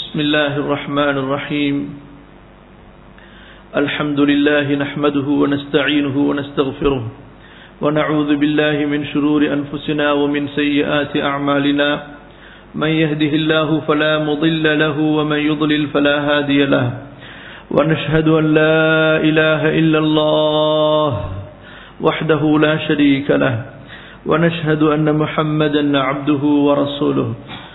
بسم الله الرحمن الرحيم الحمد لله نحمده ونستعينه ونستغفره ونعوذ بالله من شرور أنفسنا ومن سيئات أعمالنا من يهده الله فلا مضل له ومن يضلل فلا هادي له ونشهد أن لا إله إلا الله وحده لا شريك له ونشهد أن محمدا عبده ورسوله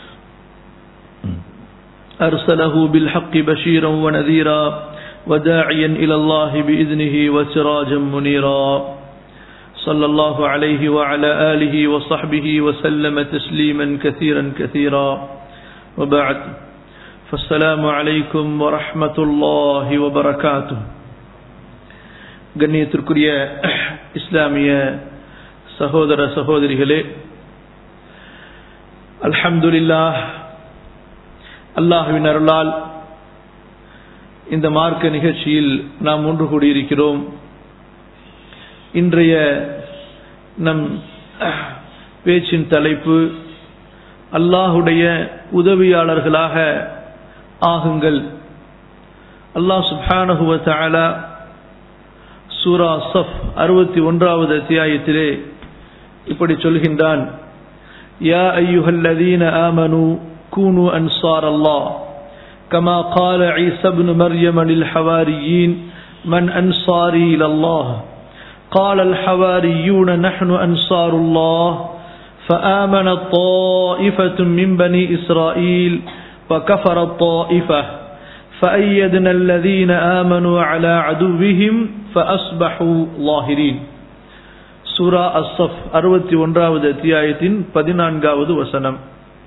أرسله بالحق بشيرا ونذيرا وداعيا إلى الله بإذنه وسراجا منيرا صلى الله عليه وعلى آله وصحبه وسلم تسليما كثيرا كثيرا وبعد فالسلام عليكم ورحمة الله وبركاته கண்ணியத்திற்குரிய இஸ்லாமிய சகோதர சகோதரிகளே அல்ஹம்துலில்லாஹ் அல்லாஹுவின் அருளால் இந்த மார்க்க நிகழ்ச்சியில் நாம் ஒன்று கூடியிருக்கிறோம் இன்றைய நம் பேச்சின் தலைப்பு அல்லாஹுடைய உதவியாளர்களாக ஆகுங்கள் அல்லாஹ் சுப்ஹானஹுவ தஆலா சூரா சஃப் அறுபத்தி ஒன்றாவது அத்தியாயத்திலே இப்படி சொல்கின்றான் யா ஐயுஹல்லதீன ஆமனு كونوا أنصار الله كما قال عيسى بن مريم للحواريين من أنصاري إلى الله قال الحواريون نحن أنصار الله فآمن طائفة من بني إسرائيل وكفر الطائفة فأيدنا الذين آمنوا على عدوهم فأصبحوا ظاهرين سورة الصف أروت ونراود أتياية பதினான்காவது வசனம்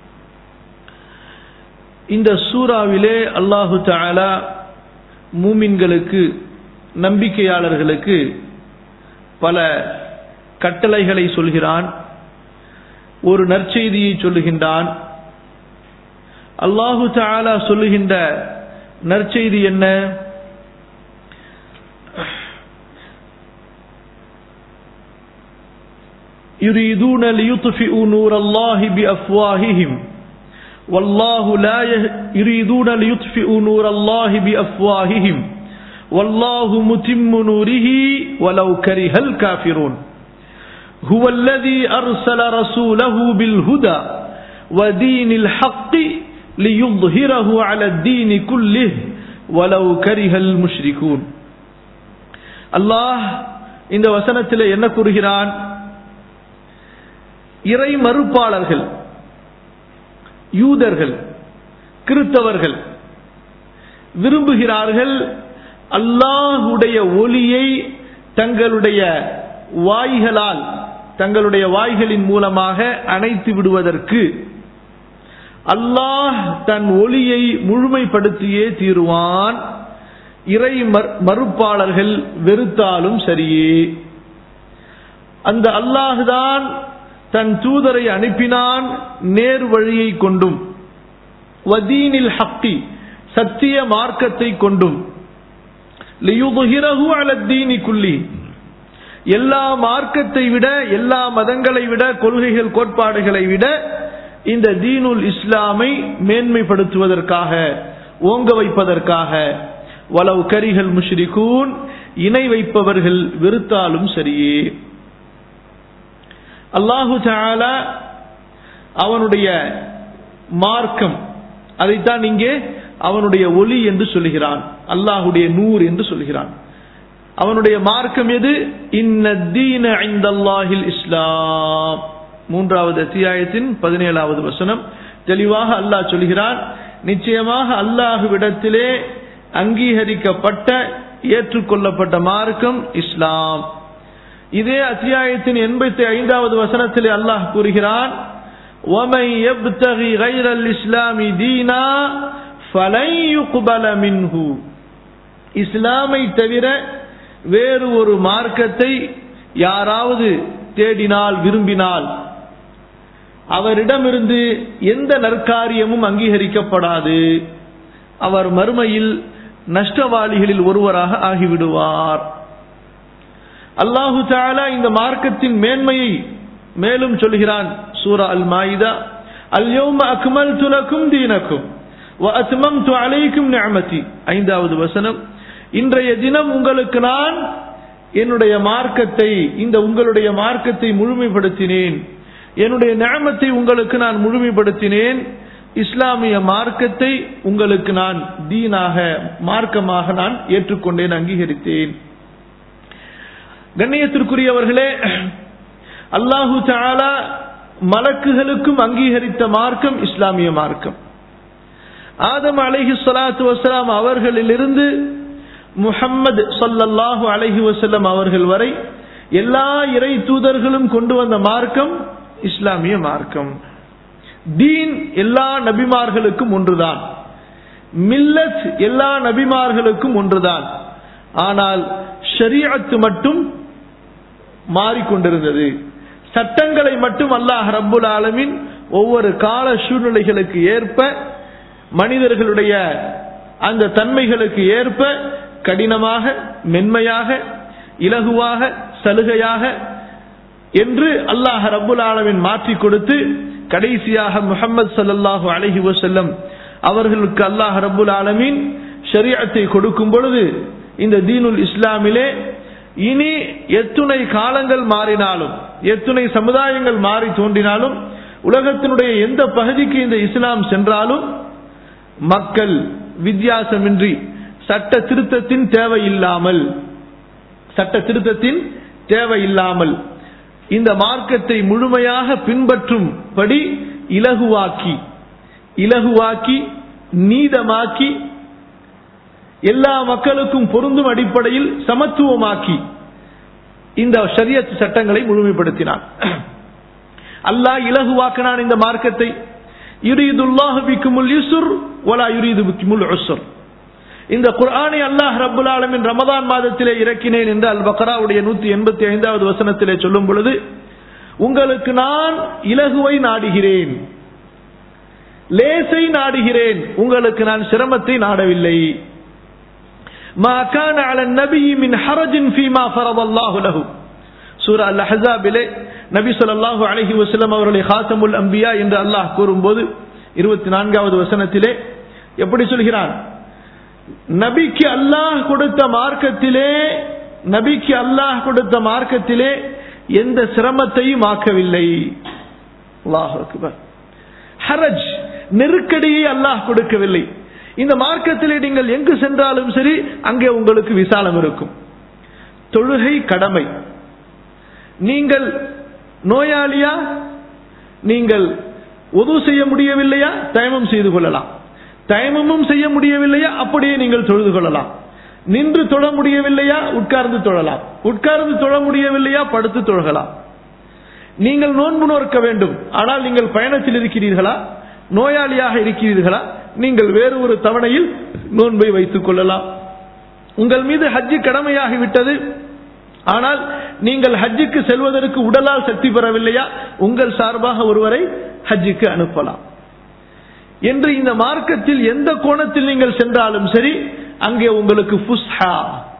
இந்த சூறாவிலே அல்லாஹு தாலா மூமின்களுக்கு நம்பிக்கையாளர்களுக்கு பல கட்டளைகளை சொல்கிறான் ஒரு நற்செய்தியை சொல்லுகின்றான் அல்லாஹு தாலா சொல்லுகின்ற நற்செய்தி என்ன يريدون ليطفئوا نور الله بأفواههم والله لا يريدون ليطفئوا نور الله بأفواههم والله متم نوره ولو كره الكافرون هو الذي أرسل رسوله بالهدى ودين الحق ليظهره على الدين كله ولو كره المشركون الله இந்த வசனத்தில் என்ன கூறுகிறான் இறை மறுப்பாளர்கள் யூதர்கள் கிறிஸ்தவர்கள் விரும்புகிறார்கள் அல்லாஹுடைய ஒளியை தங்களுடைய வாய்களால் தங்களுடைய வாய்களின் மூலமாக அணைத்து விடுவதற்கு அல்லாஹ் தன் ஒளியை முழுமைப்படுத்தியே தீருவான் இறை மறுப்பாளர்கள் வெறுத்தாலும் சரியே அந்த அல்லாஹுதான் தன் தூதரை அனுப்பினான் நேர் வழியை கொண்டும் வதீனில் ஹக்கி சத்திய மார்க்கத்தை கொண்டும் குள்ளி எல்லா மார்க்கத்தை விட எல்லா மதங்களை விட கொள்கைகள் கோட்பாடுகளை விட இந்த தீனுல் இஸ்லாமை மேன்மைப்படுத்துவதற்காக ஓங்க வைப்பதற்காக வலவு கரிகள் முஷ்ரிகூன் இணை வைப்பவர்கள் வெறுத்தாலும் சரியே அல்லாஹு தாலா அவனுடைய மார்க்கம் அதைத்தான் இங்கே அவனுடைய ஒளி என்று சொல்லுகிறான் அல்லாஹுடைய நூர் என்று சொல்கிறான் அவனுடைய மார்க்கம் எது இன்னல்லாஹில் இஸ்லாம் மூன்றாவது அத்தியாயத்தின் பதினேழாவது வசனம் தெளிவாக அல்லாஹ் சொல்கிறான் நிச்சயமாக அல்லாஹுவிடத்திலே அங்கீகரிக்கப்பட்ட ஏற்றுக்கொள்ளப்பட்ட மார்க்கம் இஸ்லாம் இதே அத்தியாயத்தின் எண்பத்தி ஐந்தாவது வசனத்திலே அல்லாஹ் கூறுகிறான் وَمَنْ يَبْتَغِي غَيْرَ الْإِسْلَامِ دِينًا فَلَنْ يُقْبَلَ مِنْهُ இஸ்லாமை தவிர வேறு ஒரு மார்க்கத்தை யாராவது தேடினால் விரும்பினால் அவரிடமிருந்து எந்த நற்காரியமும் அங்கீகரிக்கப்படாது அவர் மறுமையில் நஷ்டவாளிகளில் ஒருவராக ஆகிவிடுவார் அல்லாஹு தாலா இந்த மார்க்கத்தின் மேன்மையை மேலும் சொல்கிறான் சூரா அல் மாயிதா அல்யோம அக்மல் துலக்கும் தீனக்கும் وأتممت عليكم نعمتي ஐந்தாவது வசனம் இன்றைய தினம் உங்களுக்கு நான் என்னுடைய மார்க்கத்தை இந்த உங்களுடைய மார்க்கத்தை முழுமைப்படுத்தினேன் என்னுடைய நியமத்தை உங்களுக்கு நான் முழுமைப்படுத்தினேன் இஸ்லாமிய மார்க்கத்தை உங்களுக்கு நான் தீனாக மார்க்கமாக நான் ஏற்றுக்கொண்டேன் அங்கீகரித்தேன் கண்ணியத்திற்குரியவர்களே அல்லாஹு தாலா மலக்குகளுக்கும் அங்கீகரித்த மார்க்கம் இஸ்லாமிய மார்க்கம் ஆதம் அலைஹி ஸலாத்து வஸலாம் அவர்களிலிருந்து முஹம்மது ஸல்லல்லாஹு அலைஹி வஸல்லம் அவர்கள் வரை எல்லா இறை தூதர்களும் கொண்டு வந்த மார்க்கம் இஸ்லாமிய மார்க்கம் தீன் எல்லா நபிமார்களுக்கும் ஒன்றுதான் மில்லத் எல்லா நபிமார்களுக்கும் ஒன்றுதான் ஆனால் ஷரீஅத்து மட்டும் மாறிக்கொண்டிருந்தது சட்டங்களை மட்டும் அல்லாஹ் ரப்புல் ஆலமின் ஒவ்வொரு கால சூழ்நிலைகளுக்கு ஏற்ப மனிதர்களுடைய அந்த தன்மைகளுக்கு ஏற்ப கடினமாக மென்மையாக இலகுவாக சலுகையாக என்று அல்லாஹ் ரப்புல் ஆலமின் மாற்றி கொடுத்து கடைசியாக முகமது சல்லல்லாஹு அலஹி வசல்லம் அவர்களுக்கு அல்லாஹ் ரப்புல் ஆலமீன் ஷரியத்தை கொடுக்கும் பொழுது இந்த தீனுல் இஸ்லாமிலே இனி எத்துணை காலங்கள் மாறினாலும் எத்துணை சமுதாயங்கள் மாறி தோன்றினாலும் உலகத்தினுடைய எந்த பகுதிக்கு இந்த இஸ்லாம் சென்றாலும் மக்கள் வித்தியாசமின்றி சட்ட திருத்தத்தின் தேவையில்லாமல் சட்ட திருத்தத்தின் தேவையில்லாமல் இந்த மார்க்கத்தை முழுமையாக பின்பற்றும்படி இலகுவாக்கி இலகுவாக்கி நீதமாக்கி எல்லா மக்களுக்கும் பொருந்தும் அடிப்படையில் சமத்துவமாக்கி இந்த ஷரியத் சட்டங்களை முழுமைப்படுத்தினான் அல்லாஹ் இலகுவாக்கினான் இந்த மார்க்கத்தை யுரீதுல்லாஹு பிக்குமுல் யுசுர் வலா யுரீது பிக்குமுல் உசுர் இந்த குர்ஆனை அல்லாஹ் ரப்புல் ஆலமின் ரமதான் மாதத்திலே இறக்கினேன் என்று அல் பக்ராவுடைய நூத்தி எண்பத்தி ஐந்தாவது வசனத்திலே சொல்லும் பொழுது உங்களுக்கு நான் இலகுவை நாடுகிறேன் லேசை நாடுகிறேன் உங்களுக்கு நான் சிரமத்தை நாடவில்லை ما كان على النبي من حرج فيما فرض الله له சூரா அல் அஹஸாபிலே நபி ஸல்லல்லாஹு அலைஹி வஸல்லம் அவர்களை ஹாத்தமுல் அம்பியா என்று அல்லாஹ் கூறும்போது இருபத்தி நான்காவது வசனத்திலே எப்படி சொல்கிறான் நபிக்கு அல்லாஹ் கொடுத்த மார்க்கத்திலே நபிக்கு அல்லாஹ் கொடுத்த மார்க்கத்திலே எந்த சிரமத்தையும் ஆக்கவில்லை அல்லாஹ் அக்பர் ஹரஜ் நெருக்கடியை அல்லாஹ் கொடுக்கவில்லை இந்த மார்க்கத்திலே நீங்கள் எங்கு சென்றாலும் சரி அங்கே உங்களுக்கு விசாலம் இருக்கும் தொழுகை கடமை நீங்கள் நோயாளியா நீங்கள் உதவு செய்ய முடியவில்லையா தயமம் செய்து கொள்ளலாம் தயமமும் செய்ய முடியவில்லையா அப்படியே நீங்கள் தொழுது கொள்ளலாம் நின்று தொழ முடியவில்லையா உட்கார்ந்து தொழலாம் உட்கார்ந்து தொழ முடியவில்லையா படுத்து தொழலாம் நீங்கள் நோன்பு நோக்க வேண்டும் ஆனால் நீங்கள் பயணத்தில் இருக்கிறீர்களா நோயாளியாக இருக்கிறீர்களா நீங்கள் வேறு ஒரு தவணையில் நோன்பை வைத்துக் கொள்ளலாம் உங்கள் மீது ஹஜ்ஜு கடமையாகிவிட்டது ஆனால் நீங்கள் ஹஜ்ஜுக்கு செல்வதற்கு உடலால் சக்தி பெறவில்லையா உங்கள் சார்பாக ஒருவரை ஹஜ்ஜுக்கு அனுப்பலாம் என்று இந்த மார்க்கத்தில் எந்த கோணத்தில் நீங்கள் சென்றாலும் சரி அங்கே உங்களுக்கு புஸ்ஹா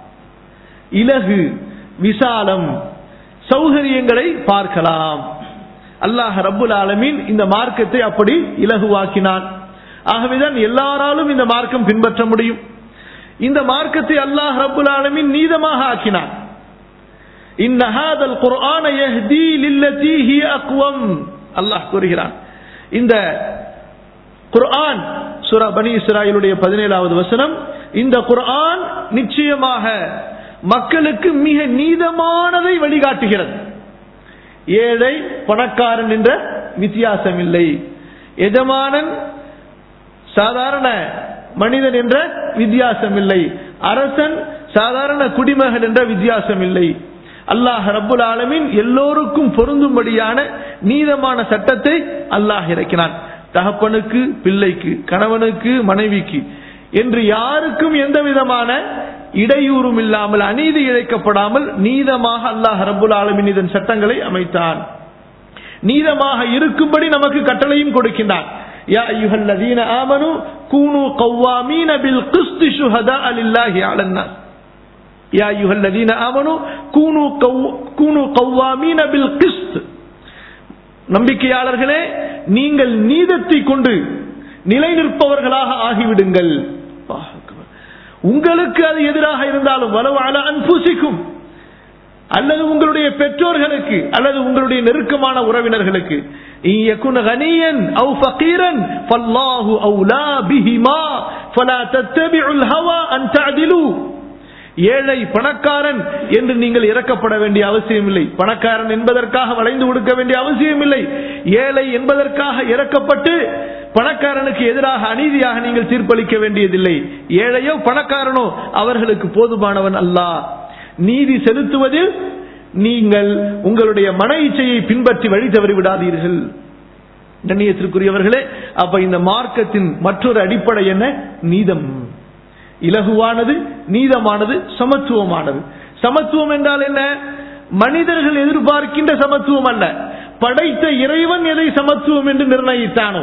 இலகு விசாலம் சௌகரியங்களை பார்க்கலாம் அல்லாஹ் ரப்புல் ஆலமீன் இந்த மார்க்கத்தை அப்படி இலகுவாக்கினான் ஆகவேதான் எல்லாராலும் இந்த மார்க்கம் பின்பற்ற முடியும் இந்த மார்க்கத்தை அல்லாஹ் ரப்புல் ஆலமீன் நீதமாக ஆக்கினான் இன்ன ஹாதல் குர்ஆன யஹ்தி லில்லதி ஹி அக்வம் அல்லாஹ் கூறுகிறான் இந்த குர்ஆன் சூரா பனி இஸ்ராயிலுடைய பதினேழாவது வசனம் இந்த குர்ஆன் நிச்சயமாக மக்களுக்கு மிக நீதமானதை வழிகாட்டுகிறது ஏழை பணக்காரன் என்ற வித்தியாசம் இல்லை எஜமானன் சாதாரண மனிதன் என்ற வித்தியாசம் இல்லை அரசன் சாதாரண குடிமகன் என்ற வித்தியாசம் இல்லை அல்லாஹ் ரப்புல் ஆலமின் எல்லோருக்கும் பொருந்தும்படியான நீதமான சட்டத்தை அல்லாஹ் இறக்கினான் தகப்பனுக்கு பிள்ளைக்கு கணவனுக்கு மனைவிக்கு என்று யாருக்கும் எந்த விதமான இடையூறும் இல்லாமல் அநீதி இழைக்கப்படாமல் நீதமாக அல்லாஹ் ரப்புல் ஆலமின் இதன் சட்டங்களை அமைத்தான் நீதமாக இருக்கும்படி நமக்கு கட்டளையும் கொடுக்கின்றான் يا أيها الذين آمنوا كونوا قوامين بالقسط شهداء لله على الناس يا أيها الذين آمنوا كونوا قو... كونوا قوامين بالقسط நம்பிக்கையாளர்களே நீங்கள் நீதத்தை கொண்டு நிலை நிற்பவர்களாக ஆகிவிடுங்கள் அல்லாஹ் அக்பர். உங்களுக்கு அது எதிராக இருந்தாலும் வலவு அல அன்புசிக்கும் அல்லது உங்களுடைய பெற்றோர்களுக்கு அல்லது உங்களுடைய நெருக்கமான உறவினர்களுக்கு இன் யகுன் கனியன் அவு ஃபகீரன் ஃபல்லாஹு அவுலா பிஹிமா ஃபலா தத்தபிஉல் ஹவா அன் தஅதிலு ஏழை பணக்காரன் என்று நீங்கள் இறக்கப்பட வேண்டிய அவசியமில்லை பணக்காரன் என்பதற்காக வளைந்து கொடுக்க வேண்டிய அவசியமில்லை ஏழை என்பதற்காக இறக்கப்பட்டு பணக்காரனுக்கு எதிராக அநீதியாக நீங்கள் தீர்ப்பளிக்க வேண்டியதில்லை ஏழையோ பணக்காரனோ அவர்களுக்கு போதுமானவன் அல்லாஹ் நீதி செலுத்துவதில் நீங்கள் உங்களுடைய மன இச்சையை பின்பற்றி வழி தவறி விடாதீர்கள் கண்ணியத்திற்குரியவர்களே அப்ப இந்த மார்க்கத்தின் மற்றொரு அடிப்படை என்ன நீதம் இலகுவானது நீதமானது சமத்துவமானது சமத்துவம் என்றால் என்ன மனிதர்கள் எதிர்பார்க்கின்ற சமத்துவம் அல்ல படைத்த இறைவன் எதை சமத்துவம் என்று நிர்ணயித்தானோ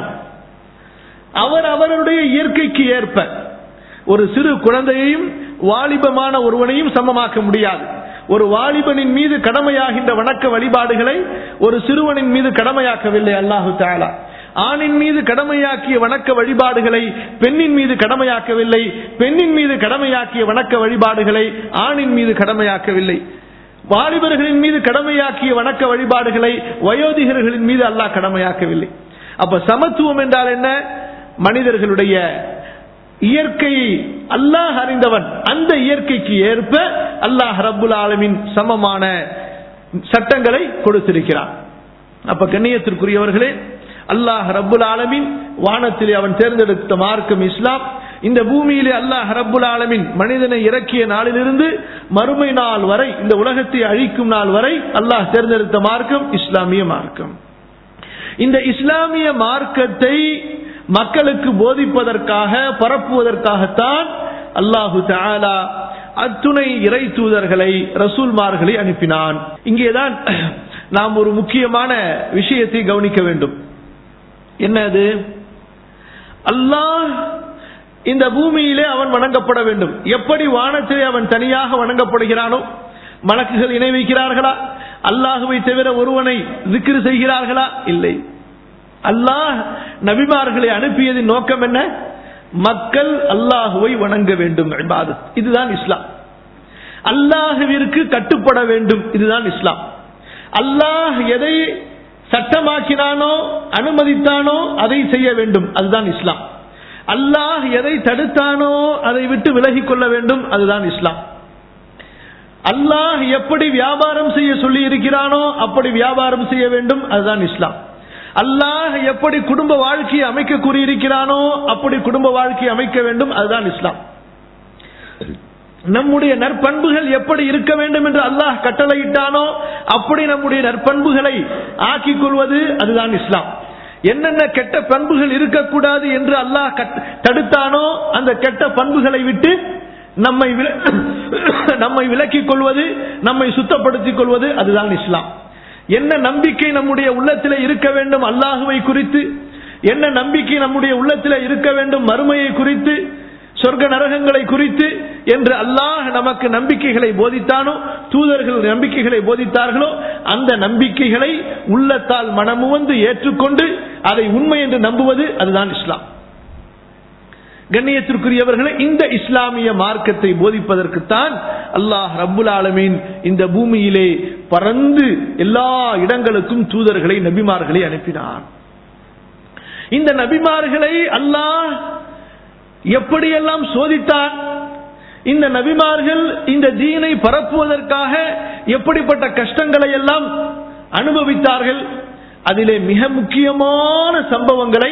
அவர் அவருடைய இயற்கைக்கு ஏற்ப ஒரு சிறு குழந்தையையும் வாலிபமான ஒருவனையும் சமமாக்க முடியாது ஒரு வாலிபனின் மீது கடமையாகின்ற வணக்க வழிபாடுகளை ஒரு சிறுவனின் மீது கடமையாக்கவில்லை அல்லாஹு தாலா ஆணின் மீது கடமையாக்கிய வணக்க வழிபாடுகளை பெண்ணின் மீது கடமையாக்கவில்லை பெண்ணின் மீது கடமையாக்கிய வணக்க வழிபாடுகளை ஆணின் மீது கடமையாக்கவில்லை வாலிபர்களின் மீது கடமையாக்கிய வணக்க வழிபாடுகளை வயோதிகர்களின் மீது அல்லாஹ் கடமையாக்கவில்லை அப்ப சமத்துவம் என்றால் என்ன மனிதர்களுடைய இயற்கையை அல்லாஹ் அறிந்தவன் அந்த இயற்கைக்கு ஏற்ப அல்லாஹ் ரப்புல் ஆலமின் சமமான சட்டங்களை கொடுத்திருக்கிறான் அப்ப கண்ணியத்திற்குரியவர்களே அல்லாஹ் ரப்புல் ஆலமின் வானத்திலே அவன் தேர்ந்தெடுத்த மார்க்கம் இஸ்லாம் இந்த பூமியிலே அல்லாஹ் ரப்புல் ஆலமின் மனிதனை இறக்கிய நாளிலிருந்து மறுமை நாள் வரை இந்த உலகத்தை அழிக்கும் நாள் வரை அல்லாஹ் தேர்ந்தெடுத்த மார்க்கம் இஸ்லாமிய மார்க்கம் இந்த இஸ்லாமிய மார்க்கத்தை மக்களுக்கு போதிப்பதற்காக பரப்புவதற்காகத்தான் அல்லாஹு தாலா அத்துணை இறை தூதர்களை ரசூல்மார்களை அனுப்பினான் இங்கேதான் நாம் ஒரு முக்கியமான விஷயத்தை கவனிக்க வேண்டும் என்னது அல்லாஹ் இந்த பூமியிலே அவன் வணங்கப்பட வேண்டும் எப்படி வானத்திலே அவன் தனியாக வணங்கப்படுகிறானோ மலக்குகள் இணை வைக்கிறார்களா அல்லாஹுவை தவிர ஒருவனை திக்ரு செய்கிறார்களா இல்லை அல்லாஹ் நபிமார்களை அனுப்பியதின் நோக்கம் என்ன மக்கள் அல்லாஹுவை வணங்க வேண்டும் இபாதத். இதுதான் இஸ்லாம் அல்லாஹுவிற்கு கட்டுப்பட வேண்டும் இதுதான் இஸ்லாம் அல்லாஹ் எதை சட்டமாக்கினானோ அனுமதித்தானோ அதை செய்ய வேண்டும் அதுதான் இஸ்லாம் அல்லாஹ் எதை தடுத்தானோ அதை விட்டு விலகிக் கொள்ள வேண்டும் அதுதான் இஸ்லாம் அல்லாஹ் எப்படி வியாபாரம் செய்ய சொல்லி இருக்கிறானோ அப்படி வியாபாரம் செய்ய வேண்டும் அதுதான் இஸ்லாம் அல்லாஹ் எப்படி குடும்ப வாழ்க்கையை அமைக்க கூறியிருக்கிறானோ அப்படி குடும்ப வாழ்க்கையை அமைக்க வேண்டும் அதுதான் இஸ்லாம் நம்முடைய நற்பண்புகள் எப்படி இருக்க வேண்டும் என்று அல்லாஹ் கட்டளையிட்டானோ அப்படி நம்முடைய நற்பண்புகளை ஆக்கிக் கொள்வது அதுதான் இஸ்லாம் என்னென்ன கெட்ட பண்புகள் இருக்கக்கூடாது என்று அல்லாஹ் கட்- தடுத்தானோ அந்த கெட்ட பண்புகளை விட்டு நம்மை வில- நம்மை விலக்கிக் கொள்வது நம்மை சுத்தப்படுத்திக் கொள்வது அதுதான் இஸ்லாம் என்ன நம்பிக்கை நம்முடைய உள்ளத்திலே இருக்க வேண்டும் அல்லாஹுவை குறித்து என்ன நம்பிக்கை நம்முடைய உள்ளத்திலே இருக்க வேண்டும் மறுமையை குறித்து சொர்க்க நரகங்களை குறித்து என்று அல்லாஹ் நமக்கு நம்பிக்கைகளை போதித்தானோ தூதர்கள் நம்பிக்கைகளை போதித்தார்களோ அந்த நம்பிக்கைகளை உள்ளத்தால் மனமுவந்து ஏற்றுக்கொண்டு அதை உண்மை என்று நம்புவது அதுதான் இஸ்லாம் கண்ணியத்திற்குரியவர்களே இந்த இஸ்லாமிய மார்க்கத்தை போதிப்பதற்குத்தான் அல்லாஹ் ரப்புல் ஆலமீன் இந்த பூமியிலே பறந்து எல்லா இடங்களுக்கும் தூதர்களை நபிமார்களை அனுப்பினான் இந்த நபிமார்களை அல்லாஹ் எப்படியெல்லாம் சோதித்தான் இந்த நபிமார்கள் இந்த தீனை பரப்புவதற்காக எப்படிப்பட்ட கஷ்டங்களை எல்லாம் அனுபவித்தார்கள் அதிலே மிக முக்கியமான சம்பவங்களை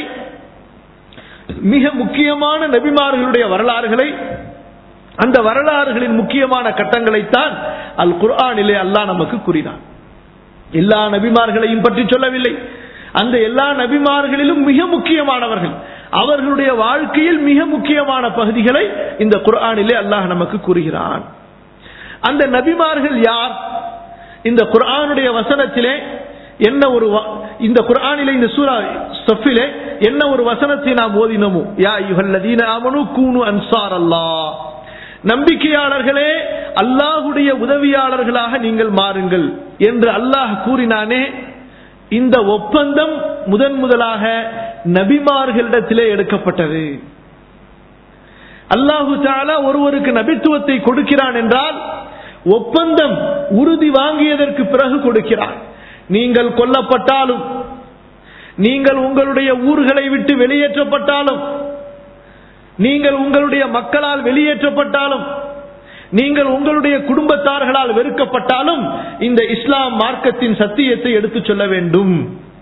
மிக முக்கியமான நபிமார்களுடைய வரலாறுகளை அந்த வரலாறுகளின் முக்கியமான கட்டங்களைத்தான் அல் குர்ஆனிலே அல்லாஹ் நமக்கு கூறினான் எல்லா நபிமார்களையும் பற்றி சொல்லவில்லை அந்த எல்லா நபிமார்களிலும் மிக முக்கியமானவர்கள் அவர்களுடைய வாழ்க்கையில் மிக முக்கியமான பகுதிகளை இந்த குர்ஆனிலே அல்லாஹ் நமக்கு கூறுகிறான் அந்த நபிமார்கள் யார் இந்த குர்ஆனுடைய வசனத்திலே என்ன ஒரு வ- இந்த குர்ஆனிலே இந்த சூரா சஃபிலே என்ன ஒரு வசனத்தை நாம் ஓதினோமோ யா யுஹல்லதீன ஆமனு கூனு அன்சார் அல்லாஹ் நம்பிக்கையாளர்களே அல்லாஹுடைய உதவியாளர்களாக நீங்கள் மாறுங்கள் என்று அல்லாஹ் கூறினானே இந்த ஒப்பந்தம் முதன் முதலாக நபிமார்களிடத்திலே எடுக்கப்பட்டது அல்லாஹு தாலா ஒருவருக்கு நபித்துவத்தை கொடுக்கிறான் என்றால் ஒப்பந்தம் உறுதி வாங்கியதற்கு பிறகு கொடுக்கிறான் நீங்கள் கொல்லப்பட்டாலும் நீங்கள் உங்களுடைய ஊர்களை விட்டு வெளியேற்றப்பட்டாலும் நீங்கள் உங்களுடைய மக்களால் வெளியேற்றப்பட்டாலும் நீங்கள் உங்களுடைய குடும்பத்தார்களால் வெறுக்கப்பட்டாலும் இந்த இஸ்லாம் மார்க்கத்தின் சத்தியத்தை எடுத்துச் சொல்ல வேண்டும்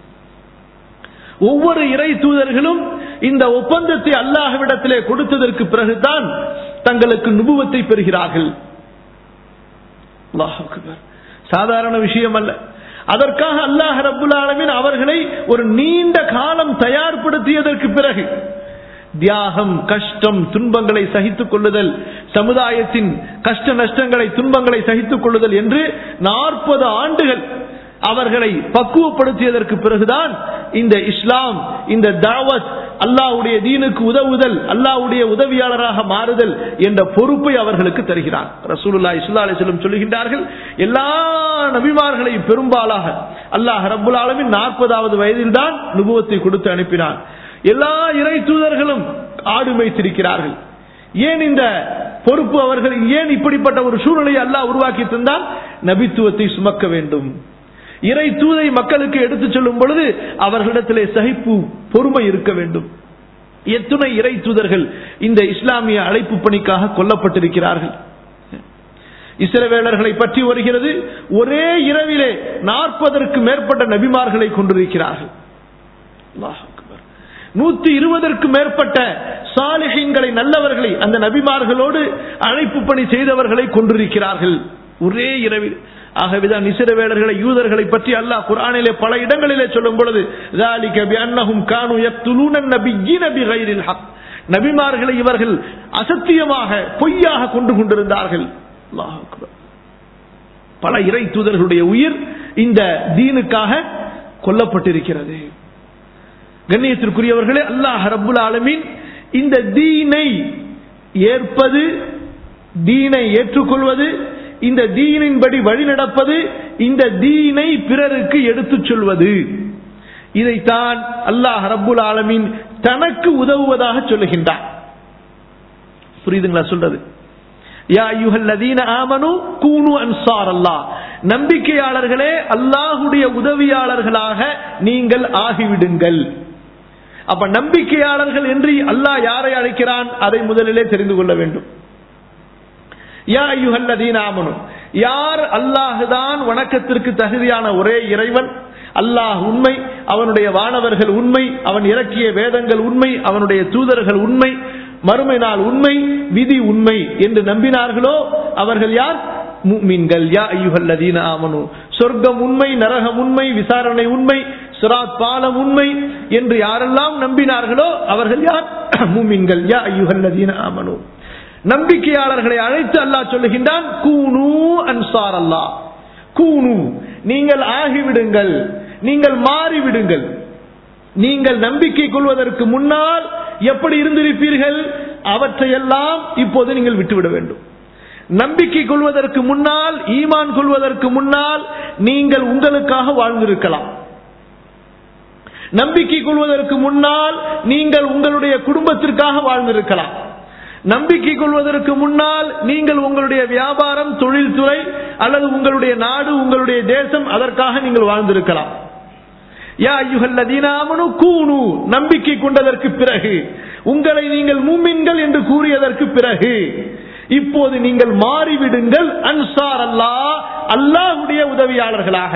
ஒவ்வொரு இறை தூதர்களும் இந்த ஒப்பந்தத்தை அல்லாஹ்விடத்திலே கொடுத்ததற்கு பிறகுதான் தங்களுக்கு நுபுவத்தை பெறுகிறார்கள் அல்லாஹ் அக்பர். சாதாரண விஷயம் அல்ல அதற்காக அல்லாஹ் ரப்புல் ஆலமீன் அவர்களை ஒரு நீண்ட காலம் தயார்படுத்தியதற்கு பிறகு தியாகம் கஷ்டம் துன்பங்களை சகித்துக் கொள்ளுதல் சமுதாயத்தின் கஷ்ட நஷ்டங்களை துன்பங்களை சகித்துக் கொள்ளுதல் என்று நாற்பது ஆண்டுகள் அவர்களை பக்குவப்படுத்தியதற்கு பிறகுதான் இந்த இஸ்லாம் இந்த தாவத் அல்லாஹ்வுடைய தீனுக்கு உதவுதல் அல்லாஹ்வுடைய உதவியாளராக மாறுதல் என்ற பொறுப்பை அவர்களுக்கு தருகிறார் ரசூலுல்லாஹி ஸல்லல்லாஹு அலைஹி வஸல்லம் சொல்லுகின்றார்கள் எல்லா நபிமார்களையும் பெரும்பாலாக அல்லாஹ் ரப்புல் ஆலமீன் 40வது வயதில் தான் நுபுவத்தை கொடுத்து அனுப்பினார் எல்லா இறை தூதர்களும் ஆடு மேய்த்திருக்கிறார்கள் ஏன் இந்த பொறுப்பு அவர்கள் ஏன் இப்படிப்பட்ட ஒரு சூழ்நிலையை அல்லாஹ் உருவாக்கி தந்தால் நபித்துவத்தை சுமக்க வேண்டும் இறை தூதை மக்களுக்கு எடுத்துச் சொல்லும் பொழுது அவர்களிடத்திலே சகிப்பு பொறுமை இருக்க வேண்டும் எத்துணை இறை தூதர்கள் இந்த இஸ்லாமிய அழைப்பு பணிக்காக கொல்லப்பட்டிருக்கிறார்கள் இஸ்ரவேலர்களை பற்றி வருகிறது ஒரே இரவிலே நாற்பதற்கு மேற்பட்ட நபிமார்களை கொண்டிருக்கிறார்கள் அல்லாஹ் அக்பர். நூத்தி இருபதற்கு மேற்பட்ட சாலிஹீன்களை நல்லவர்களை அந்த நபிமார்களோடு அழைப்பு பணி செய்தவர்களை கொண்டிருக்கிறார்கள் ஒரே இரவில் ஆகவேதான் இஸ்ரவேலர்களை யூதர்களை பற்றி அல்லாஹ் குர்ஆனிலே பல இடங்களிலே சொல்லும் பொழுது ذَلِكَ بِأَنَّهُمْ كَانُوا يَقْتُلُونَ النَّبِيِّينَ بِغَيْرِ الْحَقِّ நபிமார்களை இவர்கள் அசத்தியமாக பொய்யாக கொண்டு கொண்டிருந்தார்கள் அல்லாஹ் அக்பர். பல இறை தூதர்களுடைய உயிர் இந்த தீனுக்காக கொல்லப்பட்டிருக்கிறது கண்ணியத்திற்குரியவர்களே அல்லாஹ் ரப்புல் ஆலமீன் இந்த தீனை ஏற்பது தீனை ஏற்றுக்கொள்வது இந்த தீனின்படி வழிநடப்பது இந்த தீனை பிறருக்கு எடுத்துச் சொல்வது இதைத்தான் அல்லாஹ் ரப்புல் ஆலமீன் தனக்கு உதவுவதாக சொல்லுகின்றார் புரியுதுங்களா சொல்றது யா அய்யுஹல்லதீன ஆமனு கூனு அன்சார் அல்லாஹ் நம்பிக்கையாளர்களே அல்லாஹுடைய உதவியாளர்களாக நீங்கள் ஆகிவிடுங்கள் அப்ப நம்பிக்கையாளர்கள் என்று அல்லாஹ் யாரை அழைக்கிறான் அதை முதலிலே தெரிந்து கொள்ள வேண்டும் யா அய்யுஹல்லதீன ஆமனு யார் அல்லாஹுதான் வணக்கத்திற்கு தகுதியான ஒரே இறைவன் அல்லாஹ் உண்மை அவனுடைய வானவர்கள் உண்மை அவன் இறக்கிய வேதங்கள் உண்மை அவனுடைய தூதர்கள் உண்மை மறுமை நாள் உண்மை விதி உண்மை என்று நம்பினார்களோ அவர்கள் யார் முஃமின்கள் யா அய்யுஹல்லதீன ஆமனு சொர்க்கம் உண்மை நரகம் உண்மை விசாரணை உண்மை சிராத் பாலம் உண்மை என்று யாரெல்லாம் நம்பினார்களோ அவர்கள் யார் முஃமின்கள் யா அய்யுஹல்லதீன ஆமனு நம்பிக்கையாளர்களை அழைத்து அல்லாஹ் சொல்லுகின்றான் கூனு அன்சார் அல்லாஹ் கூனு நீங்கள் ஆகிவிடுங்கள் நீங்கள் மாறிவிடுங்கள் நீங்கள் நம்பிக்கை கொள்வதற்கு முன்னால் எப்படி இருந்திருப்பீர்கள் அவற்றையெல்லாம் இப்போது நீங்கள் விட்டுவிட வேண்டும் நம்பிக்கை கொள்வதற்கு முன்னால் ஈமான் கொள்வதற்கு முன்னால் நீங்கள் உங்களுக்காக வாழ்ந்திருக்கலாம் நம்பிக்கை கொள்வதற்கு முன்னால் நீங்கள் உங்களுடைய குடும்பத்திற்காக வாழ்ந்திருக்கலாம் நம்பிக்கை கொள்வதற்கு முன்னால் நீங்கள் உங்களுடைய வியாபாரம் தொழில்துறை அல்லது உங்களுடைய நாடு உங்களுடைய தேசம் அதற்காக நீங்கள் வாழ்ந்திருக்கலாம் யா ஐயுகல்லதீனாமனு கூனு நம்பிக்கை கொண்டதற்கு பிறகு உங்களை நீங்கள் மூமின்கள் என்று கூறியதற்கு பிறகு இப்போது நீங்கள் மாறிவிடுங்கள் அன்சார் அல்லாஹ் அல்லாஹுடைய உதவியாளர்களாக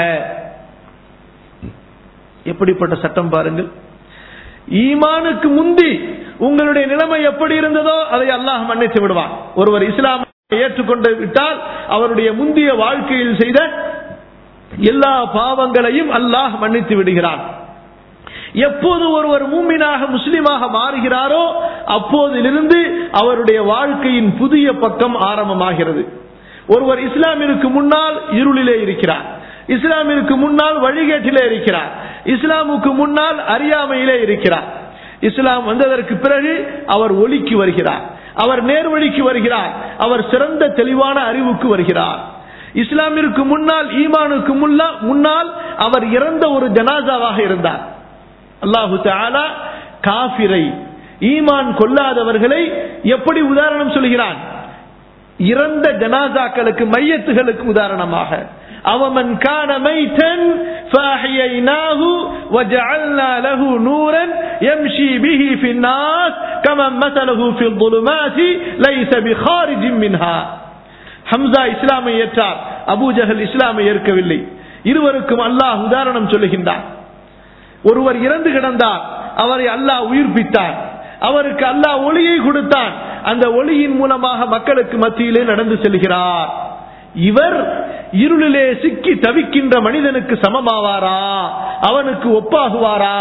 எப்படிப்பட்ட சட்டம் பாருங்கள் ஈமானுக்கு முந்தி உங்களுடைய நிலைமை எப்படி இருந்ததோ அதை அல்லாஹ் மன்னித்து விடுவான் ஒருவர் இஸ்லாம் ஏற்றுக்கொண்டு விட்டால் அவருடைய முந்தைய வாழ்க்கையில் செய்த எல்லா பாவங்களையும் அல்லாஹ் மன்னித்து விடுகிறான் எப்போது ஒருவர் மூமினாக முஸ்லிமாக மாறுகிறாரோ அப்போதிலிருந்து அவருடைய வாழ்க்கையின் புதிய பக்கம் ஆரம்பமாகிறது ஒருவர் இஸ்லாமிற்கு முன்னால் இருளிலே இருக்கிறார் இஸ்லாமிற்கு முன்னால் வழிகேட்டிலே இருக்கிறார் இஸ்லாமுக்கு முன்னால் அறியாமையிலே இருக்கிறார் இஸ்லாம் வந்ததற்கு பிறகு அவர் ஒளிக்கு வருகிறார் அவர் நேர்வழிக்கு வருகிறார் அவர் சிறந்த தெளிவான அறிவுக்கு வருகிறார் இஸ்லாமிற்கு முன்னால் ஈமானுக்கு முன்னால் அவர் இறந்த ஒரு ஜனாசாவாக இருந்தார் அல்லாஹு தாலா காபிரை ஈமான் கொள்ளாதவர்களை எப்படி உதாரணம் சொல்கிறான் இறந்த ஜனாசாக்களுக்கு மையத்துகளுக்கு உதாரணமாக அவமன் கான மைத்தன் فأحييناه وجعلنا له نورا يمشي به في الناس كمن مثله في الظلمات ليس بخارج منها ஹம்சா இஸ்லாமை ஏற்றார் அபூ ஜஹல் இஸ்லாமை ஏற்கவில்லை இருவருக்கும் அல்லாஹ் உதாரணம் சொல்லுகின்றார் ஒருவர் இறந்து கிடந்தார் அவரை அல்லாஹ் உயிர்ப்பித்தார் அவருக்கு அல்லாஹ் ஒளியை கொடுத்தான் அந்த ஒளியின் மூலமாக மக்களுக்கு மத்தியிலே நடந்து செல்கிறார் இவர் இருளிலே சிக்கி தவிக்கின்ற மனிதனுக்கு சமமாவாரா அவனுக்கு ஒப்பாகுவாரா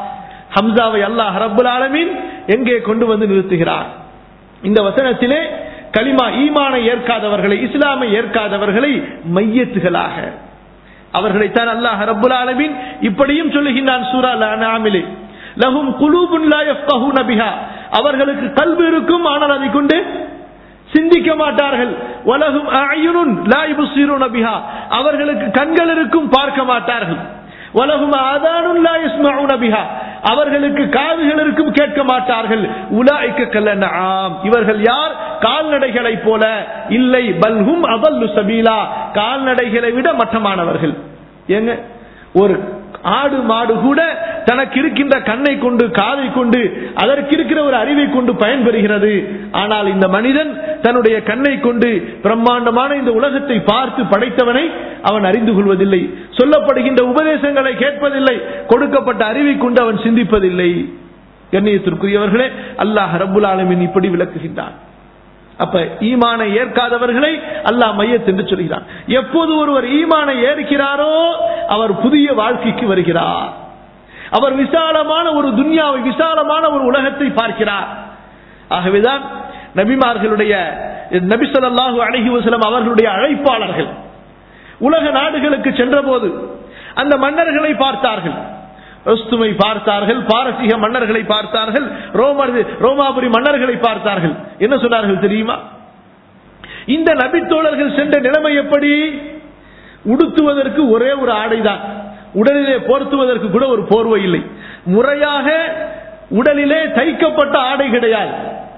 ஹம்சாவை அல்லாஹ் ரப்புல் ஆலமீன் எங்கே கொண்டு வந்து நிறுத்துகிறார் இந்த வசனத்திலே கலிமா ஈமானை ஏற்காதவர்களை இஸ்லாமை ஏற்காதவர்களை மையத்துகளாக அவர்களைத்தான் அல்லாஹ் ரப்புல் ஆலமீன் இப்படியும் சொல்லுகின்றான் சூரா அனாமிலே லஹும் குலூபுன் லா யஃப்கஹூன பிஹா அவர்களுக்கு கல்வி இருக்கும் ஆனால் அதை கொண்டு சிந்திக்க மாட்டார்கள் வலகும் அயுனுன் லா யுபஸிரூன பிஹா அவர்களுக்கு கண்கள் இருக்கும் பார்க்க மாட்டார்கள் வலகும் ஆதானுன் லா யஸ்மஊன பிஹா அவர்களுக்கு காதுகள் இருக்கும் கேட்க மாட்டார்கள் உலாய்க்க கல்லன ஆம் இவர்கள் யார் கால்நடைகளைப் போல இல்லை பல்ஹும் அவல்லு சபீலா கால்நடைகளை விட மட்டமானவர்கள் ஏங்க ஒரு ஆடு மாடு கூட தனக்கு இருக்கின்ற கண்ணை கொண்டு காதை கொண்டு அதற்கு இருக்கிற ஒரு அறிவை கொண்டு பயன்பெறுகிறது ஆனால் இந்த மனிதன் தன்னுடைய கண்ணை கொண்டு பிரம்மாண்டமான இந்த உலகத்தை பார்த்து படைத்தவனை அவன் அறிந்து கொள்வதில்லை சொல்லப்படுகின்ற உபதேசங்களை கேட்பதில்லை கொடுக்கப்பட்ட அறிவை கொண்டு அவன் சிந்திப்பதில்லை கண்ணியத்திற்குரியவர்களே அல்லாஹ் ரபுல் ஆலமின் இப்படி விளக்குகின்றான் அப்ப ஈமானை ஏற்காதவர்களை அல்லாஹ் மையத் என்று சொல்கிறான் எப்போது ஒருவர் ஈமானை ஏற்கிறாரோ அவர் புதிய வாழ்க்கைக்கு வருகிறார் அவர் விசாலமான ஒரு துன்யாவை விசாலமான ஒரு உலகத்தை பார்க்கிறார் ஆகவேதான் நபிமார்களுடைய நபி ஸல்லல்லாஹு அலைஹி வஸல்லம் அவர்களுடைய அழைப்பாளர்கள் உலக நாடுகளுக்கு சென்றபோது அந்த மன்னர்களை பார்த்தார்கள் ரோஸ்துமை பார்த்தார்கள் பாரசீக மன்னர்களை பார்த்தார்கள் ரோமர் ரோமாபுரி மன்னர்களை பார்த்தார்கள் என்ன சொன்னார்கள் தெரியுமா இந்த நபித்தோழர்கள் சென்ற நிலைமை எப்படி உடுத்துவதற்கு ஒரே ஒரு ஆடைதான் உடலிலே போர்த்துவதற்கு கூட ஒரு போர்வை இல்லை முறையாக உடலிலே தைக்கப்பட்ட ஆடை கிடையாது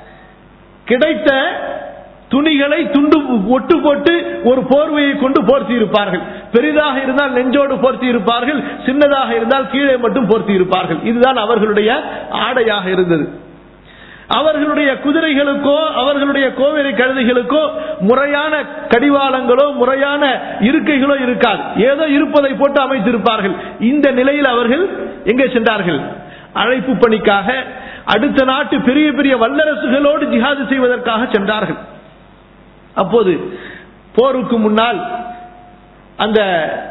கிடைத்த துணிகளை துண்டு ஒட்டு போட்டு ஒரு போர்வையை கொண்டு போர்த்தி இருப்பார்கள் பெரிதாக இருந்தால் நெஞ்சோடு போர்த்தி இருப்பார்கள் சின்னதாக இருந்தால் கீழே மட்டும் போர்த்தி இருப்பார்கள் இதுதான் அவர்களுடைய ஆடையாக இருந்தது அவர்களுடைய குதிரைகளுக்கோ அவர்களுடைய கோவிலை கழுதைகளுக்கோ முறையான கடிவாளங்களோ முறையான இருக்கைகளோ இருக்காது ஏதோ இருப்பதை போட்டு அமைத்திருப்பார்கள் இந்த நிலையில் அவர்கள் எங்கே சென்றார்கள் அழைப்பு பணிக்காக அடுத்த நாட்டு பெரிய பெரிய வல்லரசுகளோடு ஜிஹாது செய்வதற்காக சென்றார்கள் அப்போது போருக்கு முன்னால் அந்த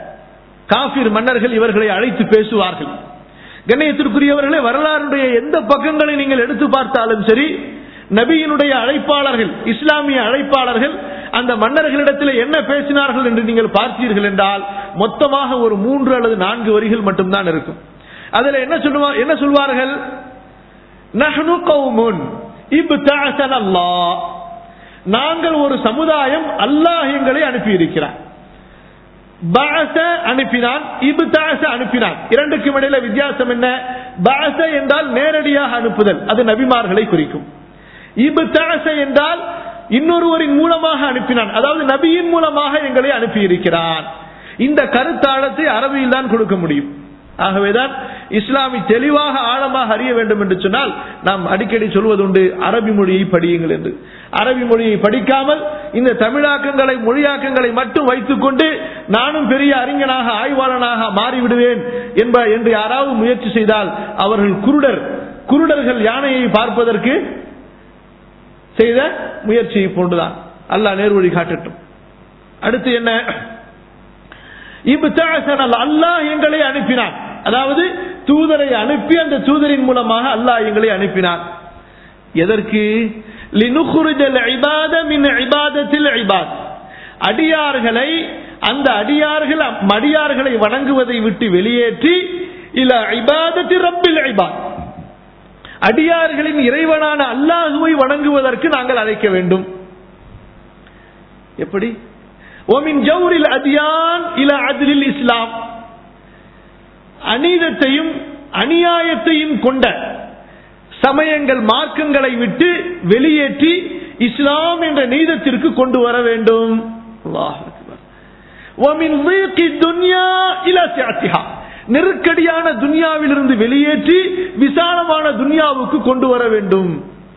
காபிர் மன்னர்கள் இவர்களை அழைத்து பேசுவார்கள் கண்ணியத்திற்குரியவர்களே வரலாறுடைய எந்த பக்கங்களை நீங்கள் எடுத்து பார்த்தாலும் சரி நபியினுடைய அழைப்பாளர்கள் இஸ்லாமிய அழைப்பாளர்கள் அந்த மன்னர்களிடத்தில் என்ன பேசினார்கள் என்று நீங்கள் பார்த்தீர்கள் என்றால் மொத்தமாக ஒரு மூன்று அல்லது நான்கு வரிகள் மட்டும்தான் இருக்கும் அதுல என்ன சொல்லுவா என்ன சொல்வார்கள் நஹ்னு கௌமுன் இப்தஅஸன அல்லாஹ் நாங்கள் ஒரு சமுதாயம் அல்லாஹ் எங்களை அனுப்பி இருக்கிறார் பாச அனுப்பினான் இபுதாச அனுப்பினான் இரண்டுக்கும் இடையில வித்தியாசம் என்ன பாச என்றால் நேரடியாக அனுப்புதல் அது நபிமார்களை குறிக்கும் இபுதாச என்றால் இன்னொருவரின் மூலமாக அனுப்பினான் அதாவது நபியின் மூலமாக எங்களை அனுப்பி இருக்கிறான் இந்த கருத்தாழத்தை அரபியில் தான் கொடுக்க முடியும் ஆகவேதான் இஸ்லாமி தெளிவாக ஆழமாக அறிய வேண்டும் என்று சொன்னால் நாம் அடிக்கடி சொல்வதுண்டு அரபி மொழியை படியுங்கள் என்று அரபி மொழியை படிக்காமல் இந்த தமிழாக்கங்களை மொழியாக்கங்களை மட்டும் வைத்துக்கொண்டு நானும் பெரிய அறிஞனாக ஆய்வாளனாக மாறிவிடுவேன் என்ப என்று யாராவது முயற்சி செய்தால் அவர்கள் குருடர் குருடர்கள் யானையை பார்ப்பதற்கு செய்த முயற்சியை போன்றுதான் அல்லாஹ் நேர்வழி காட்டட்டும் அடுத்து என்ன அல்லாஹ் எங்களை அனுப்பினான் அதாவது தூதரை அனுப்பி அந்த தூதரின் மூலமாக அல்லாஹ் எங்களை அனுப்பினான் எதற்கு அடியார்களை அந்த அடியார்கள் அடியார்களை வணங்குவதை விட்டு வெளியேற்றி இல்ல ஐபாதத்தி ரப்பில் ஐபாத் அடியார்களின் இறைவனான அல்லாஹுவை வணங்குவதற்கு நாங்கள் அழைக்க வேண்டும் எப்படி ஓமின் ஜவுரில் அதியான் இல அதிலில் இஸ்லாம் அநீதத்தையும் அநியாயத்தையும் கொண்ட சமயங்கள் மார்க்கங்களை விட்டு வெளியேற்றி இஸ்லாம் என்ற நீதத்திற்கு கொண்டு வர வேண்டும் அல்லாஹ் அக்பர். وَمِنْ ضِيقِ الدُّنْيَا إِلَى سِعَتِهَا. நெருக்கடியான துன்யாவிலிருந்து வெளியேற்றி விசாலமான துன்யாவுக்கு கொண்டு வர வேண்டும்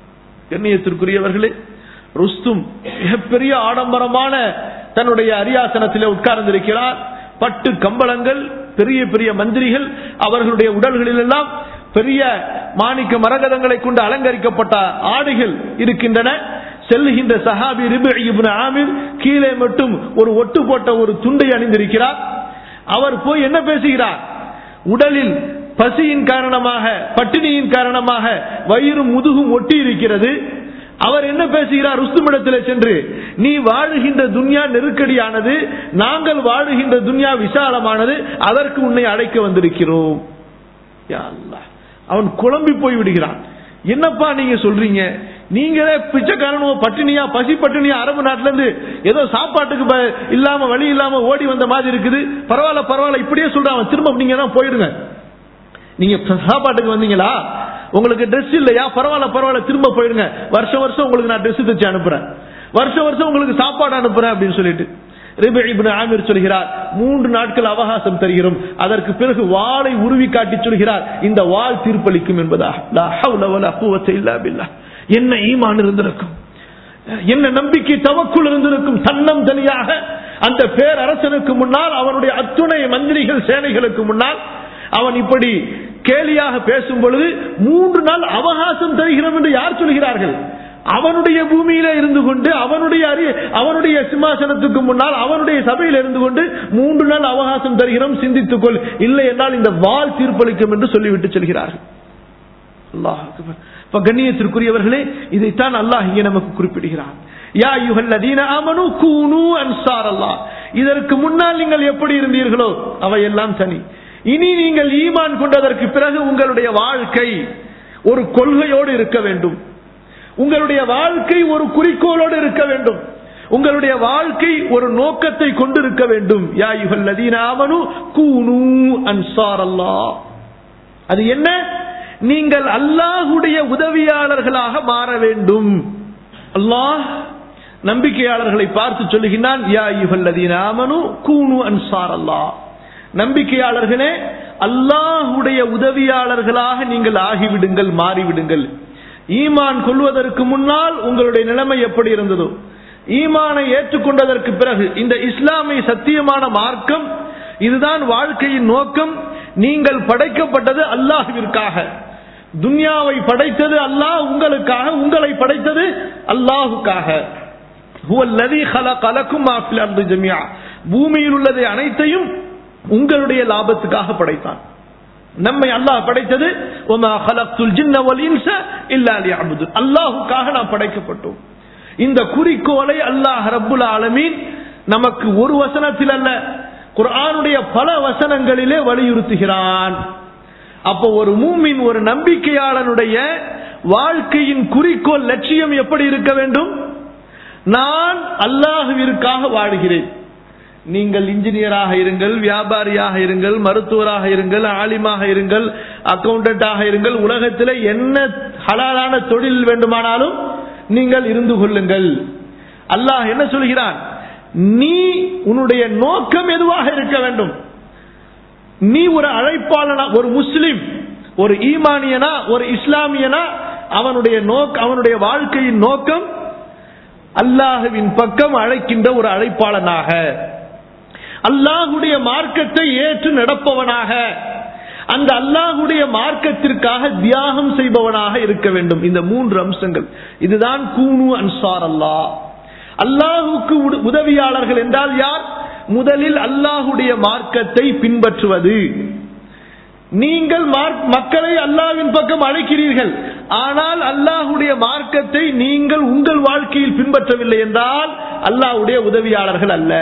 கண்ணியத்திற்குரியவர்களே ருஸ்தும் மிகப்பெரிய ஆடம்பரமான தன்னுடைய அரியாசனத்திலே உட்கார்ந்திருக்கிறார் பட்டு கம்பளங்கள் பெரிய பெரிய மந்திரிகள் அவர்களுடைய உடல்களில் எல்லாம் பெரிய மாணிக்க மரகதங்களை கொண்டு அலங்கரிக்கப்பட்ட ஆடைகள் இருக்கின்றன செல்லுகின்ற சஹாபி ரிபி இப்னு ஆமிர் கீழே மட்டும் ஒரு ஒட்டு போட்ட ஒரு துண்டை அணிந்திருக்கிறார் அவர் போய் என்ன பேசுகிறார் உடலில் பசியின் காரணமாக பட்டினியின் காரணமாக வயிறும் முதுகும் ஒட்டி இருக்கிறது அவர் என்ன பேசுகிறார் ருஸ்துமிடத்தில் சென்று நீ வாழுகின்ற துன்யா நெருக்கடியானது நாங்கள் வாழுகின்ற துன்யா விசாலமானது அதற்கு உன்னை அழைக்க வந்திருக்கிறோம் யா அல்லாஹ். அவன் குழம்பி போய் விடுகிறான் என்னப்பா நீங்க சொல்றீங்க நீங்களே பிச்சைக்காரனோ பட்டினியா பசி பட்டினியா அரபு நாட்டுல இருந்து ஏதோ சாப்பாட்டுக்கு ப- இல்லாம வழி இல்லாம ஓடி வந்த மாதிரி இருக்குது பரவாயில்ல பரவாயில்ல இப்படியே சொல்றான் அவன் திரும்ப நீங்க தான் போயிடுங்க நீங்க சாப்பாட்டுக்கு வந்தீங்களா உங்களுக்கு Dress இல்லையா பரவாயில்ல பரவாயில்ல திரும்ப போயிடுங்க வருஷம் வருஷம் உங்களுக்கு நான் Dress தைச்சு அனுப்புறேன் வருஷம் வருஷம் உங்களுக்கு சாப்பாடு அனுப்புறேன் அப்படின்னு சொல்லிட்டு ரிபி இப்னு ஆமிர் சொல்கிறார் மூன்று நாட்கள் அவகாசம் தருகிறோம் அதற்கு பிறகு வாளை உருவி காட்டி சொல்கிறார் இந்த வாள் தீர்ப்பளிக்கும் என்பதாக லா ஹவ்ல வலா குவத்த இல்லா பில்லாஹ். என்ன ஈமான் இருந்திருக்கும் என்ன நம்பிக்கை தவக்குள் இருந்திருக்கும் தன்னம் தனியாக அந்த பேரரசனுக்கு முன்னால் அவனுடைய அத்துணை மந்திரிகள் சேனைகளுக்கு முன்னால் அவன் இப்படி கேலியாக பேசும் பொழுது மூன்று நாள் அவகாசம் தருகிறோம் என்று யார் சொல்கிறார்கள் அவனுடைய பூமியில இருந்து கொண்டு அவனுடைய அறி- அவனுடைய சிம்மாசனத்துக்கு முன்னால் அவனுடைய சபையில் இருந்து கொண்டு மூன்று நாள் அவகாசம் தருகிறோம் சிந்தித்துக்கொள் இல்லை என்றால் இந்த வாள் தீர்ப்பளிக்கும் என்று சொல்லிவிட்டு செல்கிறார்கள் அல்லாஹ் அக்பர். இப்ப கண்ணியத்திற்குரியவர்களே இதைத்தான் அல்லாஹ் இங்கே நமக்கு குறிப்பிடுகிறான் யா யுஹல்லதீன ஆமனு கூனு அன்சார் அல்லாஹ் இதற்கு முன்னால் நீங்கள் எப்படி இருந்தீர்களோ அவையெல்லாம் தனி இனி நீங்கள் ஈமான் கொண்டதற்கு பிறகு உங்களுடைய வாழ்க்கை ஒரு கொள்கையோடு இருக்க வேண்டும் உங்களுடைய வாழ்க்கை ஒரு குறிக்கோளோடு இருக்க வேண்டும் உங்களுடைய வாழ்க்கை ஒரு நோக்கத்தை கொண்டிருக்க வேண்டும் யா யுஹல்லதீன ஆமனு கூனு அன்சார் அல்லாஹ் அது என்ன நீங்கள் அல்லாஹுடைய உதவியாளர்களாக மாற வேண்டும் அல்லாஹ் நம்பிக்கையாளர்களை பார்த்து சொல்லுகின்றான் யா யுஹல்லதீன ஆமனு கூனு அன்சார் அல்லாஹ் நம்பிக்கையாளர்களே அல்லாஹுடைய உதவியாளர்களாக நீங்கள் ஆகிவிடுங்கள் மாறிவிடுங்கள் ஈமான் கொள்வதற்கு முன்னால் உங்களுடைய நிலைமை எப்படி இருந்ததோ ஈமானை ஏற்றுக்கொண்டதற்கு பிறகு இந்த இஸ்லாமிய சத்தியமான மார்க்கம் இதுதான் வாழ்க்கையின் நோக்கம் நீங்கள் படைக்கப்பட்டது அல்லாஹுவிற்காக துன்யாவை படைத்தது அல்லாஹ் உங்களுக்காக உங்களை படைத்தது அல்லாஹுக்காக هو الذي خلق لكم ما في الأرض جميعا. பூமியில் உள்ளதை அனைத்தையும் உங்களுடைய லாபத்துக்காக படைத்தான் நம்மை அல்லாஹ் படைத்தது وما خلقت الجن والانس الا ليعبدون அல்லாஹ்வுக்காக நாம் படைக்கப்பட்டோம் இந்த குறிக்கோளை அல்லாஹ் ரப்புல் ஆலமீன் நமக்கு ஒரு வசனத்தில் அல்ல குர்ஆனுடைய பல வசனங்களிலே வலியுறுத்துகிறான் அப்போ ஒரு மூமின் ஒரு நம்பிக்கையாளனுடைய வாழ்க்கையின் குறிக்கோள் லட்சியம் எப்படி இருக்க வேண்டும் நான் அல்லாஹுவிற்காக வாழுகிறேன் நீங்கள் இன்ஜினியராக இருங்கள் வியாபாரியாக இருங்கள் மருத்துவராக இருங்கள் ஆலிமாக இருங்கள் அக்கவுண்டன்டாக இருங்கள் உலகத்தில் என்ன ஹலாலான தொழில் வேண்டுமானாலும் நீங்கள் இருந்து கொள்ளுங்கள் அல்லாஹ் என்ன சொல்கிறான் நீ உன்னுடைய நோக்கம் எதுவாக இருக்க வேண்டும் நீ ஒரு அழைப்பாளனா ஒரு முஸ்லிம் ஒரு ஈமானியனா ஒரு இஸ்லாமியனா அவனுடைய நோக்க அவனுடைய வாழ்க்கையின் நோக்கம் அல்லாஹுவின் பக்கம் அழைக்கின்ற ஒரு அழைப்பாளனாக அல்லாஹுடைய மார்க்கத்தை ஏற்று நடப்பவனாக அந்த அல்லாஹுடைய மார்க்கத்திற்காக தியாகம் செய்பவனாக இருக்க வேண்டும் இந்த மூன்று அம்சங்கள் இதுதான் கூனு அன்சார் அல்லாஹ் அல்லாஹுக்கு உடு- உதவியாளர்கள் என்றால் யார் முதலில் அல்லாஹுடைய மார்க்கத்தை பின்பற்றுவது நீங்கள் மார்க்- மக்களை அல்லாஹ்வின் பக்கம் அழைக்கிறீர்கள் ஆனால் அல்லாஹுடைய மார்க்கத்தை நீங்கள் உங்கள் வாழ்க்கையில் பின்பற்றவில்லை என்றால் அல்லாஹ்வுடைய உதவியாளர்கள் அல்ல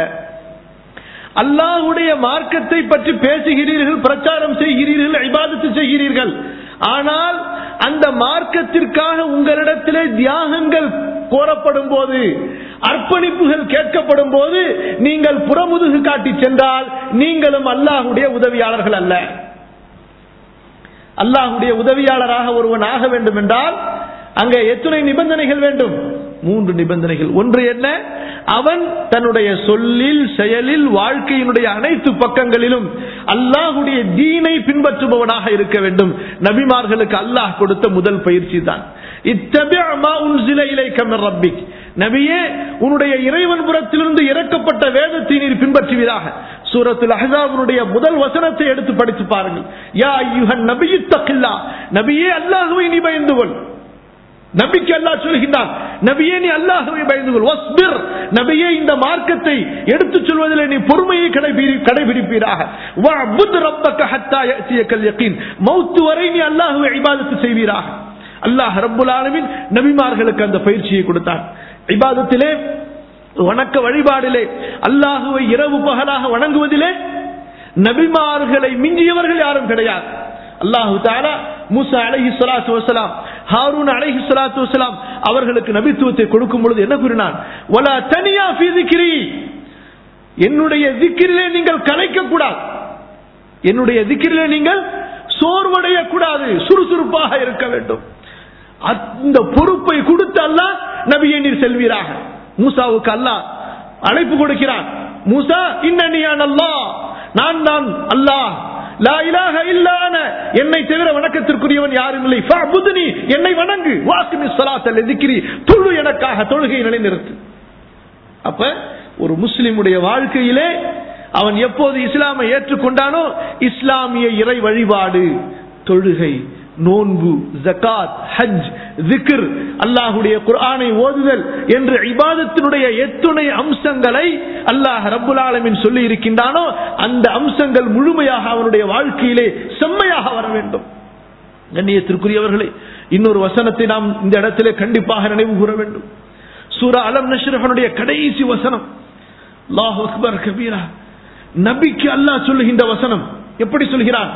அல்லாஹுடைய மார்க்கத்தை பற்றி பேசுகிறீர்கள் பிரச்சாரம் செய்கிறீர்கள் இபாதத்து செய்கிறீர்கள் ஆனால் அந்த மார்க்கத்திற்காக உங்களிடத்திலே தியாகங்கள் கோரப்படும் போது அர்ப்பணிப்புகள் கேட்கப்படும் போது நீங்கள் புறமுதுகு காட்டி சென்றால் நீங்களும் அல்லாஹுடைய உதவியாளர்கள் அல்ல அல்லாஹுடைய உதவியாளராக ஒருவன் ஆக வேண்டும் என்றால் அங்கே எத்தனை நிபந்தனைகள் வேண்டும் மூன்று நிபந்தனைகள் ஒன்று என்ன அவன் தன்னுடைய சொல்லில் செயலில் வாழ்க்கையினுடைய அனைத்து பக்கங்களிலும் அல்லாஹுடைய தீனை பின்பற்றுபவனாக இருக்க வேண்டும் நபிமார்களுக்கு அல்லாஹ் கொடுத்த முதல் பயிற்சி தான் நபியே உன்னுடைய இறைவன் புறத்திலிருந்து இறக்கப்பட்ட வேதத்தை நீர் பின்பற்றுவீராக சூரத்தில் அஹாபுடைய முதல் வசனத்தை எடுத்து படித்து பாருங்கள் யா யுகன் நபியு தக்கில்லா நபியே அல்லாஹுவை நீ பயந்து கொள் நபிக்கு அல்லாஹ் சொல்கின்றான் நபியே நீ அல்லாஹுவை பயந்து கொள் வஸ்பிர் நபியே இந்த மார்க்கத்தை எடுத்துச் சொல்வதில் நீ பொறுமையை கடைபிடி- கடைபிடிப்பீராக வஅபுத் ரப்பக ஹத்தா யஅதியக்கல் யகீன் மௌத் வரை நீ அல்லாஹுவை இபாதத்து செய்வீராக அல்லாஹ் ரப்புல் ஆலமீன் நபிமார்களுக்கு அந்த பயிற்சியை கொடுத்தான் இபாதத்திலே வணக்க வழிபாடிலே அல்லாஹுவை இரவு பகலாக வணங்குவதிலே நபிமார்களை மிஞ்சியவர்கள் யாரும் கிடையாது அல்லாஹு தாலா மூசா அலைஹி ஸலாத்து வஸலாம் ஹாரூன் அலைஹி ஸலாத்து வஸலாம் அவர்களுக்கு நபித்துவத்தை கொடுக்கும் பொழுது என்ன கூறினான் வலா தனியா ஃபீ ذிக்ரி என்னுடைய திக்கிரிலே நீங்கள் கலைக்க கூடாது என்னுடைய திக்கிரிலே நீங்கள் சோர்வடைய கூடாது சுறுசுறுப்பாக இருக்க வேண்டும் அந்த பொறுப்பை கொடுத்து அல்லாஹ் நபியை நீர் செல்வீராக மூசாவுக்கு அல்லாஹ் அழைப்பு கொடுக்கிறான் மூசா இன்னனியான் அல்லாஹ் நான் தான் அல்லாஹ் லா இலாஹ இல்லா அன என்னை தவிர வணக்கத்திற்குரியவன் யாரும் இல்லை ஃபஅபுத்னி என்னை வணங்கு வாக்கிமி ஸலாத்த லிக்ரி தொழு எனக்காக தொழுகை நிலைநிறுத்து அப்ப ஒரு முஸ்லிமுடைய வாழ்க்கையிலே அவன் எப்போது இஸ்லாமை ஏற்றுக்கொண்டானோ இஸ்லாமிய இறை வழிபாடு தொழுகை நோன்பு ஜகாத் ஹஜ் zikr அல்லாஹுடைய குர்ஆனை ஓதுதல் என்ற இபாதத்தினுடைய எத்துணை அம்சங்களை அல்லாஹ் ரப்புல் ஆலமீன் சொல்லி இருக்கின்றானோ அந்த அம்சங்கள் முழுமையாக அவனுடைய வாழ்க்கையிலே செம்மையாக வர வேண்டும் கண்ணியத்திற்குரியவர்களே இன்னொரு வசனத்தை நாம் இந்த இடத்திலே கண்டிப்பாக நினைவு கூற வேண்டும் சூரா அலம் நஷ்ரஃபனுடைய கடைசி வசனம் அல்லாஹ் அக்பர் கபீரா நபிக்கு அல்லாஹ் சொல்லுகின்ற வசனம் எப்படி சொல்கிறான்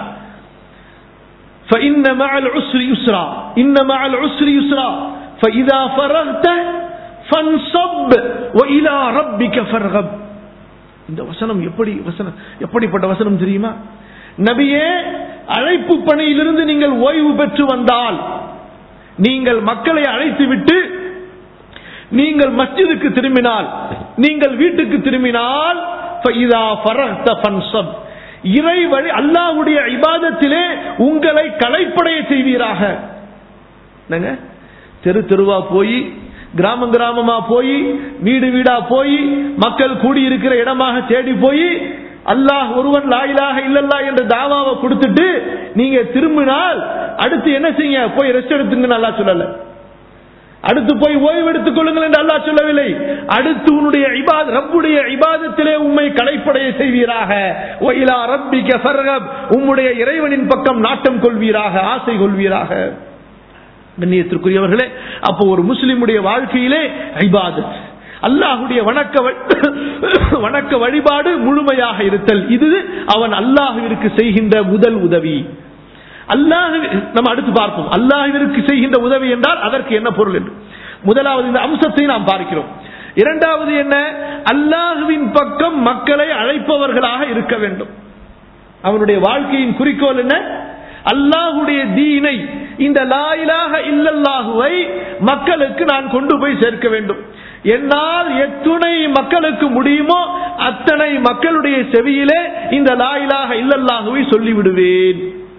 فإن مع العسر يسرا إن مع العسر يسرا فإذا فرغت فانصب وإلى ربك فارغب இந்த வசனம் எப்படி வசனம் எப்படிப்பட்ட வசனம் தெரியுமா நபியே அழைப்பு பணியிலிருந்து நீங்கள் ஓய்வு பெற்று வந்தால் நீங்கள் மக்களை அழைத்து விட்டு நீங்கள் மஸ்ஜிதுக்கு திரும்பினால் நீங்கள் வீட்டுக்கு திரும்பினால் فَإِذَا فَرَغْتَ فَانْصَبْ இறை வழி அல்லாஹ்வுடைய இபாதத்திலே உங்களை களைப்படைய செய்வீராக என்னங்க தெரு தெருவா போய் கிராமம் கிராமமா போய் வீடு வீடா போய் மக்கள் கூடி இருக்கிற இடமாக தேடி போய் அல்லாஹ் ஒருவன் லாயிலாக இல்லல்லா என்ற தாவாவை கொடுத்துட்டு நீங்க திரும்பினால் அடுத்து என்ன செய்ய போய் ரெஸ்ட் எடுத்துங்க நல்லா சொல்லல அடுத்து போய் ஓய்வு எடுத்துக் கொள்ளுங்கள் என்று அல்லாஹ் சொல்லவில்லை அடுத்து உன்னுடைய இபாத் ரப்புடைய இபாதத்திலே உம்மை களைப்படைய செய்வீராக ஒயிலா ரப்பிக்க ஃபர்கப் உம்முடைய இறைவனின் பக்கம் நாட்டம் கொள்வீராக ஆசை கொள்வீராக கண்ணியத்திற்குரியவர்களே அப்போ ஒரு முஸ்லிமுடைய வாழ்க்கையிலே ஐபாதத் அல்லாஹுடைய வணக்க வ- வணக்க வழிபாடு முழுமையாக இருத்தல் இது அவன் அல்லாஹுவிற்கு செய்கின்ற முதல் உதவி அல்லாஹ் நம்ம அடுத்து பார்ப்போம் அல்லாஹிற்கு செய்கின்ற உதவி என்றால் அதற்கு என்ன பொருள் என்று முதலாவது இந்த அம்சத்தை நாம் பார்க்கிறோம் இரண்டாவது என்ன அல்லாஹுவின் பக்கம் மக்களை அழைப்பவர்களாக இருக்க வேண்டும் அவனுடைய வாழ்க்கையின் குறிக்கோள் என்ன அல்லாஹுடைய தீனை இந்த லாயிலாக இல்லல்லாஹுவை மக்களுக்கு நான் கொண்டு போய் சேர்க்க வேண்டும் என்னால் எத்துணை மக்களுக்கு முடியுமோ அத்தனை மக்களுடைய செவியிலே இந்த லாயிலாக இல்லல்லாஹுவை சொல்லிவிடுவேன்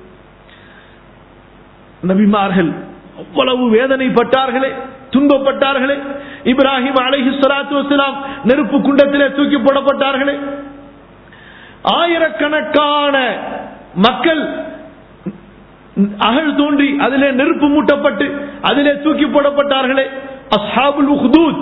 நபிமார்கள் அவ்வளவு வேதனைப்பட்டார்களே துன்பப்பட்டார்களே இப்ராஹிம் அலைஹி ஸலாத்து வஸலாம் நெருப்பு குண்டத்திலே தூக்கி போடப்பட்டார்களே ஆயிரக்கணக்கான மக்கள் அகழ் தோன்றி அதிலே நெருப்பு மூட்டப்பட்டு அதிலே தூக்கி போடப்பட்டார்களே அஸ்ஹாபுல் உஹ்தூத்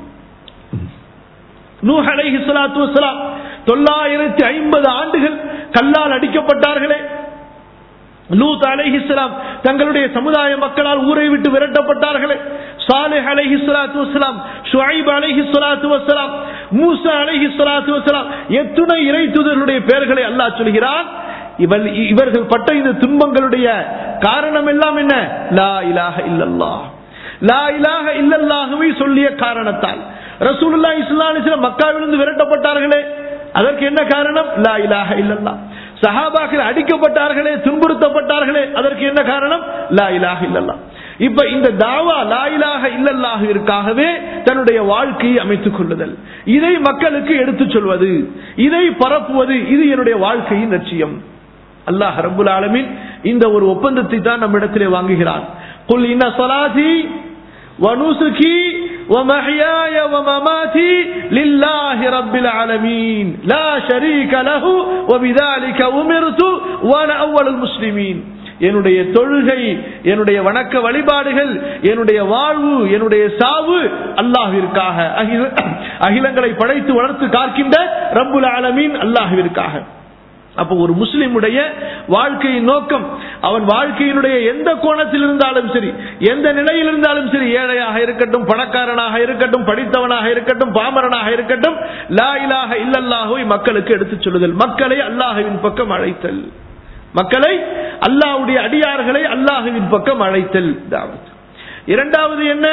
நூஹ் அலைஹி ஸலாத்து வஸலாம் தொள்ளாயிரத்தி ஐம்பது ஆண்டுகள் கல்லால் அடிக்கப்பட்டார்களே லூத் அலைஹிஸ்லாம் தங்களுடைய சமுதாய மக்களால் ஊரை விட்டு விரட்டப்பட்டார்களே சாலிஹ் அலைஹி ஸலாத்து வஸலாம் ஷுஐப் அலைஹி ஸலாத்து வஸலாம் மூசா அலைஹி ஸலாத்து வஸலாம் எத்துணை இறை தூதர்களுடைய பெயர்களை அல்லாஹ் சொல்கிறான் இவள் இவர்கள் பட்ட இந்த துன்பங்களுடைய காரணம் எல்லாம் என்ன லா இலாஹ இல்லல்லாஹ் லா இலாஹ இல்லல்லாஹுவை சொல்லிய காரணத்தால் ரசூலுல்லாஹி ஸல்லல்லாஹு அலைஹி வஸல்லம் மக்காவிலிருந்து விரட்டப்பட்டார்களே அதற்கு என்ன காரணம் லா இலாஹ இல்லல்லாஹ் சஹாபாக்கள் அடிக்கப்பட்டார்களே துன்புறுத்தப்பட்டார்களே அதற்கு என்ன காரணம் லா இலாஹ இல்லல்லா இப்ப இந்த தாவா லா இலாஹ இல்லல்லாஹிற்காகவே தன்னுடைய வாழ்க்கையை அமைத்துக் கொள்ளுதல் இதை மக்களுக்கு எடுத்துச் சொல்வது இதை பரப்புவது இது என்னுடைய வாழ்க்கையின் லட்சியம் அல்லாஹ் ரபுல் ஆலமின் இந்த ஒரு ஒப்பந்தத்தை தான் நம்மிடத்திலே வாங்குகிறான் குல் இன்ன சலாதி வனுசுகி ومحياي ومماتي لله رب العالمين لا شريك له وبذلك أمرت وأنا أول المسلمين என்னுடைய தொழுகை என்னுடைய வணக்க வழிபாடுகள் என்னுடைய வாழ்வு என்னுடைய சாவு அல்லாஹிற்காக அகிலங்களை படைத்து வளர்த்து காக்கின்ற ரப்புல் ஆலமீன் அல்லாஹிற்காக அப்போ ஒரு முஸ்லிமுடைய வாழ்க்கையின் நோக்கம் அவன் வாழ்க்கையினுடைய எந்த கோணத்தில் இருந்தாலும் சரி எந்த நிலையில் இருந்தாலும் சரி ஏழையாக இருக்கட்டும் பணக்காரனாக இருக்கட்டும் படித்தவனாக இருக்கட்டும் பாமரனாக இருக்கட்டும் லா இலாக இல்லல்லாஹுவை மக்களுக்கு எடுத்துச் சொல்லுதல் மக்களை அல்லாஹுவின் பக்கம் அழைத்தல் மக்களை அல்லாஹுடைய அடியார்களை அல்லாஹுவின் பக்கம் அழைத்தல் இரண்டாவது என்ன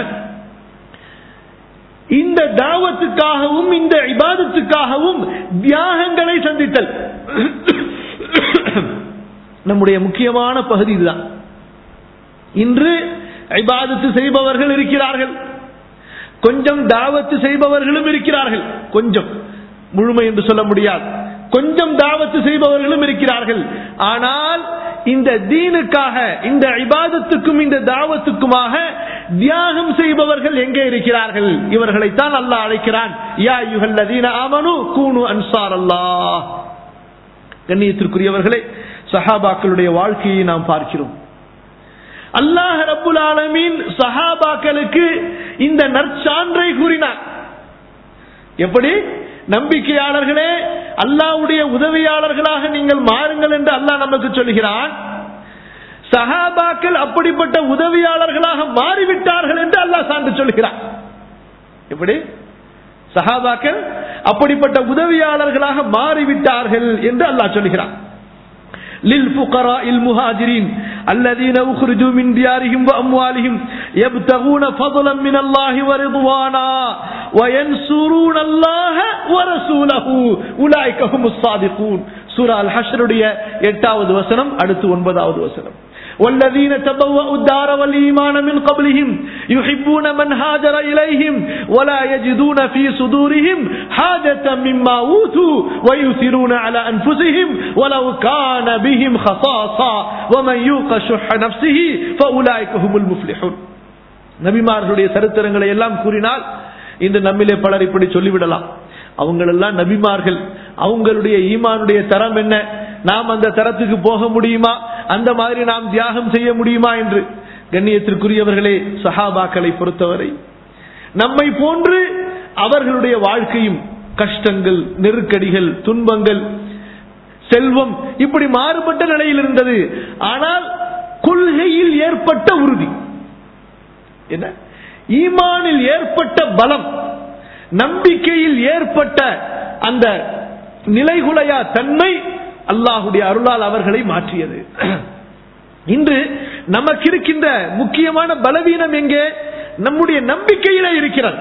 இந்த தாவத்துக்காகவும் இந்த இபாதத்துக்காகவும் தியாகங்களை சந்தித்தல் நம்முடைய முக்கியமான பகுதி இதுதான் இன்று ஐபாதத்து செய்பவர்கள் இருக்கிறார்கள் கொஞ்சம் தாவத்து செய்பவர்களும் இருக்கிறார்கள் கொஞ்சம் முழுமை என்று சொல்ல முடியாது கொஞ்சம் தாவத்து செய்பவர்களும் இருக்கிறார்கள் ஆனால் இந்த தீனுக்காக இந்த இபாதத்துக்கும் இந்த தாவத்துக்குமாக தியாகம் செய்பவர்கள் எங்கே இருக்கிறார்கள் இவர்களைத்தான் அல்லாஹ் அழைக்கிறான் யா யுகல்லதீன ஆமனு கூனு அன்சார் அல்லாஹ் கண்ணியத்திற்குரியவர்களே சஹாபாக்களுடைய வாழ்க்கையை நாம் பார்க்கிறோம் அல்லாஹ் ரப்புல் ஆலமீன் சஹாபாக்களுக்கு இந்த நற்சான்றை கூறினார் எப்படி நம்பிக்கையாளர்களே அல்லாவுடைய உதவியாளர்களாக நீங்கள் மாறுங்கள் என்று அல்லாஹ் நமக்கு சொல்கிறான் சஹாபாக்கள் அப்படிப்பட்ட உதவியாளர்களாக மாறிவிட்டார்கள் என்று அல்லாஹ் சான்று சொல்கிறான் எப்படி சஹாபாக்கள் அப்படிப்பட்ட உதவியாளர்களாக மாறிவிட்டார்கள் என்று அல்லாஹ் சொல்கிறான் للفقراء المهاجرين الذين أخرجوا من ديارهم وأموالهم يبتغون فضلا من الله ورضوانا وينصرون الله ورسوله أولئك هم الصادقون سورة الحشر எட்டாவது வசனம் அடுத்து ஒன்பதாவது வசனம் والذين تبوأوا الدار والإيمان من قبلهم يحبون من هاجر إليهم ولا يجدون في صدورهم حاجة مما أوتوا ويؤثرون على أنفسهم ولو كان بهم خصاصة ومن يوق شح نفسه فأولئك هم المفلحون நபிமார்களுடைய சரித்திரங்களை எல்லாம் கூறினால் இன்று நம்மிலே பலர் இப்படி சொல்லிவிடலாம் அவங்களெல்லாம் நபிமார்கள் அவங்களுடைய ஈமானுடைய தரம் என்ன நாம் அந்த தரத்துக்கு போக முடியுமா அந்த மாதிரி நாம் தியாகம் செய்ய முடியுமா என்று கண்ணியத்திற்குரியவர்களே சஹாபாக்களை பொறுத்தவரை நம்மை போன்று அவர்களுடைய வாழ்க்கையும் கஷ்டங்கள் நெருக்கடிகள் துன்பங்கள் செல்வம் இப்படி மாறுபட்ட நிலையில் இருந்தது ஆனால் கொள்கையில் ஏற்பட்ட உறுதி என்ன ஈமானில் ஏற்பட்ட பலம் நம்பிக்கையில் ஏற்பட்ட அந்த நிலைகுலையா தன்மை அல்லாஹுடைய அருளால் அவர்களை மாற்றியது இன்று நமக்கு இருக்கின்ற முக்கியமான பலவீனம் எங்கே நம்முடைய நம்பிக்கையிலே இருக்கிறது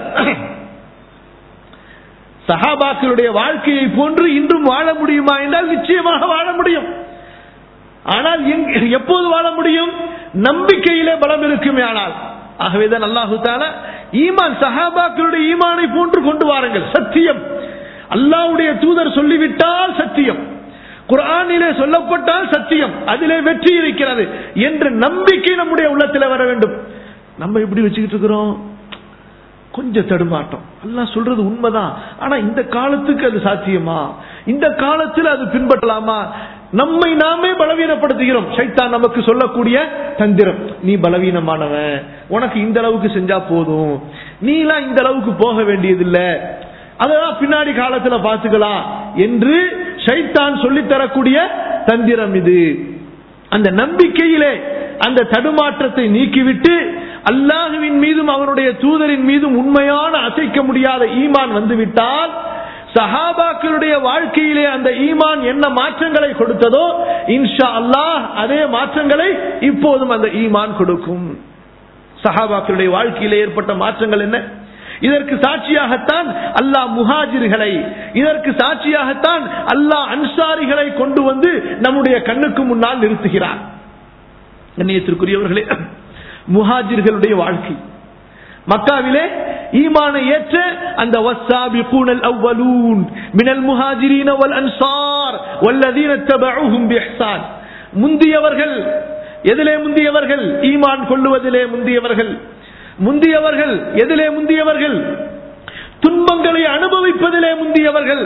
சஹாபாக்களுடைய வாழ்க்கையை போன்று இன்றும் வாழ முடியுமா என்றால் நிச்சயமாக வாழ முடியும் ஆனால் எப்போது வாழ முடியும் நம்பிக்கையிலே பலம் இருக்குமே ஆனால் ஆகவேதான் அல்லாஹு தாலா ஈமான் சஹாபாக்களுடைய ஈமானை போன்று கொண்டு வாருங்கள் சத்தியம் அல்லாவுடைய தூதர் சொல்லிவிட்டால் சத்தியம் குரானிலே சொல்லப்பட்டால் சத்தியம் அதிலே வெற்றி இருக்கிறது என்ற நம்பிக்கை நம்முடைய உள்ளத்தில் வர வேண்டும் நம்ம எப்படி வச்சுக்கிட்டு இருக்கிறோம் கொஞ்சம் தடுமாட்டம் எல்லாம் சொல்றது உண்மைதான் ஆனா இந்த காலத்துக்கு அது சாத்தியமா இந்த காலத்தில் அது பின்பற்றலாமா நம்மை நாமே பலவீனப்படுத்துகிறோம் சைத்தான் நமக்கு சொல்லக்கூடிய தந்திரம் நீ பலவீனமானவன் உனக்கு இந்த அளவுக்கு செஞ்சா போதும் நீ எல்லாம் இந்த அளவுக்கு போக வேண்டியதில்லை அதெல்லாம் பின்னாடி காலத்துல பாத்துக்கலாம் என்று சைத்தான் சொல்லித்தரக்கூடிய தந்திரம் இது அந்த நம்பிக்கையிலே அந்த தடுமாற்றத்தை நீக்கிவிட்டு அல்லாஹுவின் மீதும் அவனுடைய தூதரின் மீதும் உண்மையான அசைக்க முடியாத ஈமான் வந்துவிட்டால் சஹாபாக்களுடைய வாழ்க்கையிலே அந்த ஈமான் என்ன மாற்றங்களை கொடுத்ததோ இன்ஷா அல்லாஹ் அதே மாற்றங்களை இப்போதும் அந்த ஈமான் கொடுக்கும் சஹாபாக்களுடைய வாழ்க்கையிலே ஏற்பட்ட மாற்றங்கள் என்ன இதற்கு சாட்சியாகத்தான் அல்லாஹ் முஹாஜிர்களை இதற்கு சாட்சியாகத்தான் அல்லாஹ் அன்சாரிகளை கொண்டு வந்து நம்முடைய கண்ணுக்கு முன்னால் நிறுத்துகிறார் கண்ணியத்திற்குரியவர்களே முஹாஜிர்களுடைய வாழ்க்கை மக்காவிலே ஈமானை ஏற்ற அந்த والسابقون الأولون من المهاجرين والأنصار والذين اتبعوهم بإحسان முந்தியவர்கள் எதிலே முந்தியவர்கள் ஈமான் கொள்ளுவதிலே முந்தியவர்கள் முந்தியவர்கள் எதிலே முந்தியவர்கள் துன்பங்களை அனுபவிப்பதிலே முந்தியவர்கள்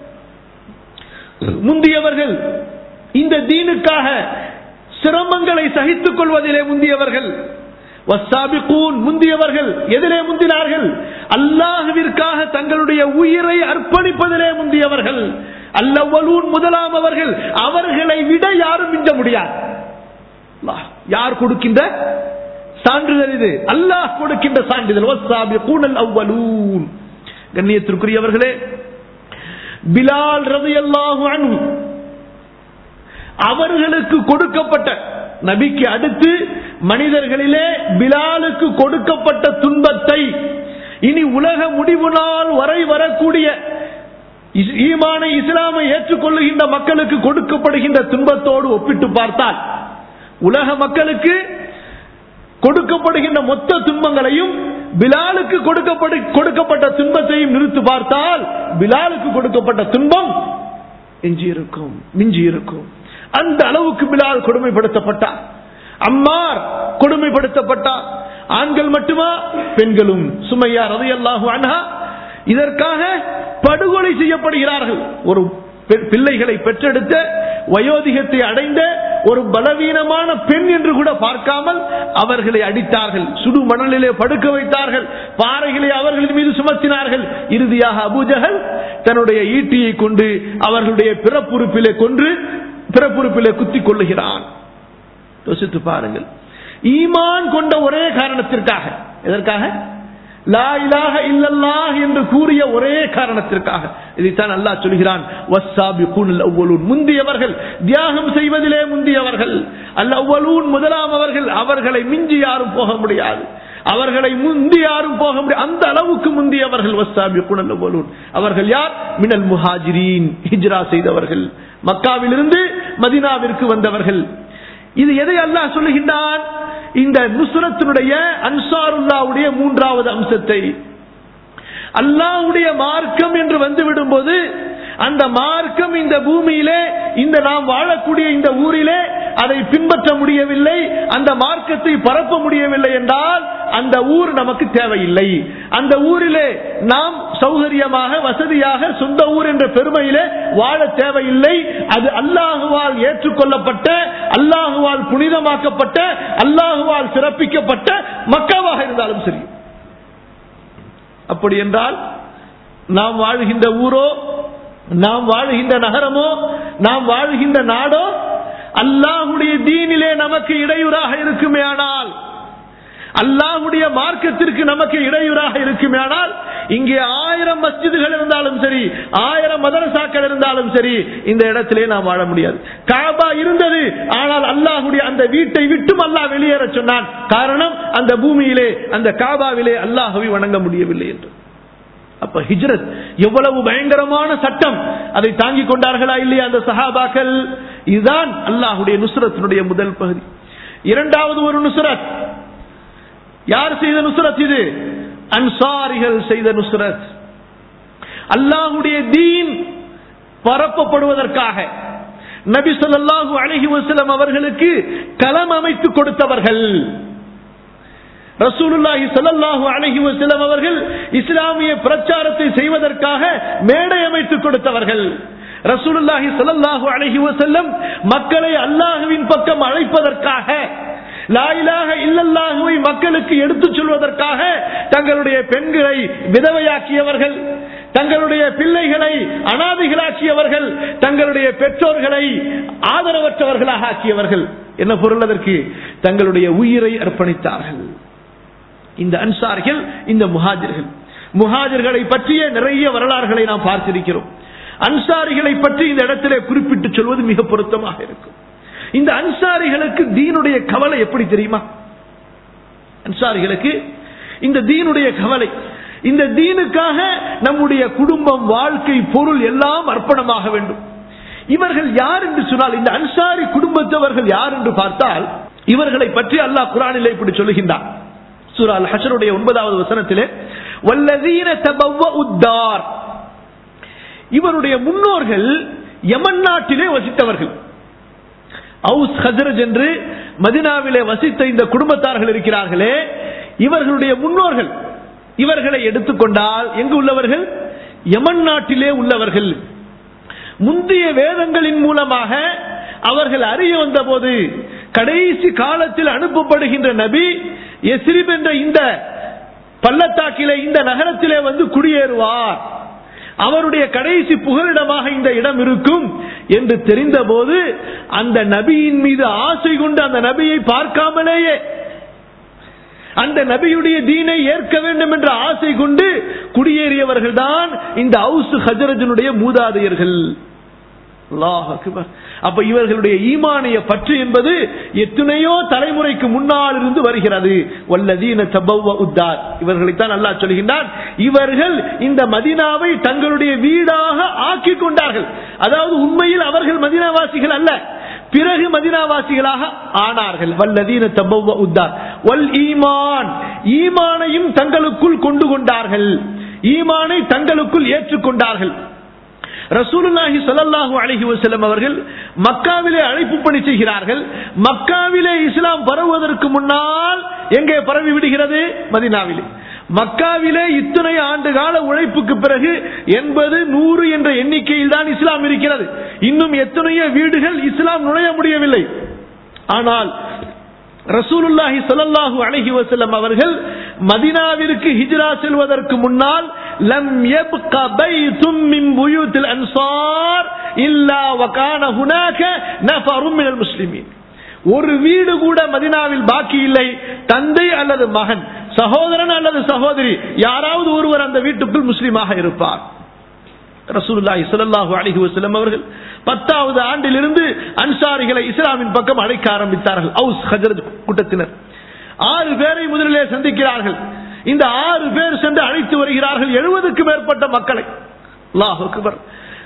முந்தியவர்கள் இந்த தீனுக்காக சிரமங்களை சகித்துக் கொள்வதிலே முந்தியவர்கள் வஸ்ஸாபிகூன் முந்தியவர்கள் எதிலே முந்தினார்கள் அல்லாஹுவிற்காக தங்களுடைய உயிரை அர்ப்பணிப்பதிலே முந்தியவர்கள் அல்லவலூன் முதலாம் அவர்கள் அவர்களை விட யாரும் மிஞ்ச முடியாது அல்லாஹ் யார் கொடுக்கின்ற சான்றிதழ் இது அல்லாஹ் கொடுக்கின்ற சான்றிதழ் வஸ்ஸாபிகூன் அவ்வலூன் கண்ணியத்திற்குரியவர்களே பிலால் ரலியல்லாஹு அன்ஹு அவர்களுக்கு கொடுக்கப்பட்ட நபிக்கு அடுத்து மனிதர்களிலே பிலாலுக்கு கொடுக்கப்பட்ட துன்பத்தை இனி உலக முடிவு நாள் வரை வரக்கூடிய இஸ்- ஈமானை இஸ்லாமை ஏற்றுக்கொள்ளுகின்ற மக்களுக்கு கொடுக்கப்படுகின்ற துன்பத்தோடு ஒப்பிட்டு பார்த்தால் உலக மக்களுக்கு கொடுக்கப்படுகின்ற மொத்த துன்பங்களையும் பிலாலுக்கு கொடுக்கப்படு கொடுக்கப்பட்ட துன்பத்தையும் நிறுத்து பார்த்தால் பிலாலுக்கு கொடுக்கப்பட்ட துன்பம் எஞ்சி இருக்கும் மிஞ்சி இருக்கும் அந்த அளவுக்கு பிலால் கொடுமைப்படுத்தப்பட்டார் அம்மார் கொடுமைப்படுத்தப்பட்டார் ஆண்கள் மட்டுமா பெண்களும் சுமையா ரதையல்லாஹு அன்ஹா இதற்காக படுகொலை செய்யப்படுகிறார்கள் ஒரு பெ- பிள்ளைகளை பெற்றெடுத்த வயோதிகத்தை அடைந்த ஒரு பலவீனமான பெண் என்று கூட பார்க்காமல் அவர்களை அடித்தார்கள் சுடு மணலிலே படுக்க வைத்தார்கள் பாறைகளை அவர்களின் மீது சுமத்தினார்கள் இறுதியாக அபூஜஹல் தன்னுடைய ஈட்டியை கொண்டு அவர்களுடைய பிறப்புறுப்பிலே கொன்று பிறப்புறுப்பிலே குத்திக் கொள்ளுகிறான் யோசித்து பாருங்கள் ஈமான் கொண்ட ஒரே காரணத்திற்காக எதற்காக லா இலாஹ இல்லல்லாஹ் என்று கூறிய ஒரே காரணத்திற்காக இதைத்தான் அல்லாஹ் சொல்கிறான் வஸ்ஸாபிகூனல் அவ்வலூன் முந்தியவர்கள் தியாகம் செய்வதிலே முந்தியவர்கள் அல் அவ்வலூன் முதலாம் அவர்கள் அவர்களை மிஞ்சி யாரும் போக முடியாது அவர்களை முந்தி யாரும் போக முடியாது அந்த அளவுக்கு முந்தியவர்கள் வஸ்ஸாபிகூனல் அவ்வலூன் அவர்கள் யார் மினல் முஹாஜிரீன் ஹிஜ்ரா செய்தவர்கள் மக்காவிலிருந்து மதினாவிற்கு வந்தவர்கள் இது எதை அல்லாஹ் சொல்லுகின்றான் இந்த நுஸ்ரத்தினுடைய அன்சாருல்லாவுடைய மூன்றாவது அம்சத்தை அல்லாஹ்வுடைய மார்க்கம் என்று வந்து விடும்போது அந்த மார்க்கம் இந்த பூமியிலே இந்த நாம் வாழக்கூடிய இந்த ஊரிலே அதை பின்பற்ற முடியவில்லை அந்த மார்க்கத்தை பரப்ப முடியவில்லை என்றால் அந்த ஊர் நமக்கு தேவையில்லை அந்த ஊரிலே நாம் சௌகரியமாக வசதியாக சொந்த ஊர் என்ற பெருமையிலே வாழ தேவையில்லை அது அல்லாஹுவால் ஏற்றுக்கொள்ளப்பட்ட அல்லாஹுவால் புனிதமாக்கப்பட்ட அல்லாஹுவால் சிறப்பிக்கப்பட்ட மக்காவாக இருந்தாலும் சரி அப்படி என்றால் நாம் வாழுகின்ற ஊரோ நாம் வாழுகின்ற நகரமோ நாம் வாழுகின்ற நாடோ அல்லாஹுடைய தீனிலே நமக்கு இடையூறாக இருக்குமே ஆனால் அல்லாஹுடைய மார்க்கத்திற்கு நமக்கு இடையூறாக இருக்குமே ஆனால் இங்கே ஆயிரம் மஸ்ஜிதுகள் இருந்தாலும் சரி ஆயிரம் மதரசாக்கள் இருந்தாலும் சரி இந்த இடத்திலே நாம் வாழ முடியாது காபா இருந்தது ஆனால் அல்லாஹுடைய அந்த வீட்டை விட்டும் அல்லாஹ் வெளியேற சொன்னான் காரணம் அந்த பூமியிலே அந்த காபாவிலே அல்லாஹுவை வணங்க முடியவில்லை என்று அப்ப ஹிஜ்ரத் எவ்வளவு பயங்கரமான சட்டம் அதை தாங்கிக் கொண்டார்களா இல்லையா அந்த சஹாபாக்கள் இதுதான் அல்லாஹுடைய நுஸ்ரத்தினுடைய முதல் பகுதி இரண்டாவது ஒரு நுஸ்ரத் யார் செய்த நுஸ்ரத் இது அன்சாரிகள் செய்த நுஸ்ரத் அல்லாஹுடைய தீன் பரப்பப்படுவதற்காக நபி ஸல்லல்லாஹு அலைஹி வஸல்லம் அவர்களுக்கு களம் அமைத்து கொடுத்தவர்கள் ரசூலுல்லாஹி ஸல்லல்லாஹு அலைஹி வஸல்லம் அவர்கள் இஸ்லாமிய பிரச்சாரத்தை செய்வதற்காக மேடை அமைத்து கொடுத்தவர்கள் ரசூலுல்லாஹி ஸல்லல்லாஹு அலைஹி வஸல்லம் மக்களை அல்லாஹ்வின் பக்கம் அழைப்பதற்காக லா இலாஹ இல்லல்லாஹுவை மக்களுக்கு எடுத்துச் சொல்வதற்காக தங்களுடைய பெண்களை விதவையாக்கியவர்கள் தங்களுடைய பிள்ளைகளை அனாதைகளாக்கியவர்கள் தங்களுடைய பெற்றோர்களை ஆதரவற்றவர்களாக ஆக்கியவர்கள் என்ன பொருள் அதற்கு தங்களுடைய உயிரை அர்ப்பணித்தார்கள் இந்த அன்சார்கள் இந்த முஹாஜர்கள் முஹாஜர்களை பற்றிய நிறைய வரலாறுகளை நாம் பார்த்திருக்கிறோம் அன்சாரிகளை பற்றி இந்த இடத்திலே குறிப்பிட்டு சொல்வது மிக பொருத்தமாக இருக்கும் இந்த அன்சாரிகளுக்கு தீனுடைய கவலை எப்படி தெரியுமா அன்சாரிகளுக்கு இந்த தீனுடைய கவலை இந்த தீனுக்காக நம்முடைய குடும்பம் வாழ்க்கை பொருள் எல்லாம் அர்ப்பணமாக வேண்டும் இவர்கள் யார் என்று சொன்னால் இந்த அன்சாரி குடும்பத்தவர்கள் யார் என்று பார்த்தால் இவர்களை பற்றி அல்லாஹ் குரானிலே இப்படி சொல்லுகின்றான் சூரா அல் ஹஷருடைய ஒன்பதாவது வசனத்திலே வல்லதீன தபவ்வ உத்தார் இவருடைய முன்னோர்கள் யமன் நாட்டிலே வசித்தவர்கள் அவுஸ் ஹசரஜ் என்று மதினாவிலே வசித்த இந்த குடும்பத்தார்கள் இருக்கிறார்களே இவர்களுடைய முன்னோர்கள் இவர்களை எடுத்துக்கொண்டால் எங்கு உள்ளவர்கள் யமன் நாட்டிலே உள்ளவர்கள் முந்தைய வேதங்களின் மூலமாக அவர்கள் அறிய வந்த போது கடைசி காலத்தில் அனுப்பப்படுகின்ற நபி எஸ்ரிப் என்ற இந்த பள்ளத்தாக்கிலே இந்த நகரத்திலே வந்து குடியேறுவார் அவருடைய கடைசி புகலிடமாக இந்த இடம் இருக்கும் என்று தெரிந்த போது அந்த நபியின் மீது ஆசை கொண்டு அந்த நபியை பார்க்காமலேயே அந்த நபியுடைய தீனை ஏற்க வேண்டும் என்ற ஆசை கொண்டு குடியேறியவர்கள் தான் இந்த அவுசு ஹஜரஜனுடைய மூதாதையர்கள் அல்லாஹ் அக்பர். அப்ப இவர்களுடைய ஈமானிய பற்று என்பது எத்தனையோ தலைமுறைக்கு முன்னால் இருந்து வருகிறது வல்லதீன தபவ்வ உத்தார் இவர்களைத்தான் அல்லாஹ் சொல்கின்றான் இவர்கள் இந்த மதினாவை தங்களுடைய வீடாக ஆக்கி கொண்டார்கள் அதாவது உண்மையில் அவர்கள் மதினாவாசிகள் அல்ல பிறகு மதினாவாசிகளாக ஆனார்கள் வல்லதீன தபவ்வ உத்தார் வல் ஈமான் ஈமானையும் தங்களுக்குள் கொண்டு கொண்டார்கள் ஈமானை தங்களுக்குள் ஏற்றுக்கொண்டார்கள் ரசூலுல்லாஹி ஸல்லல்லாஹு அலைஹி வஸல்லம் அவர்கள் மக்காவிலே அழைப்பு பணி செய்கிறார்கள் மக்காவிலே இஸ்லாம் பரவுவதற்கு முன்னால் எங்கே பரவி விடுகிறது மதினாவிலே மக்காவிலே இத்தனை ஆண்டு கால உழைப்புக்கு பிறகு எண்பது நூறு என்ற எண்ணிக்கையில் தான் இஸ்லாம் இருக்கிறது இன்னும் எத்தனையோ வீடுகள் இஸ்லாம் நுழைய முடியவில்லை ஆனால் ரசூலுல்லாஹி ஸல்லல்லாஹு அலைஹி வஸல்லம் அவர்கள் மதீனாவிற்கு ஹிஜ்ரா செல்வதற்கு முன்னால் லம் யப்க பைத்தும் மின் புயூத்தில் அன்சார் இல்லா வகான ஹுனாக நஃபரும் மினல் முஸ்லிமீன் ஒரு வீடு கூட மதினாவில் பாக்கி இல்லை தந்தை அல்லது மகன் சகோதரன் அல்லது சகோதரி யாராவது ஒருவர் அந்த வீட்டுக்குள் முஸ்லீமாக இருப்பார் ரசூலுல்லாஹி ஸல்லல்லாஹு அலைஹி வஸல்லம் அவர்கள் பத்தாவது ஆண்டிலிருந்து அன்சாரிகளை இஸ்லாமின் பக்கம் அழைக்க ஆரம்பித்தார்கள் அவுஸ் ஹஜரத் கூட்டத்தினர் ஆறு பேரை முதலிலே சந்திக்கிறார்கள் இந்த ஆறு பேர் சென்று அழைத்து வருகிறார்கள் எழுபதுக்கு மேற்பட்ட மக்களை அல்லாஹ் அக்பர்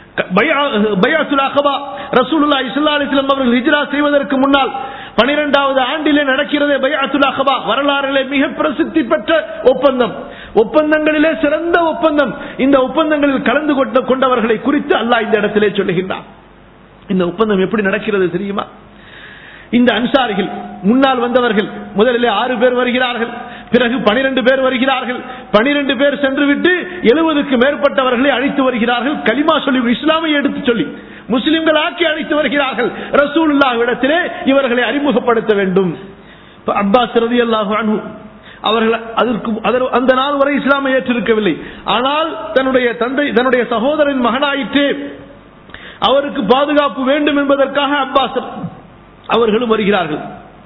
பயாத்துல் அகபா ரசூலுல்லாஹி ஸல்லல்லாஹு அலைஹி வஸல்லம் அவர்கள் ஹிஜ்ரா செய்வதற்கு முன்னால் பனிரெண்டாவது ஆண்டிலே நடக்கிறதே பயாத்துல் அகபா வரலாறிலே மிக பிரசித்தி பெற்ற ஒப்பந்தம் ஒப்பந்தங்களிலே சிறந்த ஒப்பந்தம் இந்த ஒப்பந்தங்களில் கலந்து கொண்ட கொண்டவர்களை குறித்து அல்லாஹ் இந்த இடத்திலே சொல்லுகின்றான் இந்த ஒப்பந்தம் எப்படி நடக்கிறது தெரியுமா இந்த அன்சாரிகள் முன்னால் வந்தவர்கள் முதலிலே ஆறு பேர் வருகிறார்கள் பிறகு பனிரெண்டு பேர் வருகிறார்கள் பனிரெண்டு பேர் சென்று விட்டு எழுபதுக்கு மேற்பட்டவர்களை அழைத்து வருகிறார்கள் கலிமா சொல்லி இஸ்லாமை எடுத்து சொல்லி முஸ்லிம்கள் ஆக்கி அழைத்து வருகிறார்கள் ரசூலுல்லா இடத்திலே இவர்களை அறிமுகப்படுத்த வேண்டும் இப்ப அப்பாஸ் ரதி அல்லாஹு அன்ஹு அவர்கள் அதற்கு அதர்- அந்த நாள் வரை இஸ்லாமை ஏற்றிருக்கவில்லை ஆனால் தன்னுடைய தந்தை தன்னுடைய சகோதரன் மகனாயிற்று அவருக்கு பாதுகாப்பு வேண்டும் என்பதற்காக அப்பாஸ் அவர்களும் வருகிறார்கள்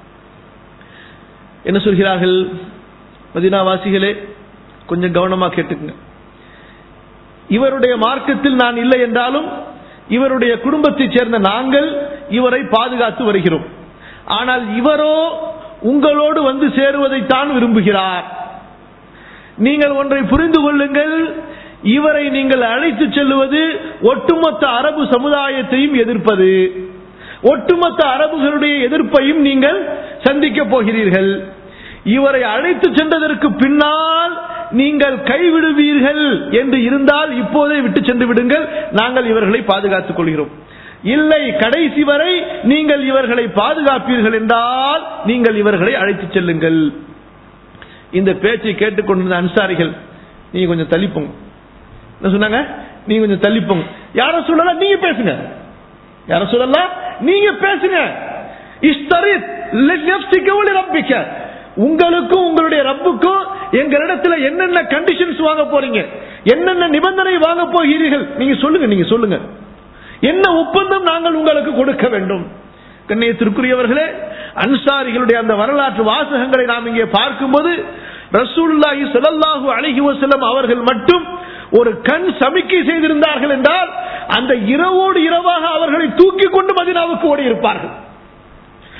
என்ன சொல்கிறார்கள் மதினாவாசிகளே கொஞ்சம் கவனமா கேட்டுக்குங்க இவருடைய மார்க்கத்தில் நான் இல்லை என்றாலும் இவருடைய குடும்பத்தைச் சேர்ந்த நாங்கள் இவரை பாதுகாத்து வருகிறோம் ஆனால் இவரோ உங்களோடு வந்து சேருவதைத்தான் விரும்புகிறார் நீங்கள் ஒன்றை புரிந்து கொள்ளுங்கள் இவரை நீங்கள் அழைத்து செல்லுவது ஒட்டுமொத்த அரபு சமுதாயத்தையும் எதிர்ப்பது ஒட்டுமொத்த அரபுகளுடைய எதிர்ப்பையும் நீங்கள் சந்திக்க போகிறீர்கள் இவரை அழைத்து சென்றதற்கு பின்னால் நீங்கள் கைவிடுவீர்கள் என்று இருந்தால் இப்போதே விட்டு சென்று விடுங்கள் நாங்கள் இவர்களை பாதுகாத்துக் கொள்கிறோம் இல்லை கடைசி வரை நீங்கள் இவர்களை பாதுகாப்பீர்கள் என்றால் நீங்கள் இவர்களை அழைத்து செல்லுங்கள் இந்த பேச்சை கேட்டுக்கொண்டிருந்த அன்சாரிகள் நீங்க கொஞ்சம் தள்ளிப்போங்க என்ன சொன்னாங்க நீங்க கொஞ்சம் தள்ளிப்போங்க யார சொல்லலாம் நீங்க பேசுங்க யார சொல்லலாம் நீங்க பேசுங்க இஸ்தரித் லினஃப்ஸிக வ லிரப்பிக. உங்களுக்கும் உங்களுடைய ரப்புக்கும் எங்களிடத்துல என்னென்ன கண்டிஷன்ஸ் வாங்க போறீங்க என்னென்ன நிபந்தனை வாங்க போகிறீர்கள் நீங்க சொல்லுங்க நீங்க சொல்லுங்க என்ன ஒப்பந்தம் நாங்கள் உங்களுக்கு கொடுக்க வேண்டும் கண்ணியத்திற்குரியவர்களே அன்சாரிகளுடைய அந்த வரலாற்று வாசகங்களை நாம் இங்கே பார்க்கும்போது ரசூலுல்லாஹி ஸல்லல்லாஹு அலைஹி வஸல்லம் அவர்கள் மட்டும் ஒரு கண் சமிக்கை செய்திருந்தார்கள் என்றால் அந்த இரவோடு இரவாக அவர்களை தூக்கி கொண்டு மதினாவுக்கு ஓடி இருப்பார்கள்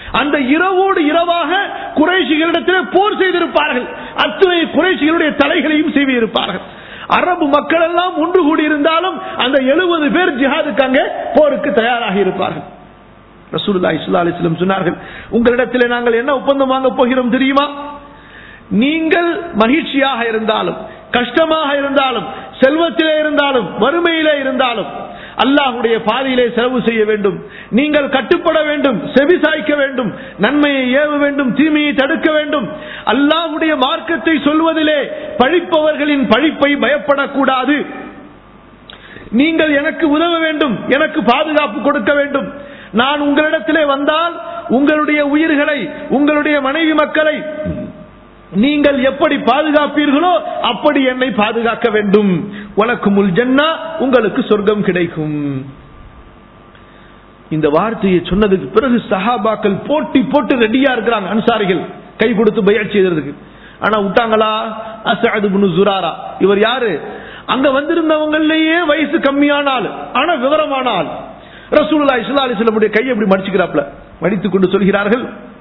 அந்த இரவோடு இரவாக குறைஷிகளிடத்திலே போர் செய்திருப்பார்கள் அத்தனை குறைஷிகளுடைய தலைகளையும் செய்திருப்பார்கள் அரபு மக்கள் எல்லாம் ஒன்று கூடி இருந்தாலும் அந்த எழுபது பேர் ஜிஹாதுக்கு அங்கே போருக்கு தயாராக இருப்பார்கள் ரசூலுல்லாஹி ஸல்லல்லாஹு அலைஹி வஸல்லம் சொன்னார்கள் உங்களிடத்தில் நாங்கள் என்ன ஒப்பந்தம் வாங்க போகிறோம் தெரியுமா நீங்கள் மகிழ்ச்சியாக இருந்தாலும் கஷ்டமாக இருந்தாலும் செல்வத்திலே இருந்தாலும் வறுமையிலே இருந்தாலும் அல்லாஹுடைய பாதையிலே செலவு செய்ய வேண்டும் நீங்கள் கட்டுப்பட வேண்டும் செவி சாய்க்க வேண்டும் நன்மையை ஏவ வேண்டும் தீமையை தடுக்க வேண்டும் அல்லாஹுடைய மார்க்கத்தை சொல்வதிலே பழிப்பவர்களின் பழிப்பை பயப்படக்கூடாது நீங்கள் எனக்கு உதவ வேண்டும் எனக்கு பாதுகாப்பு கொடுக்க வேண்டும் நான் உங்களிடத்திலே வந்தால் உங்களுடைய உயிர்களை உங்களுடைய மனைவி மக்களை நீங்கள் எப்படி பாதுகாப்பீர்களோ அப்படி என்னை பாதுகாக்க வேண்டும் உனக்கு முல் ஜன்னா உங்களுக்கு சொர்க்கம் கிடைக்கும் இந்த வார்த்தையை சொன்னதுக்கு பிறகு சஹாபாக்கள் போட்டி போட்டு ரெடியா இருக்கிறாங்க அன்சாரிகள் கை கொடுத்து பயிற்சி செய்யறதுக்கு ஆனா விட்டாங்களா அசது புனு ஜுராரா இவர் யாரு அங்க வந்திருந்தவங்களையே வயசு கம்மியான ஆள் ஆனா விவரமான ஆள் ரசூலுல்லாஹி ஸல்லல்லாஹு அலைஹி வஸல்லம் கையை இப்படி மடிச்சுக்கிறாப்ல மடித்துக் கொண்டு சொல்கிறார்கள்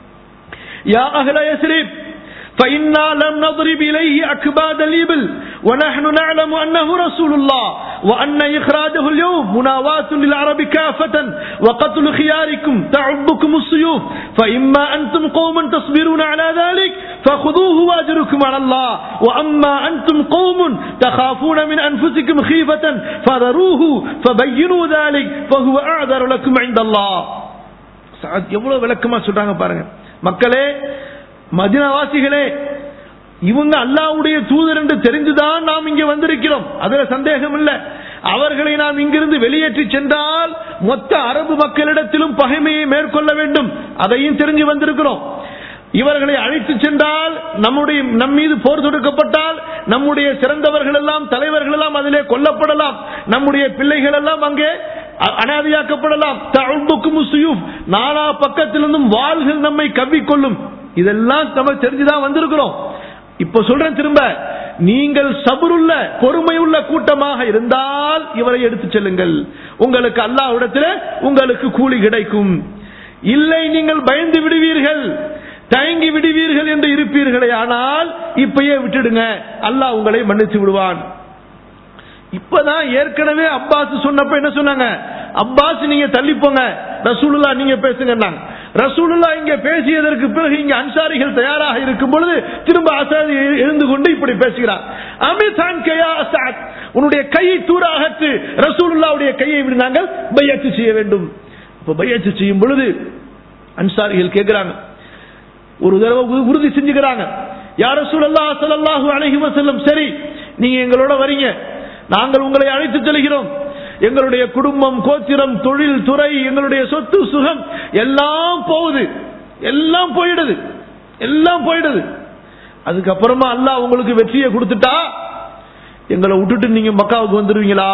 யா அஹ்ல யஸ்ரிப் فإنا لم نضرب إليه أكباد الإبل ونحن نعلم أنه رسول الله وأن إخراجه اليوم مناواة للعرب كافة وقتل خياركم تعبكم السيوف فإما أنتم قوم تصبرون على ذلك فخذوه وأجركم على الله وأما أنتم قوم تخافون من أنفسكم خيفة فذروه فبينوا ذلك فهو أعذر لكم عند الله சாத் எவ்வளவு விளக்கமா சொல்றாங்க பாருங்க மக்களே மதினவாசிகளே இவங்க அல்லாவுடைய தூதர் என்று தெரிந்துதான் நாம் இங்கே வந்திருக்கிறோம் அதுல சந்தேகம் இல்ல அவர்களை நாம் இங்கிருந்து வெளியேற்றி சென்றால் மொத்த அரபு மக்களிடத்திலும் பகைமையை மேற்கொள்ள வேண்டும் அதையும் தெரிஞ்சு வந்திருக்கிறோம் இவர்களை அழைத்து சென்றால் நம்முடைய நம் மீது போர் தொடுக்கப்பட்டால் நம்முடைய சிறந்தவர்கள் எல்லாம் தலைவர்கள் எல்லாம் அதிலே கொல்லப்படலாம் நம்முடைய பிள்ளைகள் எல்லாம் அங்கே அனாதையாக்கப்படலாம் நாலா பக்கத்திலிருந்தும் வாள்கள் நம்மை கவ்விக்கொள்ளும் இதெல்லாம் நம்ம தெரிஞ்சுதான் வந்திருக்கிறோம் இப்ப சொல்றேன் திரும்ப நீங்கள் சபருள்ள பொறுமையுள்ள கூட்டமாக இருந்தால் இவரை எடுத்து செல்லுங்கள் உங்களுக்கு அல்லாஹ்விடத்தில் உங்களுக்கு கூலி கிடைக்கும் இல்லை நீங்கள் பயந்து விடுவீர்கள் தயங்கி விடுவீர்கள் என்று இருப்பீர்களே ஆனால் இப்பயே விட்டுடுங்க அல்லாஹ் உங்களை மன்னிச்சு விடுவான் இப்பதான் ஏற்கனவே அப்பாஸ் சொன்னப்ப என்ன சொன்னாங்க அப்பாஸ் நீங்க தள்ளி போங்க ரசூலுல்லா நீங்க பேசுங்க ரசூலுல்லா இங்க பேசியதற்கு பிறகு இங்க அன்சாரிகள் தயாராக இருக்கும் பொழுது திரும்ப அசாதி எழுந்து கொண்டு இப்படி பேசுகிறார் அமிதான் கையா அசாத் உன்னுடைய கையை தூர அகற்று ரசூலுல்லாவுடைய கையை விட நாங்கள் பையத்து செய்ய வேண்டும் இப்ப பையத்து செய்யும் பொழுது அன்சாரிகள் கேட்கிறாங்க ஒரு தடவை உறுதி செஞ்சுக்கிறாங்க யார சூழல்லா சல்லாஹூ அழகி வசல்லம் சரி நீங்க எங்களோட வரீங்க நாங்கள் உங்களை அழைத்து செல்கிறோம் எங்களுடைய குடும்பம் கோத்திரம் தொழில் துறை எங்களுடைய சொத்து சுகம் எல்லாம் போகுது எல்லாம் போயிடுது எல்லாம் போயிடுது அதுக்கப்புறமா அல்லாஹ் உங்களுக்கு வெற்றியை கொடுத்துட்டா எங்களை விட்டுட்டு நீங்க மக்காவுக்கு வந்துருவீங்களா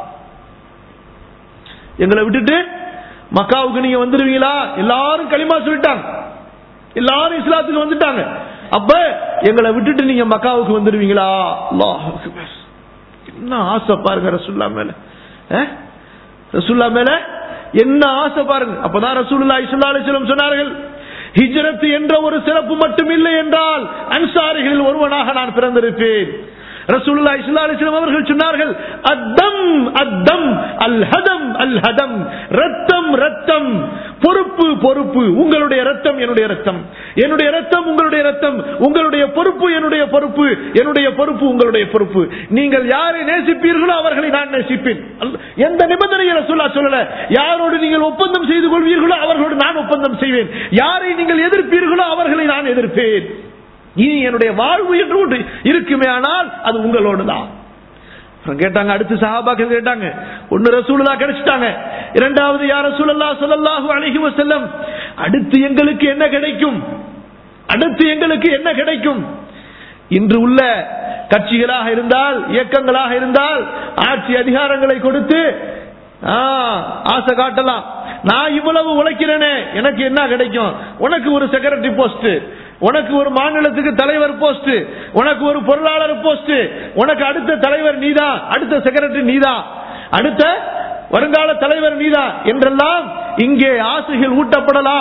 எங்களை விட்டுட்டு மக்காவுக்கு நீங்க வந்துருவீங்களா எல்லாரும் களிமா சொல்லிட்டாங்க எல்லாரும் இஸ்லாத்துக்கு வந்துட்டாங்க அப்ப எங்களை விட்டுட்டு நீங்க மக்காவுக்கு வந்துருவீங்களா அல்லாஹ் என்ன ஆசை பாருங்க ரசுல்லா மேல ரசுல்லா மேல என்ன ஆசை பாருங்க அப்பதான் ரசூல்லா இஸ்லா அலிஸ்லம் சொன்னார்கள் ஹிஜ்ரத் என்ற ஒரு சிறப்பு மட்டும் இல்லை என்றால் அன்சாரிகளில் ஒருவனாக நான் பிறந்திருப்பேன் ரசூலுல்லா இஸ்லா அலிஸ்லாம் அவர்கள் சொன்னார்கள் அத்தம் அத்தம் அல் ஹதம் அல் ஹதம் ரத்தம் ரத்தம் பொறுப்பு பொறுப்பு உங்களுடைய ரத்தம் என்னுடைய ரத்தம் என்னுடைய ரத்தம் உங்களுடைய ரத்தம் உங்களுடைய பொறுப்பு என்னுடைய பொறுப்பு என்னுடைய பொறுப்பு உங்களுடைய பொறுப்பு நீங்கள் யாரை நேசிப்பீர்களோ அவர்களை நான் நேசிப்பேன் எந்த நிபந்தனையை ரசூல்லா சொல்லல யாரோடு நீங்கள் ஒப்பந்தம் செய்து கொள்வீர்களோ அவர்களோடு நான் ஒப்பந்தம் செய்வேன் யாரை நீங்கள் எதிர்ப்பீர்களோ அவர்களை நான் எதிர்ப்பேன் இனி என்னுடைய வாழ்வு என்று ஒன்று இருக்குமே ஆனால் அது உங்களோடு தான் கேட்டாங்க அடுத்து சஹாபாக்கள் கேட்டாங்க ஒன்னு ரசூலுல்லா கிடைச்சிட்டாங்க இரண்டாவது யார் ரசூலுல்லா ஸல்லல்லாஹு அலைஹி வஸல்லம் அடுத்து எங்களுக்கு என்ன கிடைக்கும் அடுத்து எங்களுக்கு என்ன கிடைக்கும் இன்று உள்ள கட்சிகளாக இருந்தால் இயக்கங்களாக இருந்தால் ஆட்சி அதிகாரங்களை கொடுத்து ஆசை காட்டலாம் நான் இவ்வளவு உழைக்கிறேனே எனக்கு என்ன கிடைக்கும் உனக்கு ஒரு செக்ரட்டரி போஸ்ட் உனக்கு ஒரு மாநிலத்துக்கு தலைவர் போஸ்ட் உனக்கு ஒரு பொருளாளர் போஸ்ட் உனக்கு அடுத்த தலைவர் நீதான் அடுத்த செக்ரட்டரி நீதான் அடுத்த வருங்கால தலைவர் நீதான் என்றெல்லாம் இங்கே ஆசைகள் ஊட்டப்படலாம்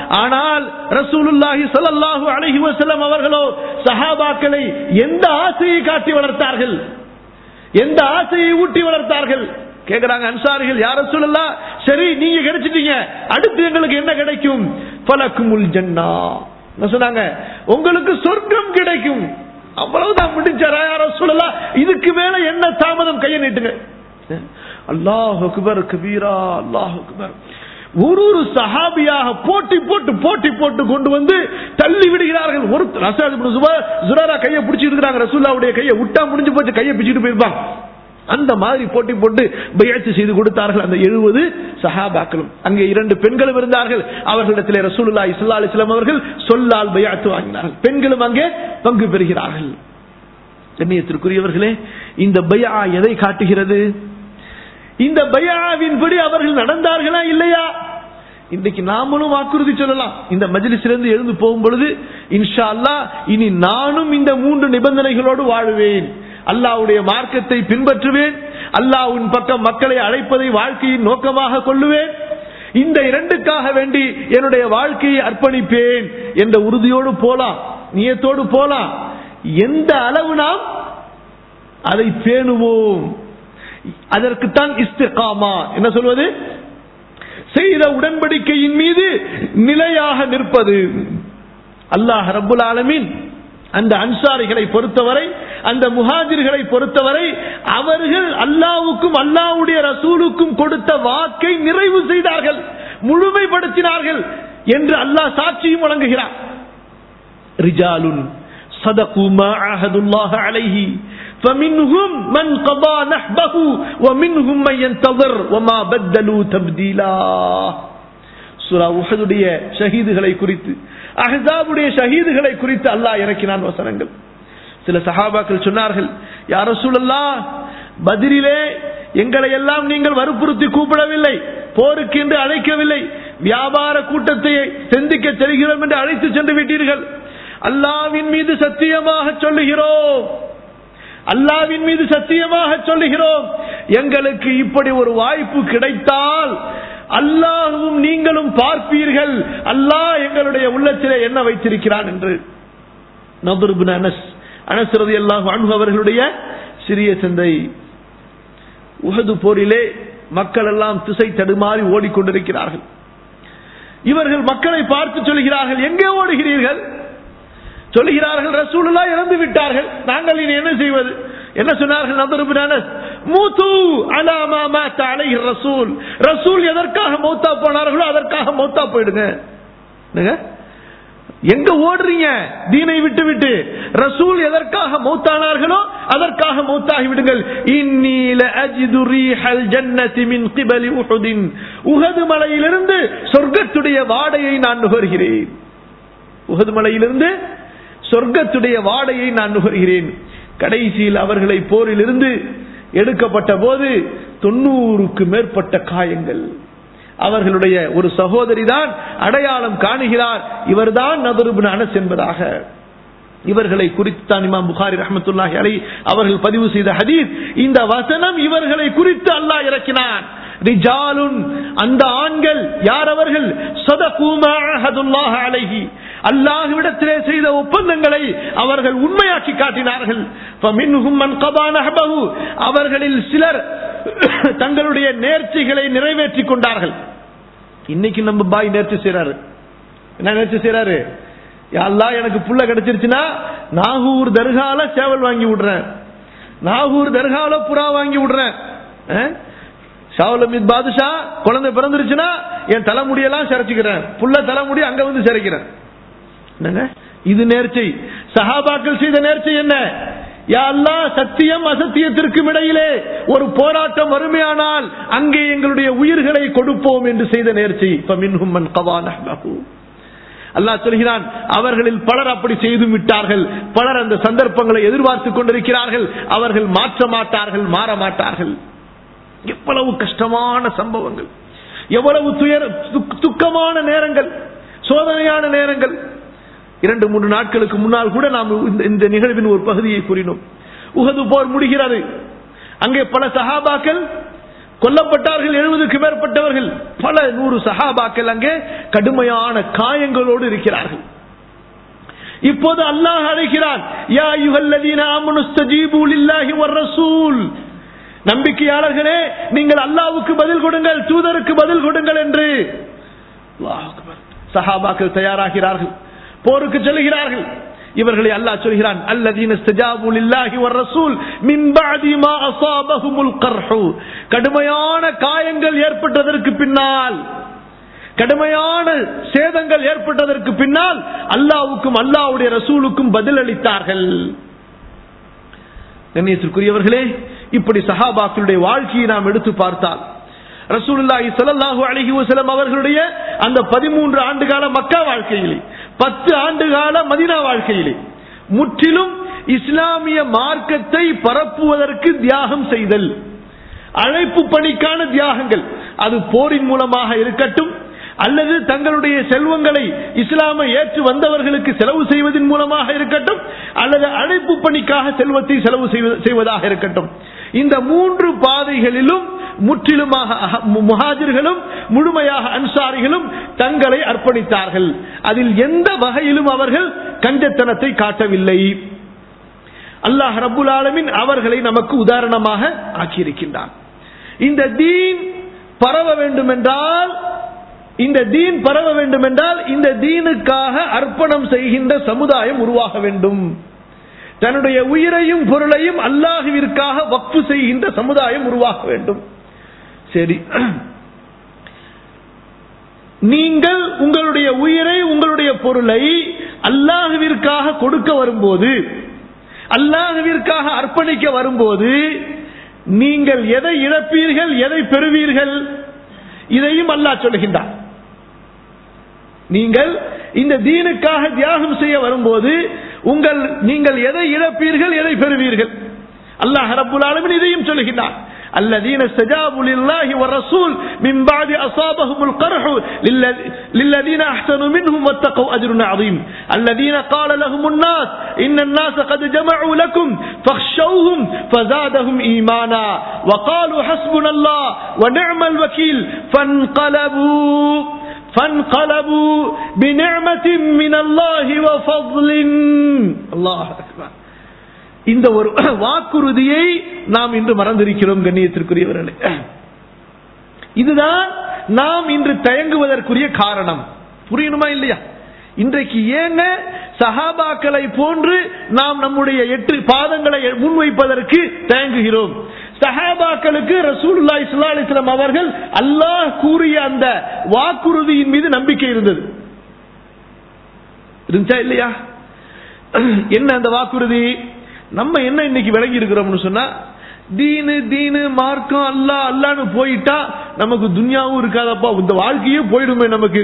ஆனால் ரசூலுல்லாஹி ஸல்லல்லாஹு அலைஹி வஸல்லம் அவர்களோ சஹாபாக்களை எந்த ஆசையை காட்டி வளர்த்தார்கள் எந்த ஆசையை ஊட்டி வளர்த்தார்கள் கேக்குறாங்க அன்சாரிகள் யார சொல்லலாம் சரி நீங்க கிடைச்சிட்டீங்க அடுத்து எங்களுக்கு என்ன கிடைக்கும் பலக்குமுல் ஜன்னா என்ன சொன்னாங்க உங்களுக்கு சொர்க்கம் கிடைக்கும் அவ்வளவுதான் முடிஞ்சாரா யார சொல்லலாம் இதுக்கு மேல என்ன தாமதம் கையை நீட்டுங்க அல்லாஹ் அக்பர் கபீரா அல்லாஹ் அக்பர் ஒரு ஒரு சஹாபியாக போட்டி போட்டு போட்டி போட்டு கொண்டு வந்து தள்ளி விடுகிறார்கள் ஒரு ஜுராரா கையை பிடிச்சிட்டு இருக்கிறாங்க ரசூல்லாவுடைய கையை விட்டா முடிஞ்சு போச்சு கையை பிடிச்சிட்டு போயிருப்பாங்க அந்த மாதிரி போட்டி போட்டு பயிற்சி செய்து கொடுத்தார்கள் அந்த எழுபது சஹாபாக்களும் அங்கே இரண்டு பெண்களும் இருந்தார்கள் அவர்களிடத்தில் ரசூலுல்லா இஸ்லா அலிஸ்லாம் அவர்கள் சொல்லால் பயாத்து வாங்கினார்கள் பெண்களும் அங்கே பங்கு பெறுகிறார்கள் கண்ணியத்திற்குரியவர்களே இந்த பயா எதை காட்டுகிறது இந்த பயாவின்படி அவர்கள் நடந்தார்களா இல்லையா இன்றைக்கு நாமளும் வாக்குறுதி சொல்லலாம் இந்த மஜிலிசிலிருந்து எழுந்து போகும் பொழுது இன்ஷா அல்லா இனி நானும் இந்த மூன்று நிபந்தனைகளோடு வாழுவேன் அல்லாவுடைய மார்க்கத்தை பின்பற்றுவேன் அல்லாவின் பக்கம் மக்களை அழைப்பதை வாழ்க்கையின் நோக்கமாக கொள்ளுவேன் இந்த இரண்டுக்காக வேண்டி என்னுடைய வாழ்க்கையை அர்ப்பணிப்பேன் என்ற உறுதியோடு போலாம் நியத்தோடு போலாம் எந்த அளவு நாம் அதை பேணுவோம் அதற்குத்தான் இஸ்திகாமா என்ன சொல்வது செய்த உடன்படிக்கையின் மீது நிலையாக நிற்பது அல்லாஹ் ரபுல் ஆலமின் அந்த அன்சாரிகளை பொறுத்தவரை அந்த முஹாஜிர்களை பொறுத்தவரை அவர்கள் அல்லாவுக்கும் அல்லாவுடைய ரசூலுக்கும் கொடுத்த வாக்கை நிறைவு செய்தார்கள் முழுமைப்படுத்தினார்கள் என்று அல்லாஹ் சாட்சியும் வழங்குகிறார் ரிஜாலுன் صدقوا ما عاهدوا الله عليه فمنهم من قضى نحبه ومنهم من ينتظر وما بدلوا تبديلا சுரா உஹதுடைய ஷஹீதுகளை குறித்து அஹாபுடைய ஷஹீதுகளை குறித்து அல்லாஹ் இறக்கினான் வசனங்கள் சில சஹாபாக்கள் சொன்னார்கள் யார சூழல்லா பதிரிலே எங்களை எல்லாம் நீங்கள் வற்புறுத்தி கூப்பிடவில்லை போருக்கு என்று அழைக்கவில்லை வியாபார கூட்டத்தை சந்திக்க செல்கிறோம் என்று அழைத்து சென்று விட்டீர்கள் அல்லாவின் மீது சத்தியமாக சொல்லுகிறோம் அல்லாவின் மீது சத்தியமாக சொல்லுகிறோம் எங்களுக்கு இப்படி ஒரு வாய்ப்பு கிடைத்தால் அல்லாஹும் நீங்களும் பார்ப்பீர்கள் அல்லாஹ் எங்களுடைய உள்ளத்திலே என்ன வைத்திருக்கிறான் என்று நபுருபின் அனஸ் அனசரது எல்லாம் அவர்களுடைய சிறிய சந்தை உகது போரிலே மக்கள் எல்லாம் திசை தடுமாறி ஓடிக்கொண்டிருக்கிறார்கள் இவர்கள் மக்களை பார்த்து சொல்கிறார்கள் எங்கே ஓடுகிறீர்கள் சொல்லுகிறார்கள் ரசூலுல்லா இறந்து விட்டார்கள் நாங்கள் இனி என்ன செய்வது என்ன சொன்னார்கள் நபருபின் மூத்து அலாமா மாத்த அலை ரசூல் ரசூல் எதற்காக மௌத்தா போனார்களோ அதற்காக மௌத்தா போயிடுங்க எங்க ஓடுறீங்க தீனை விட்டு விட்டு ரசூல் எதற்காக மௌத்தானார்களோ அதற்காக மௌத்தாகி விடுங்கள் இன்னீல அஜிது ரீஹல் ஜன்னதி மின் கிபலி உஹுதின் உஹது மலையிலிருந்து சொர்க்கத்துடைய வாடையை நான் நுகர்கிறேன் உஹது மலையிலிருந்து சொர்க்கத்துடைய வாடையை நான் நுகர்கிறேன் கடைசியில் அவர்களை போரிலிருந்து எடுக்கப்பட்ட போது தொண்ணூறுக்கு மேற்பட்ட காயங்கள் அவர்களுடைய ஒரு சகோதரி தான் அடையாளம் காணுகிறார் இவர்தான் நபருபின் அனஸ் என்பதாக இவர்களை குறித்து தான் இமாம் புகாரி ரஹமத்துல்லாஹி அலை அவர்கள் பதிவு செய்த ஹதீஸ் இந்த வசனம் இவர்களை குறித்து அல்லாஹ் இறக்கினான் ரிஜாலுன் அந்த ஆண்கள் யார் அவர்கள் சதகூமாஹதுல்லாஹ் அலைஹி அல்லாஹ்விடத்திலே செய்த ஒப்பந்தங்களை அவர்கள் உண்மையாக்கி காட்டினார்கள் அவர்களில் சிலர் தங்களுடைய நேர்ச்சிகளை நிறைவேற்றி கொண்டார்கள் இன்னைக்கு நம்ம பாய் நேர்ச்சி செய்யறாரு என்ன நேர்ச்சி செய்யறாரு அல்லா எனக்கு புள்ள கிடைச்சிருச்சுன்னா நாகூர் தர்கால சேவல் வாங்கி விடுறேன் நாகூர் தர்கால புறா வாங்கி விடுறேன் ஷாவுல் பாதுஷா குழந்தை பிறந்துருச்சுன்னா என் தலைமுடியெல்லாம் சிறைச்சிக்கிறேன் புள்ள தலைமுடி அங்க வந்து சிறைக்கிறேன் என்னங்க இது நேர்ச்சை சஹாபாக்கள் செய்த நேர்ச்சை என்ன யா அல்லாஹ் சத்தியம் அசத்தியத்திற்கும் இடையிலே ஒரு போராட்டம் வறுமையானால் அங்கே எங்களுடைய உயிர்களை கொடுப்போம் என்று செய்த நேர்ச்சி அல்லாஹ் சொல்கிறான் அவர்களில் பலர் அப்படி செய்து விட்டார்கள் பலர் அந்த சந்தர்ப்பங்களை எதிர்பார்த்துக் கொண்டிருக்கிறார்கள் அவர்கள் மாற்ற மாட்டார்கள் மாற மாட்டார்கள் எவ்வளவு கஷ்டமான சம்பவங்கள் எவ்வளவு துயர துக்கமான நேரங்கள் சோதனையான நேரங்கள் இரண்டு மூன்று நாட்களுக்கு முன்னால் கூட நாம் இந்த நிகழ்வின் ஒரு பகுதியை கூறினோம் உகது போர் முடிகிறது அங்கே பல சகாபாக்கள் கொல்லப்பட்டார்கள் எழுபதுக்கு மேற்பட்டவர்கள் பல நூறு சஹாபாக்கள் அங்கே கடுமையான காயங்களோடு இருக்கிறார்கள் இப்போது அல்லாஹ் அழைக்கிறான் யா அய்யுஹல்லதீன ஆமனு ஸ்தஜீபு லில்லாஹி வர் ரசூல் நம்பிக்கையாளர்களே நீங்கள் அல்லாஹ்வுக்கு பதில் கொடுங்கள் தூதருக்கு பதில் கொடுங்கள் என்று அல்லாஹ் அக்பர். சஹாபாக்கள் தயாராகிறார்கள் போருக்கு செல்கிறார்கள் இவர்களை அல்லாஹ் சொல்கிறான் அல்லதீன இஸ்தஜாபு லில்லாஹி வர் ரசூல் மின் பஅதி மா அஸாபஹுமுல் கர்ஹு கடுமையான காயங்கள் ஏற்பட்டதற்கு பின்னால் கடுமையான சேதங்கள் ஏற்பட்டதற்கு பின்னால் அல்லாவுக்கும் அல்லாவுடைய ரசூலுக்கும் பதில் அளித்தார்கள் கண்ணியத்திற்குரியவர்களே இப்படி சஹாபாக்களுடைய வாழ்க்கையை நாம் எடுத்து பார்த்தால் ரசூலுல்லாஹி ஸல்லல்லாஹு அலைஹி வஸல்லம் அவர்களுடைய அந்த 13 ஆண்டு கால மக்கா வாழ்க்கையிலே 10 ஆண்டு கால மதீனா வாழ்க்கையிலே முற்றிலும் இஸ்லாமிய மார்க்கத்தை பரப்புவதற்கு தியாகம் செய்தல் அழைப்பு பணிக்கான தியாகங்கள் அது போரின் மூலமாக இருக்கட்டும் அல்லது தங்களுடைய செல்வங்களை இஸ்லாமை ஏற்று வந்தவர்களுக்கு செலவு செய்வதன் மூலமாக இருக்கட்டும் அல்லது அழைப்பு பணிக்காக செல்வத்தை செலவு செய்வ- செய்வதாக இருக்கட்டும் இந்த மூன்று பாதைகளிலும் முற்றிலுமாக அஹ- மு- முஹாஜிர்களும் முழுமையாக அன்சாரிகளும் தங்களை அர்ப்பணித்தார்கள் அதில் எந்த வகையிலும் அவர்கள் கஞ்சத்தனத்தை காட்டவில்லை அல்லாஹ் ரப்புல் ஆலமின் அவர்களை நமக்கு உதாரணமாக ஆக்கியிருக்கின்றான் இந்த தீன் பரவ வேண்டும் என்றால் இந்த தீன் பரவ வேண்டும் என்றால் இந்த தீனுக்காக அர்ப்பணம் செய்கின்ற சமுதாயம் உருவாக வேண்டும் தன்னுடைய உயிரையும் பொருளையும் அல்லாஹுவிற்காக வக்ஃபு செய்கின்ற சமுதாயம் உருவாக வேண்டும் சரி நீங்கள் உங்களுடைய உயிரை உங்களுடைய பொருளை அல்லாஹுவிற்காக கொடுக்க வரும்போது அல்லாஹுவிற்காக அர்ப்பணிக்க வரும்போது நீங்கள் எதை இழப்பீர்கள் எதை பெறுவீர்கள் இதையும் அல்லாஹ் சொல்லுகின்றார் நீங்கள் இந்த தீனுக்காக தியாகம் செய்ய வரும்போது உங்கள் நீங்கள் எதை இழப்பீர்கள் எதை பெறுவீர்கள் அல்லாஹ் ரப்புல் ஆலமீன் இதையும் சொல்லுகின்றார் الذين استجابوا لله والرسول من بعد أصابهم القرح للذ- للذين أحسنوا منهم واتقوا أجر عظيم الذين قال لهم الناس إن الناس قد جمعوا لكم فاخشوهم فزادهم إيمانا وقالوا حسبنا الله ونعم الوكيل فانقلبوا فانقلبوا بنعمة من الله وفضل الله أكبر இந்த ஒரு வாக்குறுதியை நாம் இன்று மறந்திருக்கிறோம் கண்ணியத்திற்குரியவர்களே இதுதான் நாம் இன்று தயங்குவதற்குரிய காரணம் புரியணுமா இல்லையா இன்றைக்கு ஏங்க சஹாபாக்களை போன்று நாம் நம்முடைய எட்டு பாதங்களை முன்வைப்பதற்கு தயங்குகிறோம் சஹாபாக்களுக்கு ரசூலுல்லாஹி ஸல்லல்லாஹு அலைஹி வஸல்லம் அவர்கள் அல்லாஹ் கூறிய அந்த வாக்குறுதியின் மீது நம்பிக்கை இருந்தது இருந்துச்சா இல்லையா என்ன அந்த வாக்குறுதி நம்ம என்ன இன்னைக்கு விளங்கி இருக்கிறோம்னு சொன்னா தீனு தீனு மார்க்கம் அல்லா அல்லான்னு போயிட்டா நமக்கு துன்யாவும் இருக்காதப்பா இந்த வாழ்க்கையே போயிடுமே நமக்கு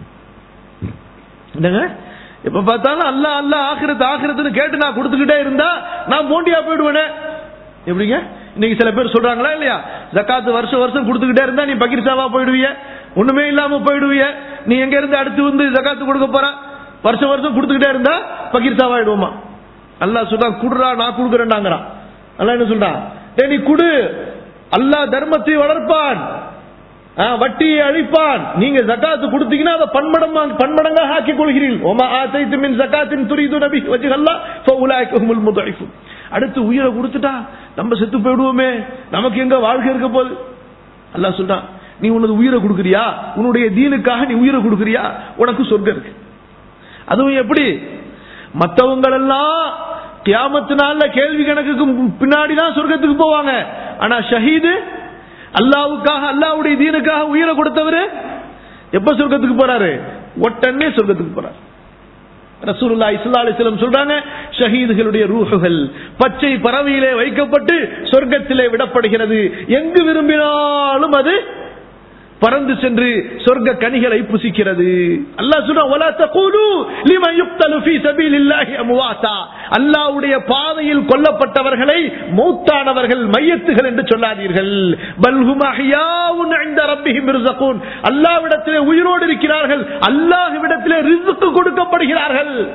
என்னங்க எப்ப பார்த்தாலும் அல்லா அல்லா ஆகிரத்து ஆகிரத்துன்னு கேட்டு நான் கொடுத்துக்கிட்டே இருந்தா நான் போண்டியா போயிடுவேனே எப்படிங்க இன்னைக்கு சில பேர் சொல்றாங்களா இல்லையா ஜக்காத்து வருஷம் வருஷம் கொடுத்துக்கிட்டே இருந்தா நீ பகிர்சாவா போயிடுவிய ஒண்ணுமே இல்லாம போயிடுவிய நீ எங்க இருந்து அடுத்து வந்து ஜக்காத்து கொடுக்க போற வருஷம் வருஷம் கொடுத்துக்கிட்டே இருந்தா பகிர்சாவா ஆயிடுவோமா அல்லாஹ் சொல்றான் குடுறா நான் கொடுக்குறேன்டாங்கிறான் அல்லாஹ் என்ன சொல்றான் டேய் நீ குடு அல்லாஹ் தர்மத்தை வளர்ப்பான் ஆ, வட்டியை அழிப்பான் நீங்க ஜக்காத்து கொடுத்தீங்கன்னா அதை பன்மடமா பன்மடங்காக ஆக்கிக் கொள்கிறீர்கள் ஒமா ஆசைத்து மின் ஜக்காத்தின் துரிது நபி வஜ்ஹல்லா ஃபஉலாய்கஹுமுல் முضعفون அடுத்து உயிரை கொடுத்துட்டா நம்ம செத்து போயிடுவோமே நமக்கு எங்க வாழ்க்கை இருக்க போகுது அல்லாஹ் சொல்றான் நீ உனது உயிரை கொடுக்கறியா உன்னுடைய தீனுக்காக நீ உயிரை கொடுக்கறியா உனக்கு சொர்க்கம் இருக்கு அதுவும் எப்படி மற்றவங்களெல்லாம் கியாமத்து நாள்ல கேள்வி கணக்குக்கு பின்னாடி தான் சொர்க்கத்துக்கு போவாங்க ஆனா ஷஹீது அல்லாவுக்காக அல்லாவுடைய தீனுக்காக உயிரை கொடுத்தவரு எப்ப சொர்க்கத்துக்கு போறாரு உடனே சொர்க்கத்துக்கு போறாரு ரசூலுல்லாஹி ஸல்லல்லாஹு அலைஹி வஸல்லம் சொல்றாங்க ஷஹீதுகளுடைய ரூஹுகள் பச்சை பறவையிலே வைக்கப்பட்டு சொர்க்கத்திலே விடப்படுகிறது எங்கு விரும்பினாலும் அது பறந்து சென்று சொர்க்க கனிகளை புசிக்கிறது அல்லாஹ் சொல்றான் வலா தகூலு லிமன் யுக்தலு ஃபீ சபீலில்லாஹி அம்வாதா அல்லாஹ்வுடைய பாதையில் கொல்லப்பட்டவர்களை மௌத்தானவர்கள் மையத்துகள் என்று சொல்லாதீர்கள் பல் ஹும் அஹ்யாவுன் இன்த ரப்பிஹிம் ரிஸகூன் அல்லாஹ்விடத்திலே உயிரோடு இருக்கிறார்கள் அல்லாஹ்விடத்திலே ரிஸ்க் கொடுக்கப்படுகிறார்கள்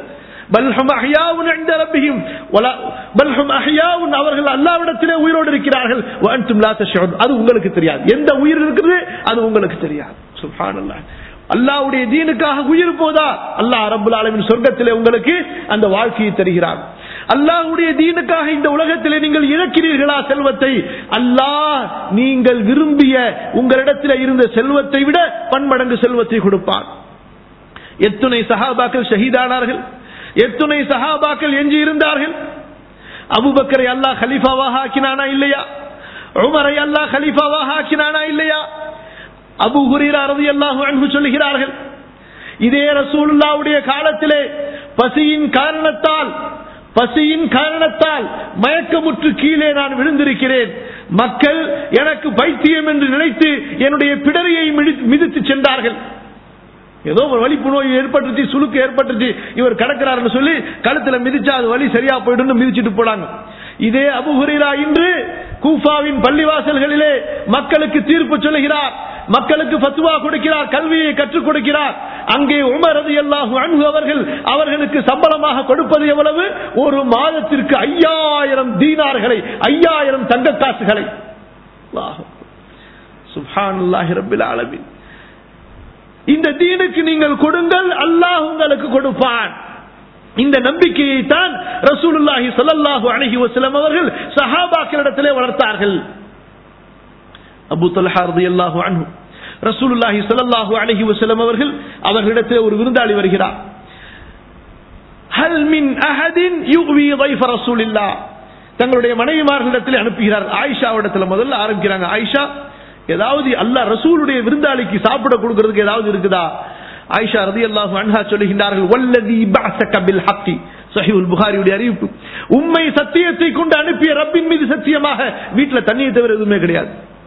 பல்ஹும் அஹ்யாவுன் இன்த ரப்பிஹிம் வலா பல்ஹும் அஹ்யாவுன் அவர்கள் அல்லாஹ்விடத்திலே உயிரோடு இருக்கிறார்கள் வ அன்தும் லா தஷ்உன் அது உங்களுக்கு தெரியாது எந்த உயிர் இருக்குது அது உங்களுக்கு தெரியாது சுப்ஹானல்லாஹ் அல்லாஹ்வுடைய தீனுக்காக உயிர் போதா அல்லாஹ் ரப்பல் ஆலமீன் சொர்க்கத்திலே உங்களுக்கு அந்த வாழ்க்கையை தருகிறார் அல்லாஹ்வுடைய தீனுக்காக இந்த உலகத்திலே நீங்கள் இழக்கிறீர்களா செல்வத்தை அல்லாஹ் நீங்கள் விரும்பிய உங்களிடத்தில் இருந்த செல்வத்தை விட பன்மடங்கு செல்வத்தை கொடுப்பான் எத்துணை சஹாபாக்கள் ஷஹீதானார்கள் எத்துணை சஹாபாக்கள் எஞ்சி இருந்தார்கள் அபுபக்கரை அல்லாஹ் கலீஃபாவாக ஆக்கினானா இல்லையா உமரை அல்லாஹ் கலீஃபாவாக ஆக்கினானா இல்லையா அபு ஹுரீரா ரலியல்லாஹு அன்ஹு சொல்லுகிறார்கள் இதே ரசூலுல்லாவுடைய காலத்திலே பசியின் காரணத்தால் பசியின் காரணத்தால் மயக்கமுற்று கீழே நான் விழுந்திருக்கிறேன் மக்கள் எனக்கு பைத்தியம் என்று நினைத்து என்னுடைய பிடரியை மிதி- மிதித்து சென்றார்கள் ஏதோ ஒரு வலிப்பு நோய் ஏற்பட்டுச்சு சுளுக்கு ஏற்பட்டுச்சு இவர் கடக்கிறாருன்னு சொல்லி கழுத்துல மிதிச்சா அது வலி சரியா போயிடும் மிதிச்சிட்டு போனாங்க இதே அபுஹுரீரா இன்று கூஃபாவின் பள்ளிவாசல்களிலே மக்களுக்கு தீர்ப்பு சொல்லுகிறார் மக்களுக்கு ஃபத்வா கொடுக்கிறார் கல்வியை கற்றுக் கொடுக்கிறார் அங்கே உமர் ரலியல்லாஹு அன்ஹு அவர்கள் அவர்களுக்கு சம்பளமாக கொடுப்பது எவ்வளவு ஒரு மாதத்திற்கு ஐயாயிரம் தீனார்களை ஐயாயிரம் தங்க காசுகளை சுப்ஹானல்லாஹி ரப்பில் ஆலமீன் இந்த தீனுக்கு நீங்கள் கொடுங்கள் அல்லாஹ் உங்களுக்கு கொடுப்பான் இந்த நம்பிக்கையை தான் ரசூலுல்லாஹி ஸல்லல்லாஹு அலைஹி வஸல்லம் அவர்கள் சஹாபாக்களிடத்திலே வளர்த்தார்கள் அபூ தல்ஹா ரலியல்லாஹு அன்ஹு ரசூலுல்லாஹி ஸல்லல்லாஹு அலைஹி வஸல்லம் அவர்கள் அவர்களிடத்திலே ஒரு விருந்தாளி வருகிறார் ஹல் மின் அஹதின் யுவி ضيف ரசூலில்லாஹ் தங்களுடைய மனைவிமார்களிடத்தில் அனுப்புகிறார் ஆயிஷாவிடத்தில் முதல்ல ஆரம்பிக்கிறாங்க ஆயிஷா ஏதாவது அல்லாஹ் ரசூலுடைய விருந்தாளிக்கு சாப்பிட கொடுக்கிறதுக்கு ஏதாவது இருக்குதா ஆயிஷா ரதியல்லாஹு அன்ஹா சொல்லுகின்றார்கள் வல்லதி பஅஸக பில் ஹக்கி சஹீஹுல் புகாரியுடைய அறிவிப்பு உண்மை சத்தியத்தை கொண்டு அனுப்பிய ரப்பின் மீது சத்தியமாக வீட்டுல தண்ணியை தவிர எதுவுமே கிடையாது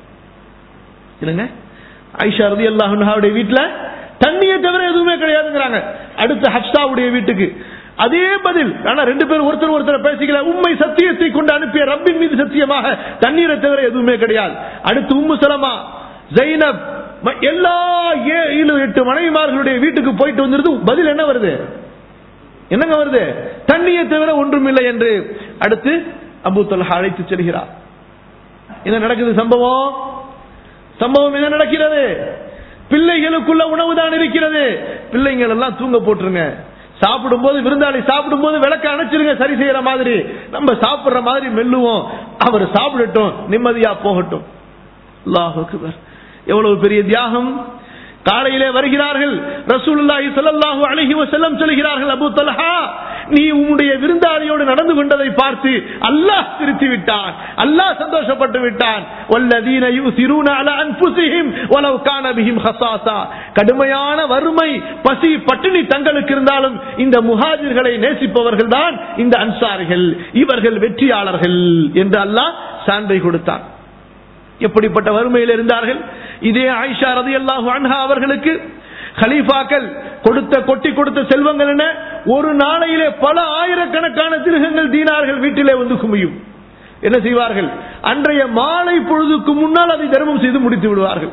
என்னங்க ஆயிஷா ரதியல்லாஹு அன்ஹாவுடைய வீட்டுல தண்ணியை தவிர எதுவுமே கிடையாதுங்கிறாங்க அடுத்து ஹப்சாவுடைய வீட்டுக்கு அதே பதில் ஆனா ரெண்டு பேரும் ஒருத்தர் ஒருத்தர் பேசிக்கல உண்மை சத்தியத்தை கொண்டு அனுப்பிய ரப்பின் மீது சத்தியமாக தண்ணீரை தவிர எதுவுமே கிடையாது அடுத்து உம்மு சலமா ஜைனப் ம- எல்லா ஏழு எட்டு மனைவிமார்களுடைய வீட்டுக்கு போயிட்டு வந்துருது பதில் என்ன வருது என்னங்க வருது தண்ணியை தவிர ஒன்றும் இல்லை என்று அடுத்து அபு தொல்ஹா அழைத்து செல்கிறார் என்ன நடக்குது சம்பவம் சம்பவம் என்ன நடக்கிறது பிள்ளைகளுக்குள்ள உணவு தான் இருக்கிறது பிள்ளைங்கள் எல்லாம் தூங்க போட்டுருங்க சாப்பிடும்போது விருந்தாளி சாப்பிடும்போது விளக்க அணைச்சிருங்க சரி செய்யற மாதிரி நம்ம சாப்பிடுற மாதிரி மெல்லுவோம் அவர் சாப்பிடட்டும் நிம்மதியா போகட்டும் அல்லாஹ் அக்பர் எவ்வளவு பெரிய தியாகம் காலையிலே வருகிறார்கள் ரசூலுல்லாஹி ஸல்லல்லாஹு அலைஹி வஸல்லம் சொல்கிறார்கள் அபூ தல்ஹா நீ உன்னுடைய விருந்தாளியோடு நடந்து கொண்டதை பார்த்து அல்லாஹ் திருத்தி விட்டான் அல்லாஹ் சந்தோஷப்பட்டு விட்டான் வல்லதீன யுசிரூன அலா அன்ஃபுஸிஹிம் வலவ் கான பிஹிம் ஹஸாஸா கடுமையான வறுமை பசி பட்டினி தங்களுக்கு இருந்தாலும் இந்த முஹாஜிர்களை நேசிப்பவர்கள் தான் இந்த அன்சாரிகள் இவர்கள் வெற்றியாளர்கள் என்று அல்லாஹ் சான்றை கொடுத்தான் எப்படிப்பட்ட வறுமையில் இருந்தார்கள் இதே ஆயிஷா ரதியல்லாஹு அன்ஹா அவர்களுக்கு கலீஃபாக்கள் கொடுத்த கொட்டி கொடுத்த செல்வங்கள் என்ன ஒரு நாளையிலே பல ஆயிரக்கணக்கான திருகங்கள் தீனார்கள் வீட்டிலே வந்து குமியும் என்ன செய்வார்கள் அன்றைய மாலை பொழுதுக்கு முன்னால் அதை தர்மம் செய்து முடித்து விடுவார்கள்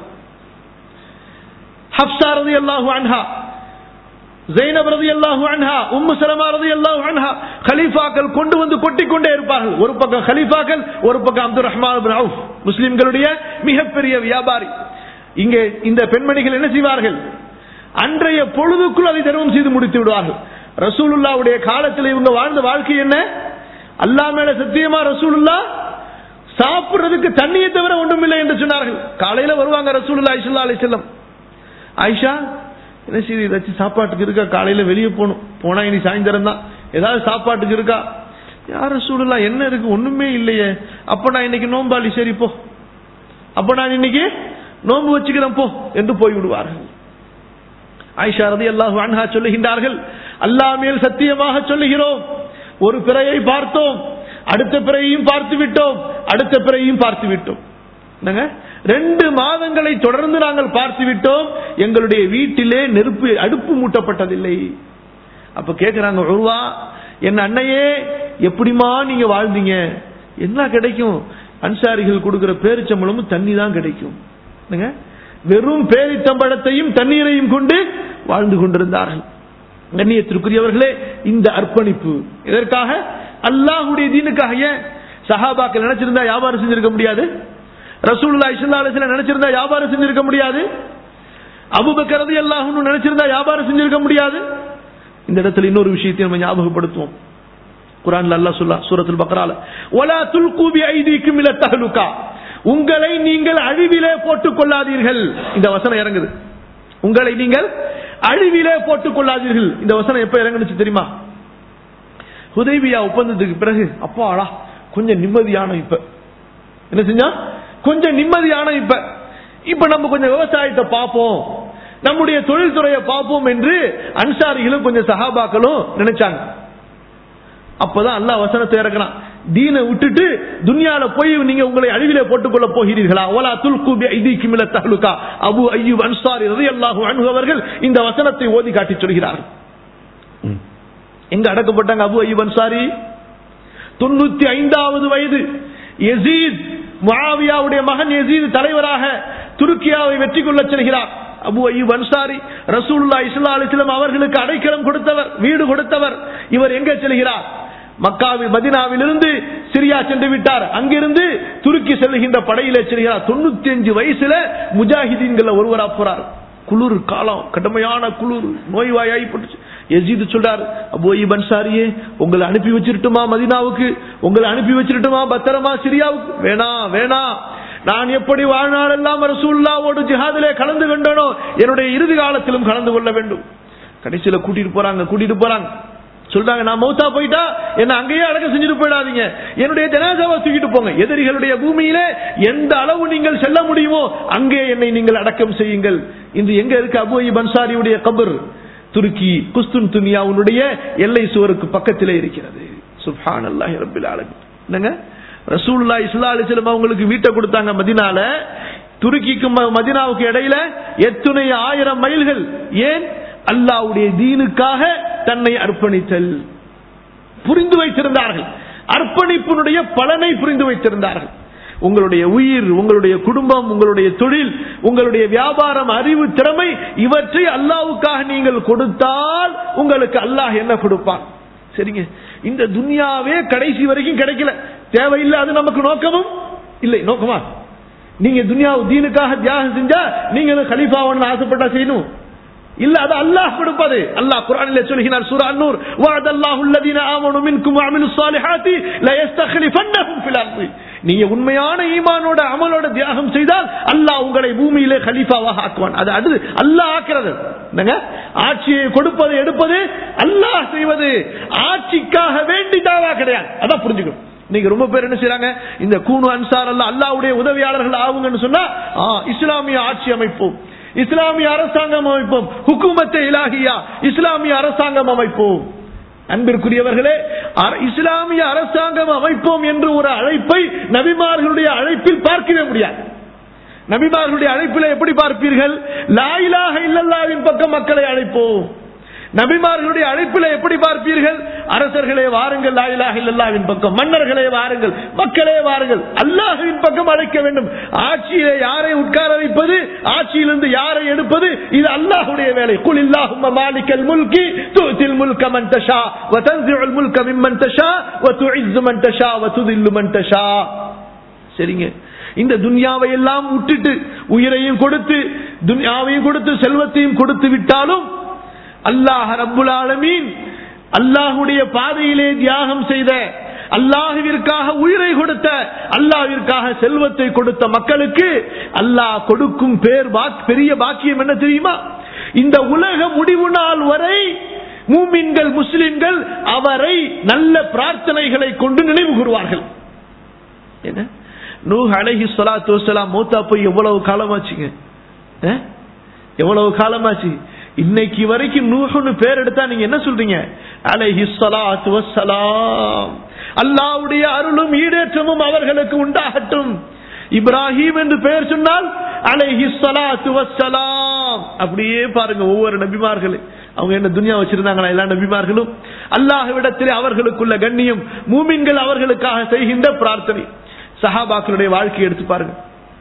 ஹப்சா ரதியல்லாஹு அன்ஹா ஜெயினப் ரலியல்லாஹு அன்ஹா உம்மு சலமா ரலியல்லாஹு அன்ஹா கலீஃபாக்கள் கொண்டு வந்து கொட்டிக் கொண்டே இருப்பார்கள் ஒரு பக்கம் கலீஃபாக்கள் ஒரு பக்கம் அப்துல் ரஹ்மான் இப்னு அவுஃப் முஸ்லிம்களுடைய மிகப்பெரிய வியாபாரி இங்கே இந்த பெண்மணிகள் என்ன செய்வார்கள் அன்றைய பொழுதுக்குள் அதை தர்மம் செய்து முடித்து விடுவார்கள் ரசூலுல்லாவுடைய காலத்தில் இவங்க வாழ்ந்த வாழ்க்கை என்ன அல்லாஹ் மேல சத்தியமா ரசூலுல்லா சாப்பிடுறதுக்கு தண்ணியை தவிர ஒன்றுமில்லை என்று சொன்னார்கள் காலையில வருவாங்க ரசூலுல்லா இஸ்லா அலிசல்லம் ஆயிஷா என்ன செய்தி ஏதாச்சும் சாப்பாட்டுக்கு இருக்கா காலையில வெளியே போகணும் போனா இனி சாயந்தரம் தான் ஏதாவது சாப்பாட்டுக்கு இருக்கா யார சூழலாம் என்ன இருக்கு ஒண்ணுமே இல்லையே அப்ப நான் இன்னைக்கு நோம்பாளி சரி போ அப்ப நான் இன்னைக்கு நோன்பு வச்சுக்கிறேன் போ என்று போய் விடுவார்கள் ஆயிஷா ரதி அல்லாஹு அன்ஹா சொல்லுகின்றார்கள் அல்லாஹ் மேல் சத்தியமாக சொல்லுகிறோம் ஒரு பிறையை பார்த்தோம் அடுத்த பிறையையும் பார்த்து விட்டோம் அடுத்த பிறையையும் பார்த்து விட்டோம் என்னங்க ரெண்டு மாதங்களை தொடர்ந்து நாங்கள் பார்த்து விட்டோம் எங்களுடைய வீட்டிலே நெருப்பு அடுப்பு மூட்டப்பட்டதில்லை அப்ப கேக்குறாங்க உருவா என் அன்னையே எப்படிமா நீங்க வாழ்ந்தீங்க என்ன கிடைக்கும் அன்சாரிகள் கொடுக்கிற பேரிச்சம்பளமும் தண்ணி தான் கிடைக்கும் என்னங்க? வெறும் பேரித்தம்பழத்தையும் தண்ணீரையும் கொண்டு வாழ்ந்து கொண்டிருந்தார்கள் கண்ணியத்திற்குரியவர்களே இந்த அர்ப்பணிப்பு இதற்காக அல்லாஹுடைய தீனுக்காக ஏன் சஹாபாக்கள் நினைச்சிருந்தா வியாபாரம் செஞ்சிருக்க முடியாது ரசூல்லா இஸ்லா நினைச்சிருந்தா வியாபாரம் செஞ்சிருக்க முடியாது அபுபக்கரது அல்லாஹ்னு நினைச்சிருந்தா வியாபாரம் செஞ்சிருக்க முடியாது இந்த இடத்துல இன்னொரு விஷயத்தை நம்ம ஞாபகப்படுத்துவோம் குரான்ல அல்லாஹ் சொல்லா சூரத்துல் பக்ரால வலா துல்கு பி ஐதீக்கும் இல தஹலுகா உங்களை நீங்கள் அழிவிலே போட்டுக் கொள்ளாதீர்கள் இந்த வசனம் இறங்குது உங்களை நீங்கள் அழிவிலே போட்டுக் கொள்ளாதீர்கள் இந்த வசனம் எப்ப இறங்குனுச்சு தெரியுமா ஹுதைபியா ஒப்பந்தத்துக்கு பிறகு அப்பாடா கொஞ்சம் நிம்மதியான இப்ப என்ன செஞ்சா கொஞ்சம் நிம்மதியான இப்ப இப்ப நம்ம கொஞ்சம் விவசாயத்தை பார்ப்போம் நம்முடைய தொழில்துறையை பார்ப்போம் என்று அன்சாரிகளும் கொஞ்சம் சஹாபாக்களும் நினைச்சாங்க அப்பதான் அல்லாஹ் வசனத்தை இறக்குறான் தீனை விட்டுட்டு துனியால போய் நீங்க உங்களை அழிவிலே போட்டுக் கொள்ள போகிறீர்களா ஓலா துல்கு ஐதீக்கு மில தஹலுகா அபு ஐயூப் அன்சாரி ரலியல்லாஹு அன்ஹு அவர்கள் இந்த வசனத்தை ஓதி காட்டி சொல்கிறார்கள் எங்க அடக்கப்பட்டாங்க அபு ஐயூப் அன்சாரி தொண்ணூத்தி ஐந்தாவது வயது யசீத் முஆவியாவுடைய மகன் யசீத் தலைவராக துருக்கியாவை வெற்றி கொள்ள செல்கிறார் அபு ஐயூப் அன்சாரி ரசூலுல்லா இஸ்லா அலிஸ்லாம் அவர்களுக்கு அடைக்கலம் கொடுத்தவர் வீடு கொடுத்தவர் இவர் எங்கே செல்கிறார் மக்காவில் மதினாவிலிருந்து சிரியா சென்று விட்டார் அங்கிருந்து துருக்கி செல்லுகின்ற படையிலே செல்கிறார் தொண்ணூத்தி அஞ்சு வயசுல முஜாஹிதீன்கள் ஒருவரா போறார் குளிர் காலம் கடுமையான குளிர் நோய்வாயாகி போட்டுச்சு எஜீது சொல்றார் அபோயி பன்சாரியே உங்களை அனுப்பி வச்சிருட்டுமா மதினாவுக்கு உங்களை அனுப்பி வச்சிருட்டுமா பத்திரமா சிரியாவுக்கு வேணா வேணா நான் எப்படி வாழ்நாளெல்லாம் ரசூல்லாவோடு ஜிஹாதிலே கலந்து கொண்டனோ என்னுடைய இறுதி காலத்திலும் கலந்து கொள்ள வேண்டும் கடைசியில கூட்டிட்டு போறாங்க கூட்டிட்டு போறாங்க சொல்றாங்க நான் மௌத்தா போயிட்டா என்ன அங்கேயே அடக்கம் செஞ்சுட்டு போயிடாதீங்க என்னுடைய ஜனாசாவை தூக்கிட்டு போங்க எதிரிகளுடைய பூமியிலே எந்த அளவு நீங்கள் செல்ல முடியுமோ அங்கே என்னை நீங்கள் அடக்கம் செய்யுங்கள் இன்று எங்க இருக்கு அபு பன்சாரியுடைய கபர் துருக்கி குஸ்துன் துனியாவுடைய எல்லை சுவருக்கு பக்கத்திலே இருக்கிறது சுப்ஹான் அல்லாஹி ரபில் ஆலமீன் என்னங்க ரசூல்லா இஸ்லா அலிஸ்லம் அவங்களுக்கு வீட்டை கொடுத்தாங்க மதினால துருக்கிக்கும் மதினாவுக்கு இடையில எத்தனை ஆயிரம் மைல்கள் ஏன் அல்லாவுடைய தீனுக்காக தன்னை அர்ப்பணித்தல் புரிந்து வைத்திருந்தார்கள் அர்ப்பணிப்பினுடைய பலனை புரிந்து வைத்திருந்தார்கள் உங்களுடைய உயிர் உங்களுடைய குடும்பம் உங்களுடைய தொழில் உங்களுடைய வியாபாரம் அறிவு திறமை இவற்றை அல்லாவுக்காக நீங்கள் கொடுத்தால் உங்களுக்கு அல்லாஹ் என்ன கொடுப்பான் சரிங்க இந்த துன்யாவே கடைசி வரைக்கும் கிடைக்கல தேவையில்லை அது நமக்கு நோக்கமும் இல்லை நோக்கமா நீங்க துன்யா தீனுக்காக தியாகம் செஞ்சா நீங்களும் கலிஃபாவன் ஆசைப்பட்டா செய்யணும் இல்ல அது அல்லாஹ் கொடுப்பது அல்லாஹ் குர்ஆனிலே சொல்கிறார் சூரா அன்-நூர் வஅதல்லாஹு அல்லதீன ஆமனு மின்கும் வஅமிலுஸ் ஸாலிஹாத்தி லா யஸ்தக்லிஃபன்னஹும் ஃபில் அர்தி நீங்க உண்மையான ஈமானோட அமலோட தியாகம் செய்தால் அல்லாஹ் உங்களை பூமியிலே கலீஃபாவாக ஆக்குவான் அது அது அல்லாஹ் ஆக்குறது என்னங்க ஆட்சியை கொடுப்பது எடுப்பது அல்லாஹ் செய்வது ஆட்சிக்காக வேண்டி தாவா கிடையாது அதான் புரிஞ்சுக்கணும் நீங்க ரொம்ப பேர் என்ன செய்யறாங்க இந்த கூணு அன்சார் அல்ல அல்லாவுடைய உதவியாளர்கள் ஆகுங்கன்னு சொன்னா ஆ, இஸ்லாமிய ஆட்சி அமைப்போம் இஸ்லாமிய அரசாங்கம் அமைப்போம் ஹுக்குமத்தை இலாகியா இஸ்லாமிய அரசாங்கம் அமைப்போம் அன்பிற்குரியவர்களே அர- இஸ்லாமிய அரசாங்கம் அமைப்போம் என்று ஒரு அழைப்பை நபிமார்களுடைய அழைப்பில் பார்க்கவே முடியாது நபிமார்களுடைய அழைப்பில் எப்படி பார்ப்பீர்கள் லாயிலாக இல்லல்லாவின் பக்கம் மக்களை அழைப்போம் நபிமார்களுடைய அழைப்பில் எப்படி பார்ப்பீர்கள் அரசர்களே வாருங்கள் லாயிலாக இல்லல்லாவின் பக்கம் மன்னர்களே வாருங்கள் மக்களே வாருங்கள் அல்லாஹுவின் பக்கம் அழைக்க வேண்டும் ஆட்சியிலே யாரை உட்கார வைப்பது ஆட்சியிலிருந்து யாரை எடுப்பது இது அல்லாஹுடைய வேலை குல் இல்லாஹும்ம மாலிக்கல் முல்கி துத்தில் முல்க மன் தஷா வ தன்சிஉல் முல்க மிம்மன் தஷா வ துஇஸ்ஸு மன் தஷா வ துதில்லு மன் தஷா சரிங்க இந்த துன்யாவை எல்லாம் விட்டுட்டு உயிரையும் கொடுத்து துன்யாவையும் கொடுத்து செல்வத்தையும் கொடுத்து விட்டாலும் அல்லாஹ் ரப்புல் ஆலமீன் அல்லாஹுடைய பாதையிலே தியாகம் செய்த அல்லாஹுவிற்காக உயிரை கொடுத்த அல்லாஹ்விற்காக செல்வத்தை கொடுத்த மக்களுக்கு அல்லாஹ் கொடுக்கும் பேர் பாக்- பெரிய பாக்கியம் என்ன தெரியுமா இந்த உலக முடிவு நாள் வரை மூமின்கள் முஸ்லிம்கள் அவரை நல்ல பிரார்த்தனைகளை கொண்டு நினைவு கூறுவார்கள் என்ன நூஹ் அலைஹி ஸலாத்து வஸலாம் மூத்தா போய் எவ்வளவு காலமாச்சுங்க அஹ்? எவ்வளவு காலமாச்சு இன்னைக்கு வரைக்கும் நூஹ்னு பேர் எடுத்தா நீங்க என்ன சொல்றீங்க அலைஹி ஸலாத்து வஸலாம் அல்லாஹ்வுடைய அருளும் ஈடேற்றமும் அவர்களுக்கு உண்டாகட்டும் இப்ராஹிம் என்று பெயர் சொன்னால் அலைஹி ஸலாத்து வஸ்ஸலாம் அப்படியே பாருங்க ஒவ்வொரு நபிமார்கள் அவங்க என்ன துனியா வச்சிருந்தாங்களா எல்லா நபிமார்களும் அல்லாஹ்விடத்திலே அவர்களுக்குள்ள கண்ணியம் மூமின்கள் அவர்களுக்காக செய்கின்ற பிரார்த்தனை சஹாபாக்களுடைய வாழ்க்கையை எடுத்து பாருங்க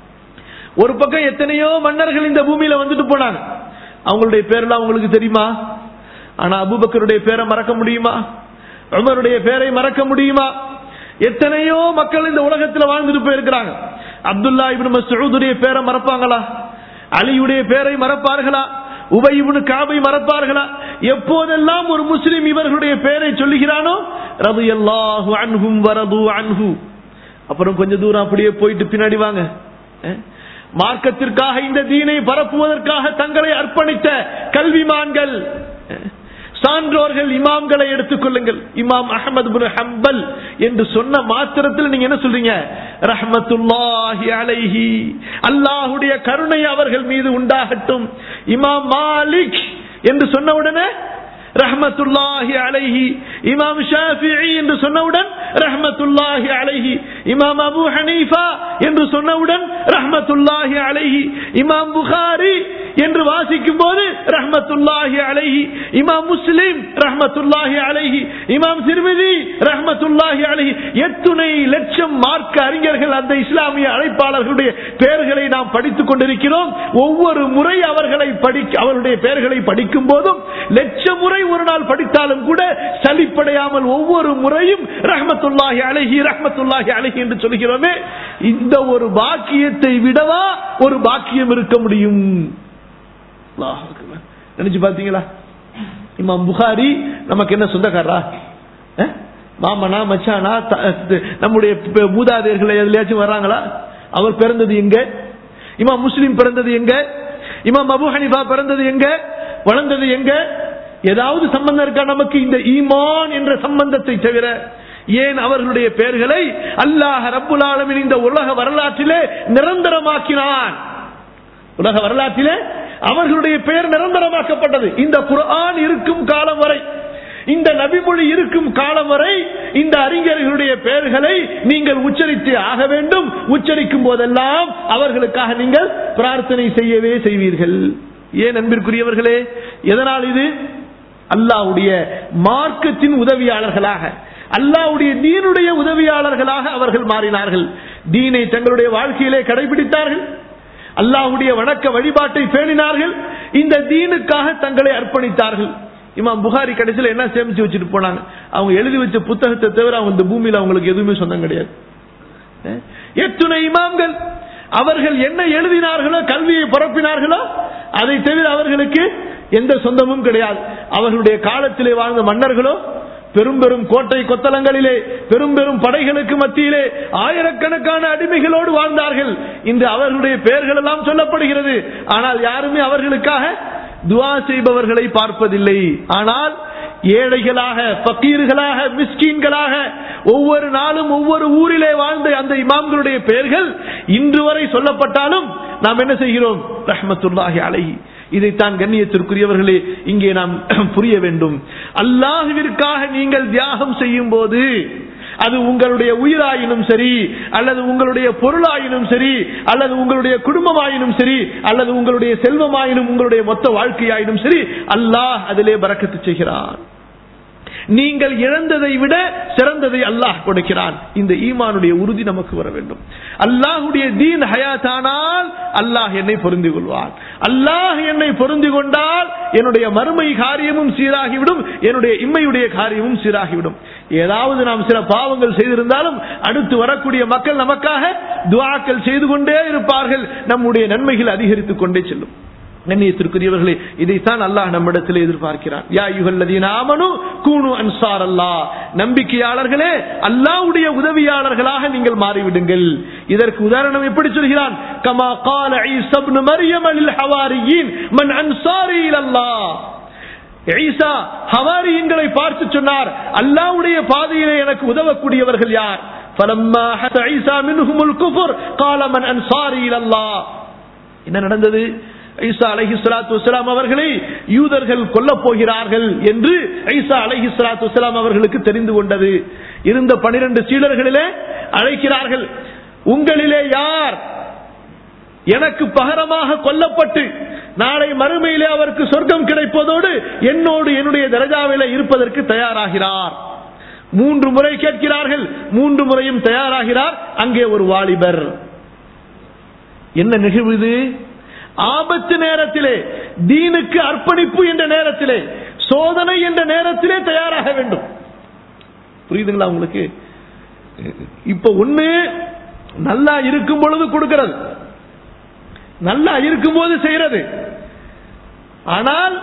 ஒரு பக்கம் எத்தனையோ மன்னர்கள் இந்த பூமியில வந்துட்டு போனாங்க அவங்களுடைய பேர்லாம் உங்களுக்கு தெரியுமா ஆனா அபுபக்கருடைய பேரை மறக்க முடியுமா உமருடைய பேரை மறக்க முடியுமா எத்தனையோ மக்கள் இந்த உலகத்தில் வாழ்ந்துட்டு போயிருக்கிறாங்க அப்துல்லா இப்னு மஸ்ஊதுடைய பேரை மறப்பாங்களா அலியுடைய பேரை மறப்பார்களா உபயிபுனு காபை மறப்பார்களா எப்போதெல்லாம் ஒரு முஸ்லிம் இவர்களுடைய பெயரை சொல்லுகிறானோ ரது அல்லாஹு அன்ஹும் வரது அன்ஹு அப்புறம் கொஞ்ச தூரம் அப்படியே போயிட்டு பின்னாடி வாங்க அஹ், மார்க்கத்திற்காக இந்த தீனை பரப்புவதற்காக தங்களை அர்ப்பணித்த கல்விமான்கள் அஹ், சான்றோர்கள் இமாம்களை எடுத்துக் கொள்ளுங்கள் இமாம் அகமது பின் ஹம்பல் என்று சொன்ன மாத்திரத்தில் நீங்க என்ன சொல்றீங்க ரஹ்மத்துல்லாஹி அலைஹி அல்லாஹுடைய கருணை அவர்கள் மீது உண்டாகட்டும் இமாம் மாலிக் என்று சொன்ன உடனே ரஹ்மத்துல்லாஹி அலைஹி இமாம் ஷாஃபிஈ என்று சொன்னவுடன் ரஹ்மத்துல்லாஹி அலைஹி இமாம் அபு ஹனீஃபா என்று சொன்னவுடன் ரஹ்மத்துல்லாஹி அலைஹி இமாம் புகாரி என்று வாசிக்கும் போது ரஹ்மத்துல்லாஹி அலைஹி இமாம் முஸ்லிம் ரஹ்மத்துல்லாஹி அலைஹி இமாம் சிறுமிதி ரஹ்மத்துல்லாஹி அலைஹி எத்துணை லட்சம் மார்க்க அறிஞர்கள் அந்த இஸ்லாமிய அழைப்பாளர்களுடைய பெயர்களை நாம் படித்துக் கொண்டிருக்கிறோம் ஒவ்வொரு முறை அவர்களை படிக்க அவருடைய பெயர்களை படிக்கும் போதும் லட்ச முறை ஒரு நாள் படித்தாலும் கூட சலிப்படையாமல் ஒவ்வொரு முறையும் ரஹ்மத்துல்லாஹி அலைஹி ரஹ்மத்துல்லாஹி அலைஹி என்று சொல்கிறோமே இந்த ஒரு பாக்கியத்தை விடவா ஒரு பாக்கியம் இருக்க முடியும் அல்லாஹ் அக்பர். நினைச்சு பாத்தீங்களா இமாம் புகாரி நமக்கு என்ன சொந்தக்காரரா அஹ்? மாமனா மச்சானா த- இது, நம்முடைய ப- மூதாதையர்கள் எதுலயாச்சும் வர்றாங்களா அவர் பிறந்தது எங்க இமாம் முஸ்லிம் பிறந்தது எங்க இமாம் அபு ஹனிஃபா பிறந்தது எங்க வளர்ந்தது எங்க ஏதாவது சம்பந்தம் இருக்கா நமக்கு இந்த ஈமான் என்ற சம்பந்தத்தை தவிர ஏன் அவர்களுடைய பெயர்களை அல்லாஹ் ரப்புல் ஆலமீன் இந்த உலக வரலாற்றிலே நிரந்தரமாக்கினான் உலக வரலாற்றிலே அவர்களுடைய பெயர் நிரந்தரமாக்கப்பட்டது இந்த குர்ஆன் இருக்கும் காலம் வரை இந்த நபிமொழி இருக்கும் காலம் வரை இந்த அறிஞர்களுடைய பெயர்களை நீங்கள் உச்சரித்து ஆக வேண்டும் உச்சரிக்கும் போதெல்லாம் அவர்களுக்காக நீங்கள் பிரார்த்தனை செய்யவே செய்வீர்கள் ஏன் அன்பிற்குரியவர்களே எதனால் இது அல்லாஹ்வுடைய மார்க்கத்தின் உதவியாளர்களாக அல்லாஹ்வுடைய தீனுடைய உதவியாளர்களாக அவர்கள் மாறினார்கள் தீனை தங்களுடைய வாழ்க்கையிலே கடைபிடித்தார்கள் அல்லாஹ்வுடைய வணக்க வழிபாட்டை பேணினார்கள் இந்த தீனுக்காக தங்களை அர்ப்பணித்தார்கள் இமாம் புகாரி கடைசியில் என்ன சேமிச்சு வச்சுட்டு போனாங்க அவங்க எழுதி வச்ச புத்தகத்தை தவிர அவங்க இந்த பூமியில அவங்களுக்கு எதுவுமே சொந்தம் கிடையாது அஹ், எத்துணை இமாம்கள் அவர்கள் என்ன எழுதினார்களோ கல்வியை பரப்பினார்களோ அதை தவிர அவர்களுக்கு எந்த சொந்தமும் கிடையாது அவர்களுடைய காலத்திலே வாழ்ந்த மன்னர்களோ பெரும் பெரும் கோட்டை கொத்தளங்களிலே பெரும் பெரும் படைகளுக்கு மத்தியிலே ஆயிரக்கணக்கான அடிமைகளோடு வாழ்ந்தார்கள் இன்று அவர்களுடைய பெயர்கள் எல்லாம் சொல்லப்படுகிறது ஆனால் யாருமே அவர்களுக்காக துவா செய்பவர்களை பார்ப்பதில்லை ஆனால் ஏழைகளாக பக்கீர்களாக மிஸ்கீன்களாக ஒவ்வொரு நாளும் ஒவ்வொரு ஊரிலே வாழ்ந்த அந்த இமாம்களுடைய பெயர்கள் இன்று வரை சொல்லப்பட்டாலும் நாம் என்ன செய்கிறோம் ரஹ்மத்துல்லாஹி அலைஹி இதைத்தான் கண்ணியத்திற்குரியவர்களே இங்கே நாம் புரிய வேண்டும் அல்லாஹுவிற்காக நீங்கள் தியாகம் செய்யும் போது அது உங்களுடைய உயிராயினும் சரி அல்லது உங்களுடைய பொருளாயினும் சரி அல்லது உங்களுடைய குடும்பமாயினும் சரி அல்லது உங்களுடைய செல்வமாயினும் உங்களுடைய மொத்த வாழ்க்கையாயினும் சரி அல்லாஹ் அதிலே பறக்கத்து செய்கிறான் நீங்கள் இழந்ததை விட சிறந்ததை அல்லாஹ் கொடுக்கிறான் இந்த ஈமானுடைய உறுதி நமக்கு வர வேண்டும் அல்லாஹுடைய தீன் ஹயாத்தானால் அல்லாஹ் என்னை பொருந்தி கொள்வான் அல்லாஹ் என்னை பொருந்தி கொண்டால் என்னுடைய மறுமை காரியமும் சீராகிவிடும் என்னுடைய இம்மையுடைய காரியமும் சீராகிவிடும் ஏதாவது நாம் சில பாவங்கள் செய்திருந்தாலும் அடுத்து வரக்கூடிய மக்கள் நமக்காக துவாக்கள் செய்து கொண்டே இருப்பார்கள் நம்முடைய நன்மைகள் அதிகரித்துக் கொண்டே செல்லும் கண்ணியத்திற்குரியவர்களே இதைத்தான் அல்லாஹ் நம்மிடத்தில் எதிர்பார்க்கிறான் யா யுகல்லதீன ஆமனு கூனு அன்சார் அல்லாஹ் நம்பிக்கையாளர்களே அல்லாஹ்வுடைய உதவியாளர்களாக நீங்கள் மாறிவிடுங்கள் இதற்கு உதாரணம் எப்படி சொல்கிறான் கமா கால ஈசா இப்னு மரியம் லில் ஹவாரியின் மன் அன்சாரி இலல்லாஹ் ஈசா ஹவாரியின்களை பார்த்து சொன்னார் அல்லாஹ்வுடைய பாதையிலே எனக்கு உதவக்கூடியவர்கள் யார் فلما حتى عيسى منهم الكفر قال من انصاري الى الله என்ன நடந்தது ஈசா அலஹி சலாத்து வலாம் அவர்களை யூதர்கள் கொல்லப் போகிறார்கள் என்று ஈசா அலஹி சலாத்து வலாம் அவர்களுக்கு தெரிந்து கொண்டது இருந்த பனிரெண்டு சீடர்களிலே அழைக்கிறார்கள் உங்களிலே யார் எனக்கு பகரமாக கொல்லப்பட்டு நாளை மறுமையிலே அவருக்கு சொர்க்கம் கிடைப்பதோடு என்னோடு என்னுடைய தரஜாவில இருப்பதற்கு தயாராகிறார் மூன்று முறை கேட்கிறார்கள் மூன்று முறையும் தயாராகிறார் அங்கே ஒரு வாலிபர் என்ன நிகழ்வு இது ஆபத்து நேரத்திலே தீனுக்கு அர்ப்பணிப்பு என்ற நேரத்திலே சோதனை என்ற நேரத்திலே தயாராக வேண்டும் புரியுதுங்களா உங்களுக்கு இப்ப ஒண்ணு நல்லா இருக்கும் பொழுது கொடுக்கிறது நல்லா இருக்கும் போது செய்யறது ஆனால்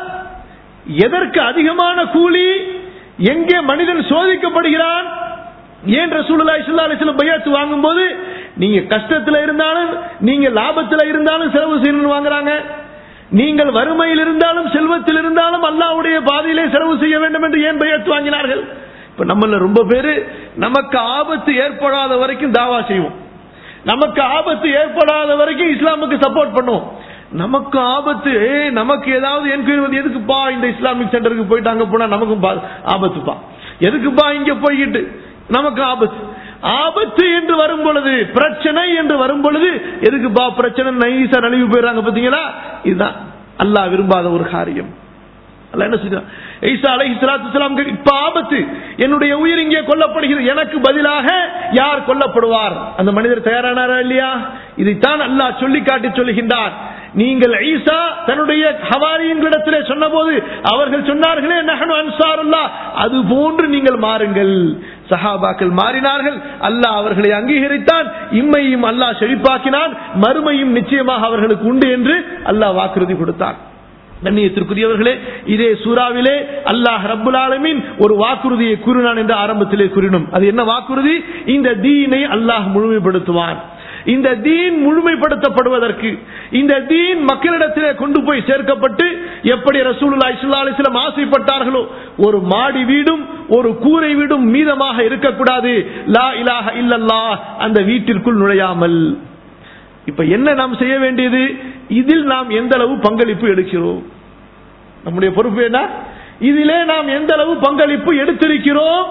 எதற்கு அதிகமான கூலி எங்கே மனிதன் சோதிக்கப்படுகிறான் ஏன் ரசூலுல்லாஹி ஸல்லல்லாஹு அலைஹி வஸல்லம் பையத்து வாங்கும்போது நீங்க கஷ்டத்துல இருந்தாலும் நீங்க லாபத்துல இருந்தாலும் செலவு செய்யணும்னு வாங்குறாங்க நீங்கள் வறுமையில் இருந்தாலும் செல்வத்தில் இருந்தாலும் அல்லாஹ்வுடைய பாதையிலே செலவு செய்ய வேண்டும் என்று ஏன் பையத்து வாங்கினார்கள் இப்ப நம்மள ரொம்ப பேரு நமக்கு ஆபத்து ஏற்படாத வரைக்கும் தாவா செய்வோம் நமக்கு ஆபத்து ஏற்படாத வரைக்கும் இஸ்லாமுக்கு சப்போர்ட் பண்ணுவோம் நமக்கு ஆபத்து ஏய், நமக்கு ஏதாவது என்கொயரி வந்து எதுக்குப்பா இந்த இஸ்லாமிக் சென்டருக்கு போயிட்டு அங்க போனா நமக்கும் பா- ஆபத்துப்பா எதுக்குப்பா இங்க போய்கிட்டு நமக்கு ஆபத்து ஆபத்து என்று வரும் பொழுது பிரச்சனை என்று வரும் பொழுது எதுக்குப்பா பிரச்சனை நைசா நழுவி போயிடுறாங்க பாத்தீங்களா இதுதான் அல்லாஹ் விரும்பாத ஒரு காரியம் அல்லாஹ் என்ன செய்யறான் ஈசா அலைஹி ஸலாத்து வஸலாம் இப்ப ஆபத்து என்னுடைய உயிர் இங்கே கொல்லப்படுகிறது எனக்கு பதிலாக யார் கொல்லப்படுவார் அந்த மனிதர் தயாரானாரா இல்லையா இதைத்தான் அல்லாஹ் சொல்லி காட்டி சொல்லுகின்றார் நீங்கள் ஈசா தன்னுடைய ஹவாரியின்களிடத்திலே சொன்னபோது அவர்கள் சொன்னார்களே நஹனு அன்சாருல்லா அது போன்று நீங்கள் மாறுங்கள் சஹாபாக்கள் மாறினார்கள் அல்லாஹ் அவர்களை அங்கீகரித்தான் இம்மையும் அல்லாஹ் செழிப்பாக்கினான் மறுமையும் நிச்சயமாக அவர்களுக்கு உண்டு என்று அல்லாஹ் வாக்குறுதி கொடுத்தான் கண்ணியத்திற்குரியவர்களே இதே சூறாவிலே அல்லாஹ் ரப்புல் ஆலமீன் ஒரு வாக்குறுதியை கூறினான் என்று ஆரம்பத்திலே கூறினோம் அது என்ன வாக்குறுதி இந்த தீனை அல்லாஹ் முழுமைப்படுத்துவான் இந்த தீன் முழுமைப்படுத்தப்படுவதற்கு இந்த தீன் மக்களிடத்திலே கொண்டு போய் சேர்க்கப்பட்டு எப்படி ரசூலுல்லாஹி ஸல்லல்லாஹு அலைஹி வஸல்லம் ஆசைப்பட்டார்களோ ஒரு மாடி வீடும் ஒரு கூரை வீடும் மீதமாக இருக்கக்கூடாது லா இலாஹ இல்லல்லாஹ் அந்த வீட்டிற்குள் நுழையாமல் இப்ப என்ன நாம் செய்ய வேண்டியது இதில் நாம் எந்த அளவு பங்களிப்பு எடுக்கிறோம் நம்முடைய பொறுப்பு என்ன இதிலே நாம் எந்த அளவு பங்களிப்பு எடுத்திருக்கிறோம்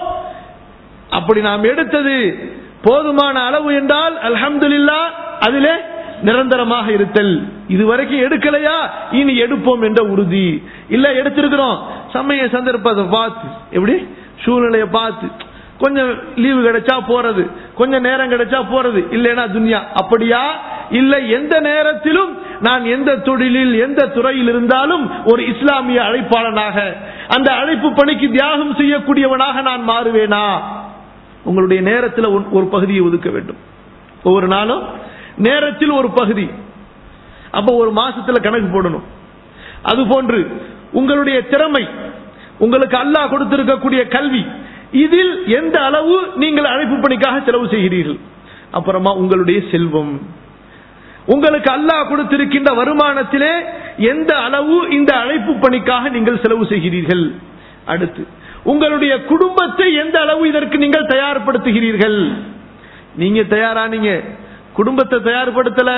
அப்படி நாம் எடுத்தது போதுமான அளவு என்றால் அல்ஹம்துலில்லா அதிலே நிரந்தரமாக இருத்தல் இதுவரைக்கும் எடுக்கலையா இனி எடுப்போம் என்ற உறுதி இல்ல எடுத்திருக்கிறோம் சமய சந்தர்ப்பத்தை பார்த்து எப்படி சூழ்நிலையை பார்த்து கொஞ்சம் லீவு கிடைச்சா போறது கொஞ்சம் நேரம் கிடைச்சா போறது இல்லைன்னா துன்யா அப்படியா இல்ல எந்த நேரத்திலும் நான் எந்த தொழிலில் எந்த துறையில் இருந்தாலும் ஒரு இஸ்லாமிய அழைப்பாளனாக அந்த அழைப்பு பணிக்கு தியாகம் செய்யக்கூடியவனாக நான் மாறுவேனா உங்களுடைய நேரத்தில் ஒரு- ஒரு பகுதியை ஒதுக்க வேண்டும் ஒவ்வொரு நாளும் நேரத்தில் ஒரு பகுதி அப்ப ஒரு மாசத்துல கணக்கு போடணும் அது போன்று உங்களுடைய திறமை உங்களுக்கு அல்லாஹ் கொடுத்திருக்கக்கூடிய கல்வி இதில் எந்த அளவு நீங்கள் அழைப்பு பணிக்காக செலவு செய்கிறீர்கள் அப்புறமா உங்களுடைய செல்வம் உங்களுக்கு அல்லாஹ் கொடுத்திருக்கின்ற வருமானத்திலே எந்த அளவு இந்த அழைப்பு பணிக்காக நீங்கள் செலவு செய்கிறீர்கள் அடுத்து உங்களுடைய குடும்பத்தை எந்த அளவு இதற்கு நீங்கள் தயார்படுத்துகிறீர்கள் நீங்க தயாரானீங்க குடும்பத்தை தயார்படுத்தல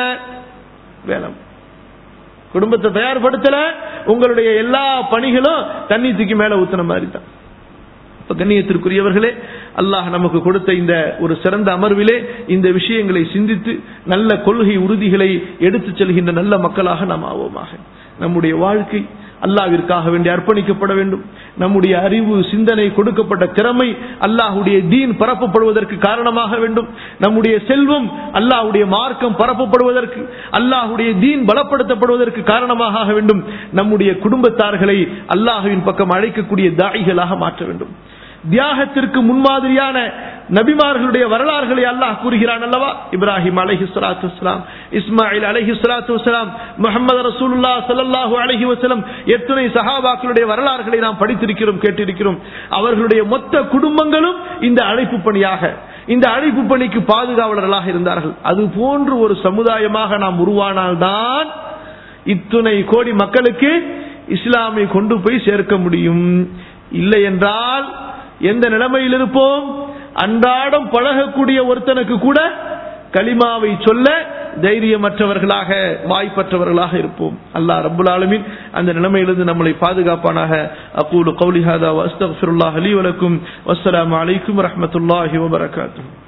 வேலம் குடும்பத்தை தயார்படுத்தல உங்களுடைய எல்லா பணிகளும் தண்ணி தூக்கி மேல ஊத்துன மாதிரி தான் இப்ப கண்ணியத்திற்குரியவர்களே அல்லாஹ் நமக்கு கொடுத்த இந்த ஒரு சிறந்த அமர்விலே இந்த விஷயங்களை சிந்தித்து நல்ல கொள்கை உறுதிகளை எடுத்துச் செல்கின்ற நல்ல மக்களாக நாம் ஆவோமாக நம்முடைய வாழ்க்கை அல்லாவிற்காக வேண்டி அர்ப்பணிக்கப்பட வேண்டும் நம்முடைய அறிவு சிந்தனை கொடுக்கப்பட்ட திறமை அல்லாஹுடைய தீன் பரப்பப்படுவதற்கு காரணமாக வேண்டும் நம்முடைய செல்வம் அல்லாஹுடைய மார்க்கம் பரப்பப்படுவதற்கு அல்லாஹுடைய தீன் பலப்படுத்தப்படுவதற்கு காரணமாக ஆக வேண்டும் நம்முடைய குடும்பத்தார்களை அல்லாஹுவின் பக்கம் அழைக்கக்கூடிய தாய்களாக மாற்ற வேண்டும் தியாகத்திற்கு முன்மாதிரியான நபிமார்களுடைய வரலாறுகளை அல்லாஹ் கூறுகிறான் அல்லவா இப்ராஹிம் அலைஹி ஸலாத்து வஸலாம் இஸ்மாயில் அலைஹி ஸலாத்து வஸலாம் முஹம்மது ரசூலுல்லாஹ் ஸல்லல்லாஹு அலைஹி வஸல்லம் எத்தனை சஹாபாக்களுடைய வரலாறுகளை நாம் படித்திருக்கிறோம் கேட்டிருக்கிறோம் அவர்களுடைய மொத்த குடும்பங்களும் இந்த அழைப்பு பணியாக இந்த அழைப்பு பணிக்கு பாதுகாவலர்களாக இருந்தார்கள் அது போன்று ஒரு சமுதாயமாக நாம் உருவானால்தான் இத்துணை கோடி மக்களுக்கு இஸ்லாமை கொண்டு போய் சேர்க்க முடியும் இல்லை என்றால் எந்த நிலைமையில் இருப்போம் அன்றாடம் பழகக்கூடிய ஒருத்தனுக்கு கூட கலிமாவை சொல்ல தைரியமற்றவர்களாக வாய்ப்பற்றவர்களாக இருப்போம் அல்லாஹ் ரப்புல் ஆலமீன் அந்த நிலைமையிலிருந்து நம்மளை பாதுகாப்பானாக அகூலு கௌலி ஹாதா வஸ்தக்ஃபிருல்லாஹ் லீ வலக்கும் வஸ்ஸலாமு அலைக்கும் வரஹ்மத்துல்லாஹி வபரகாத்துஹு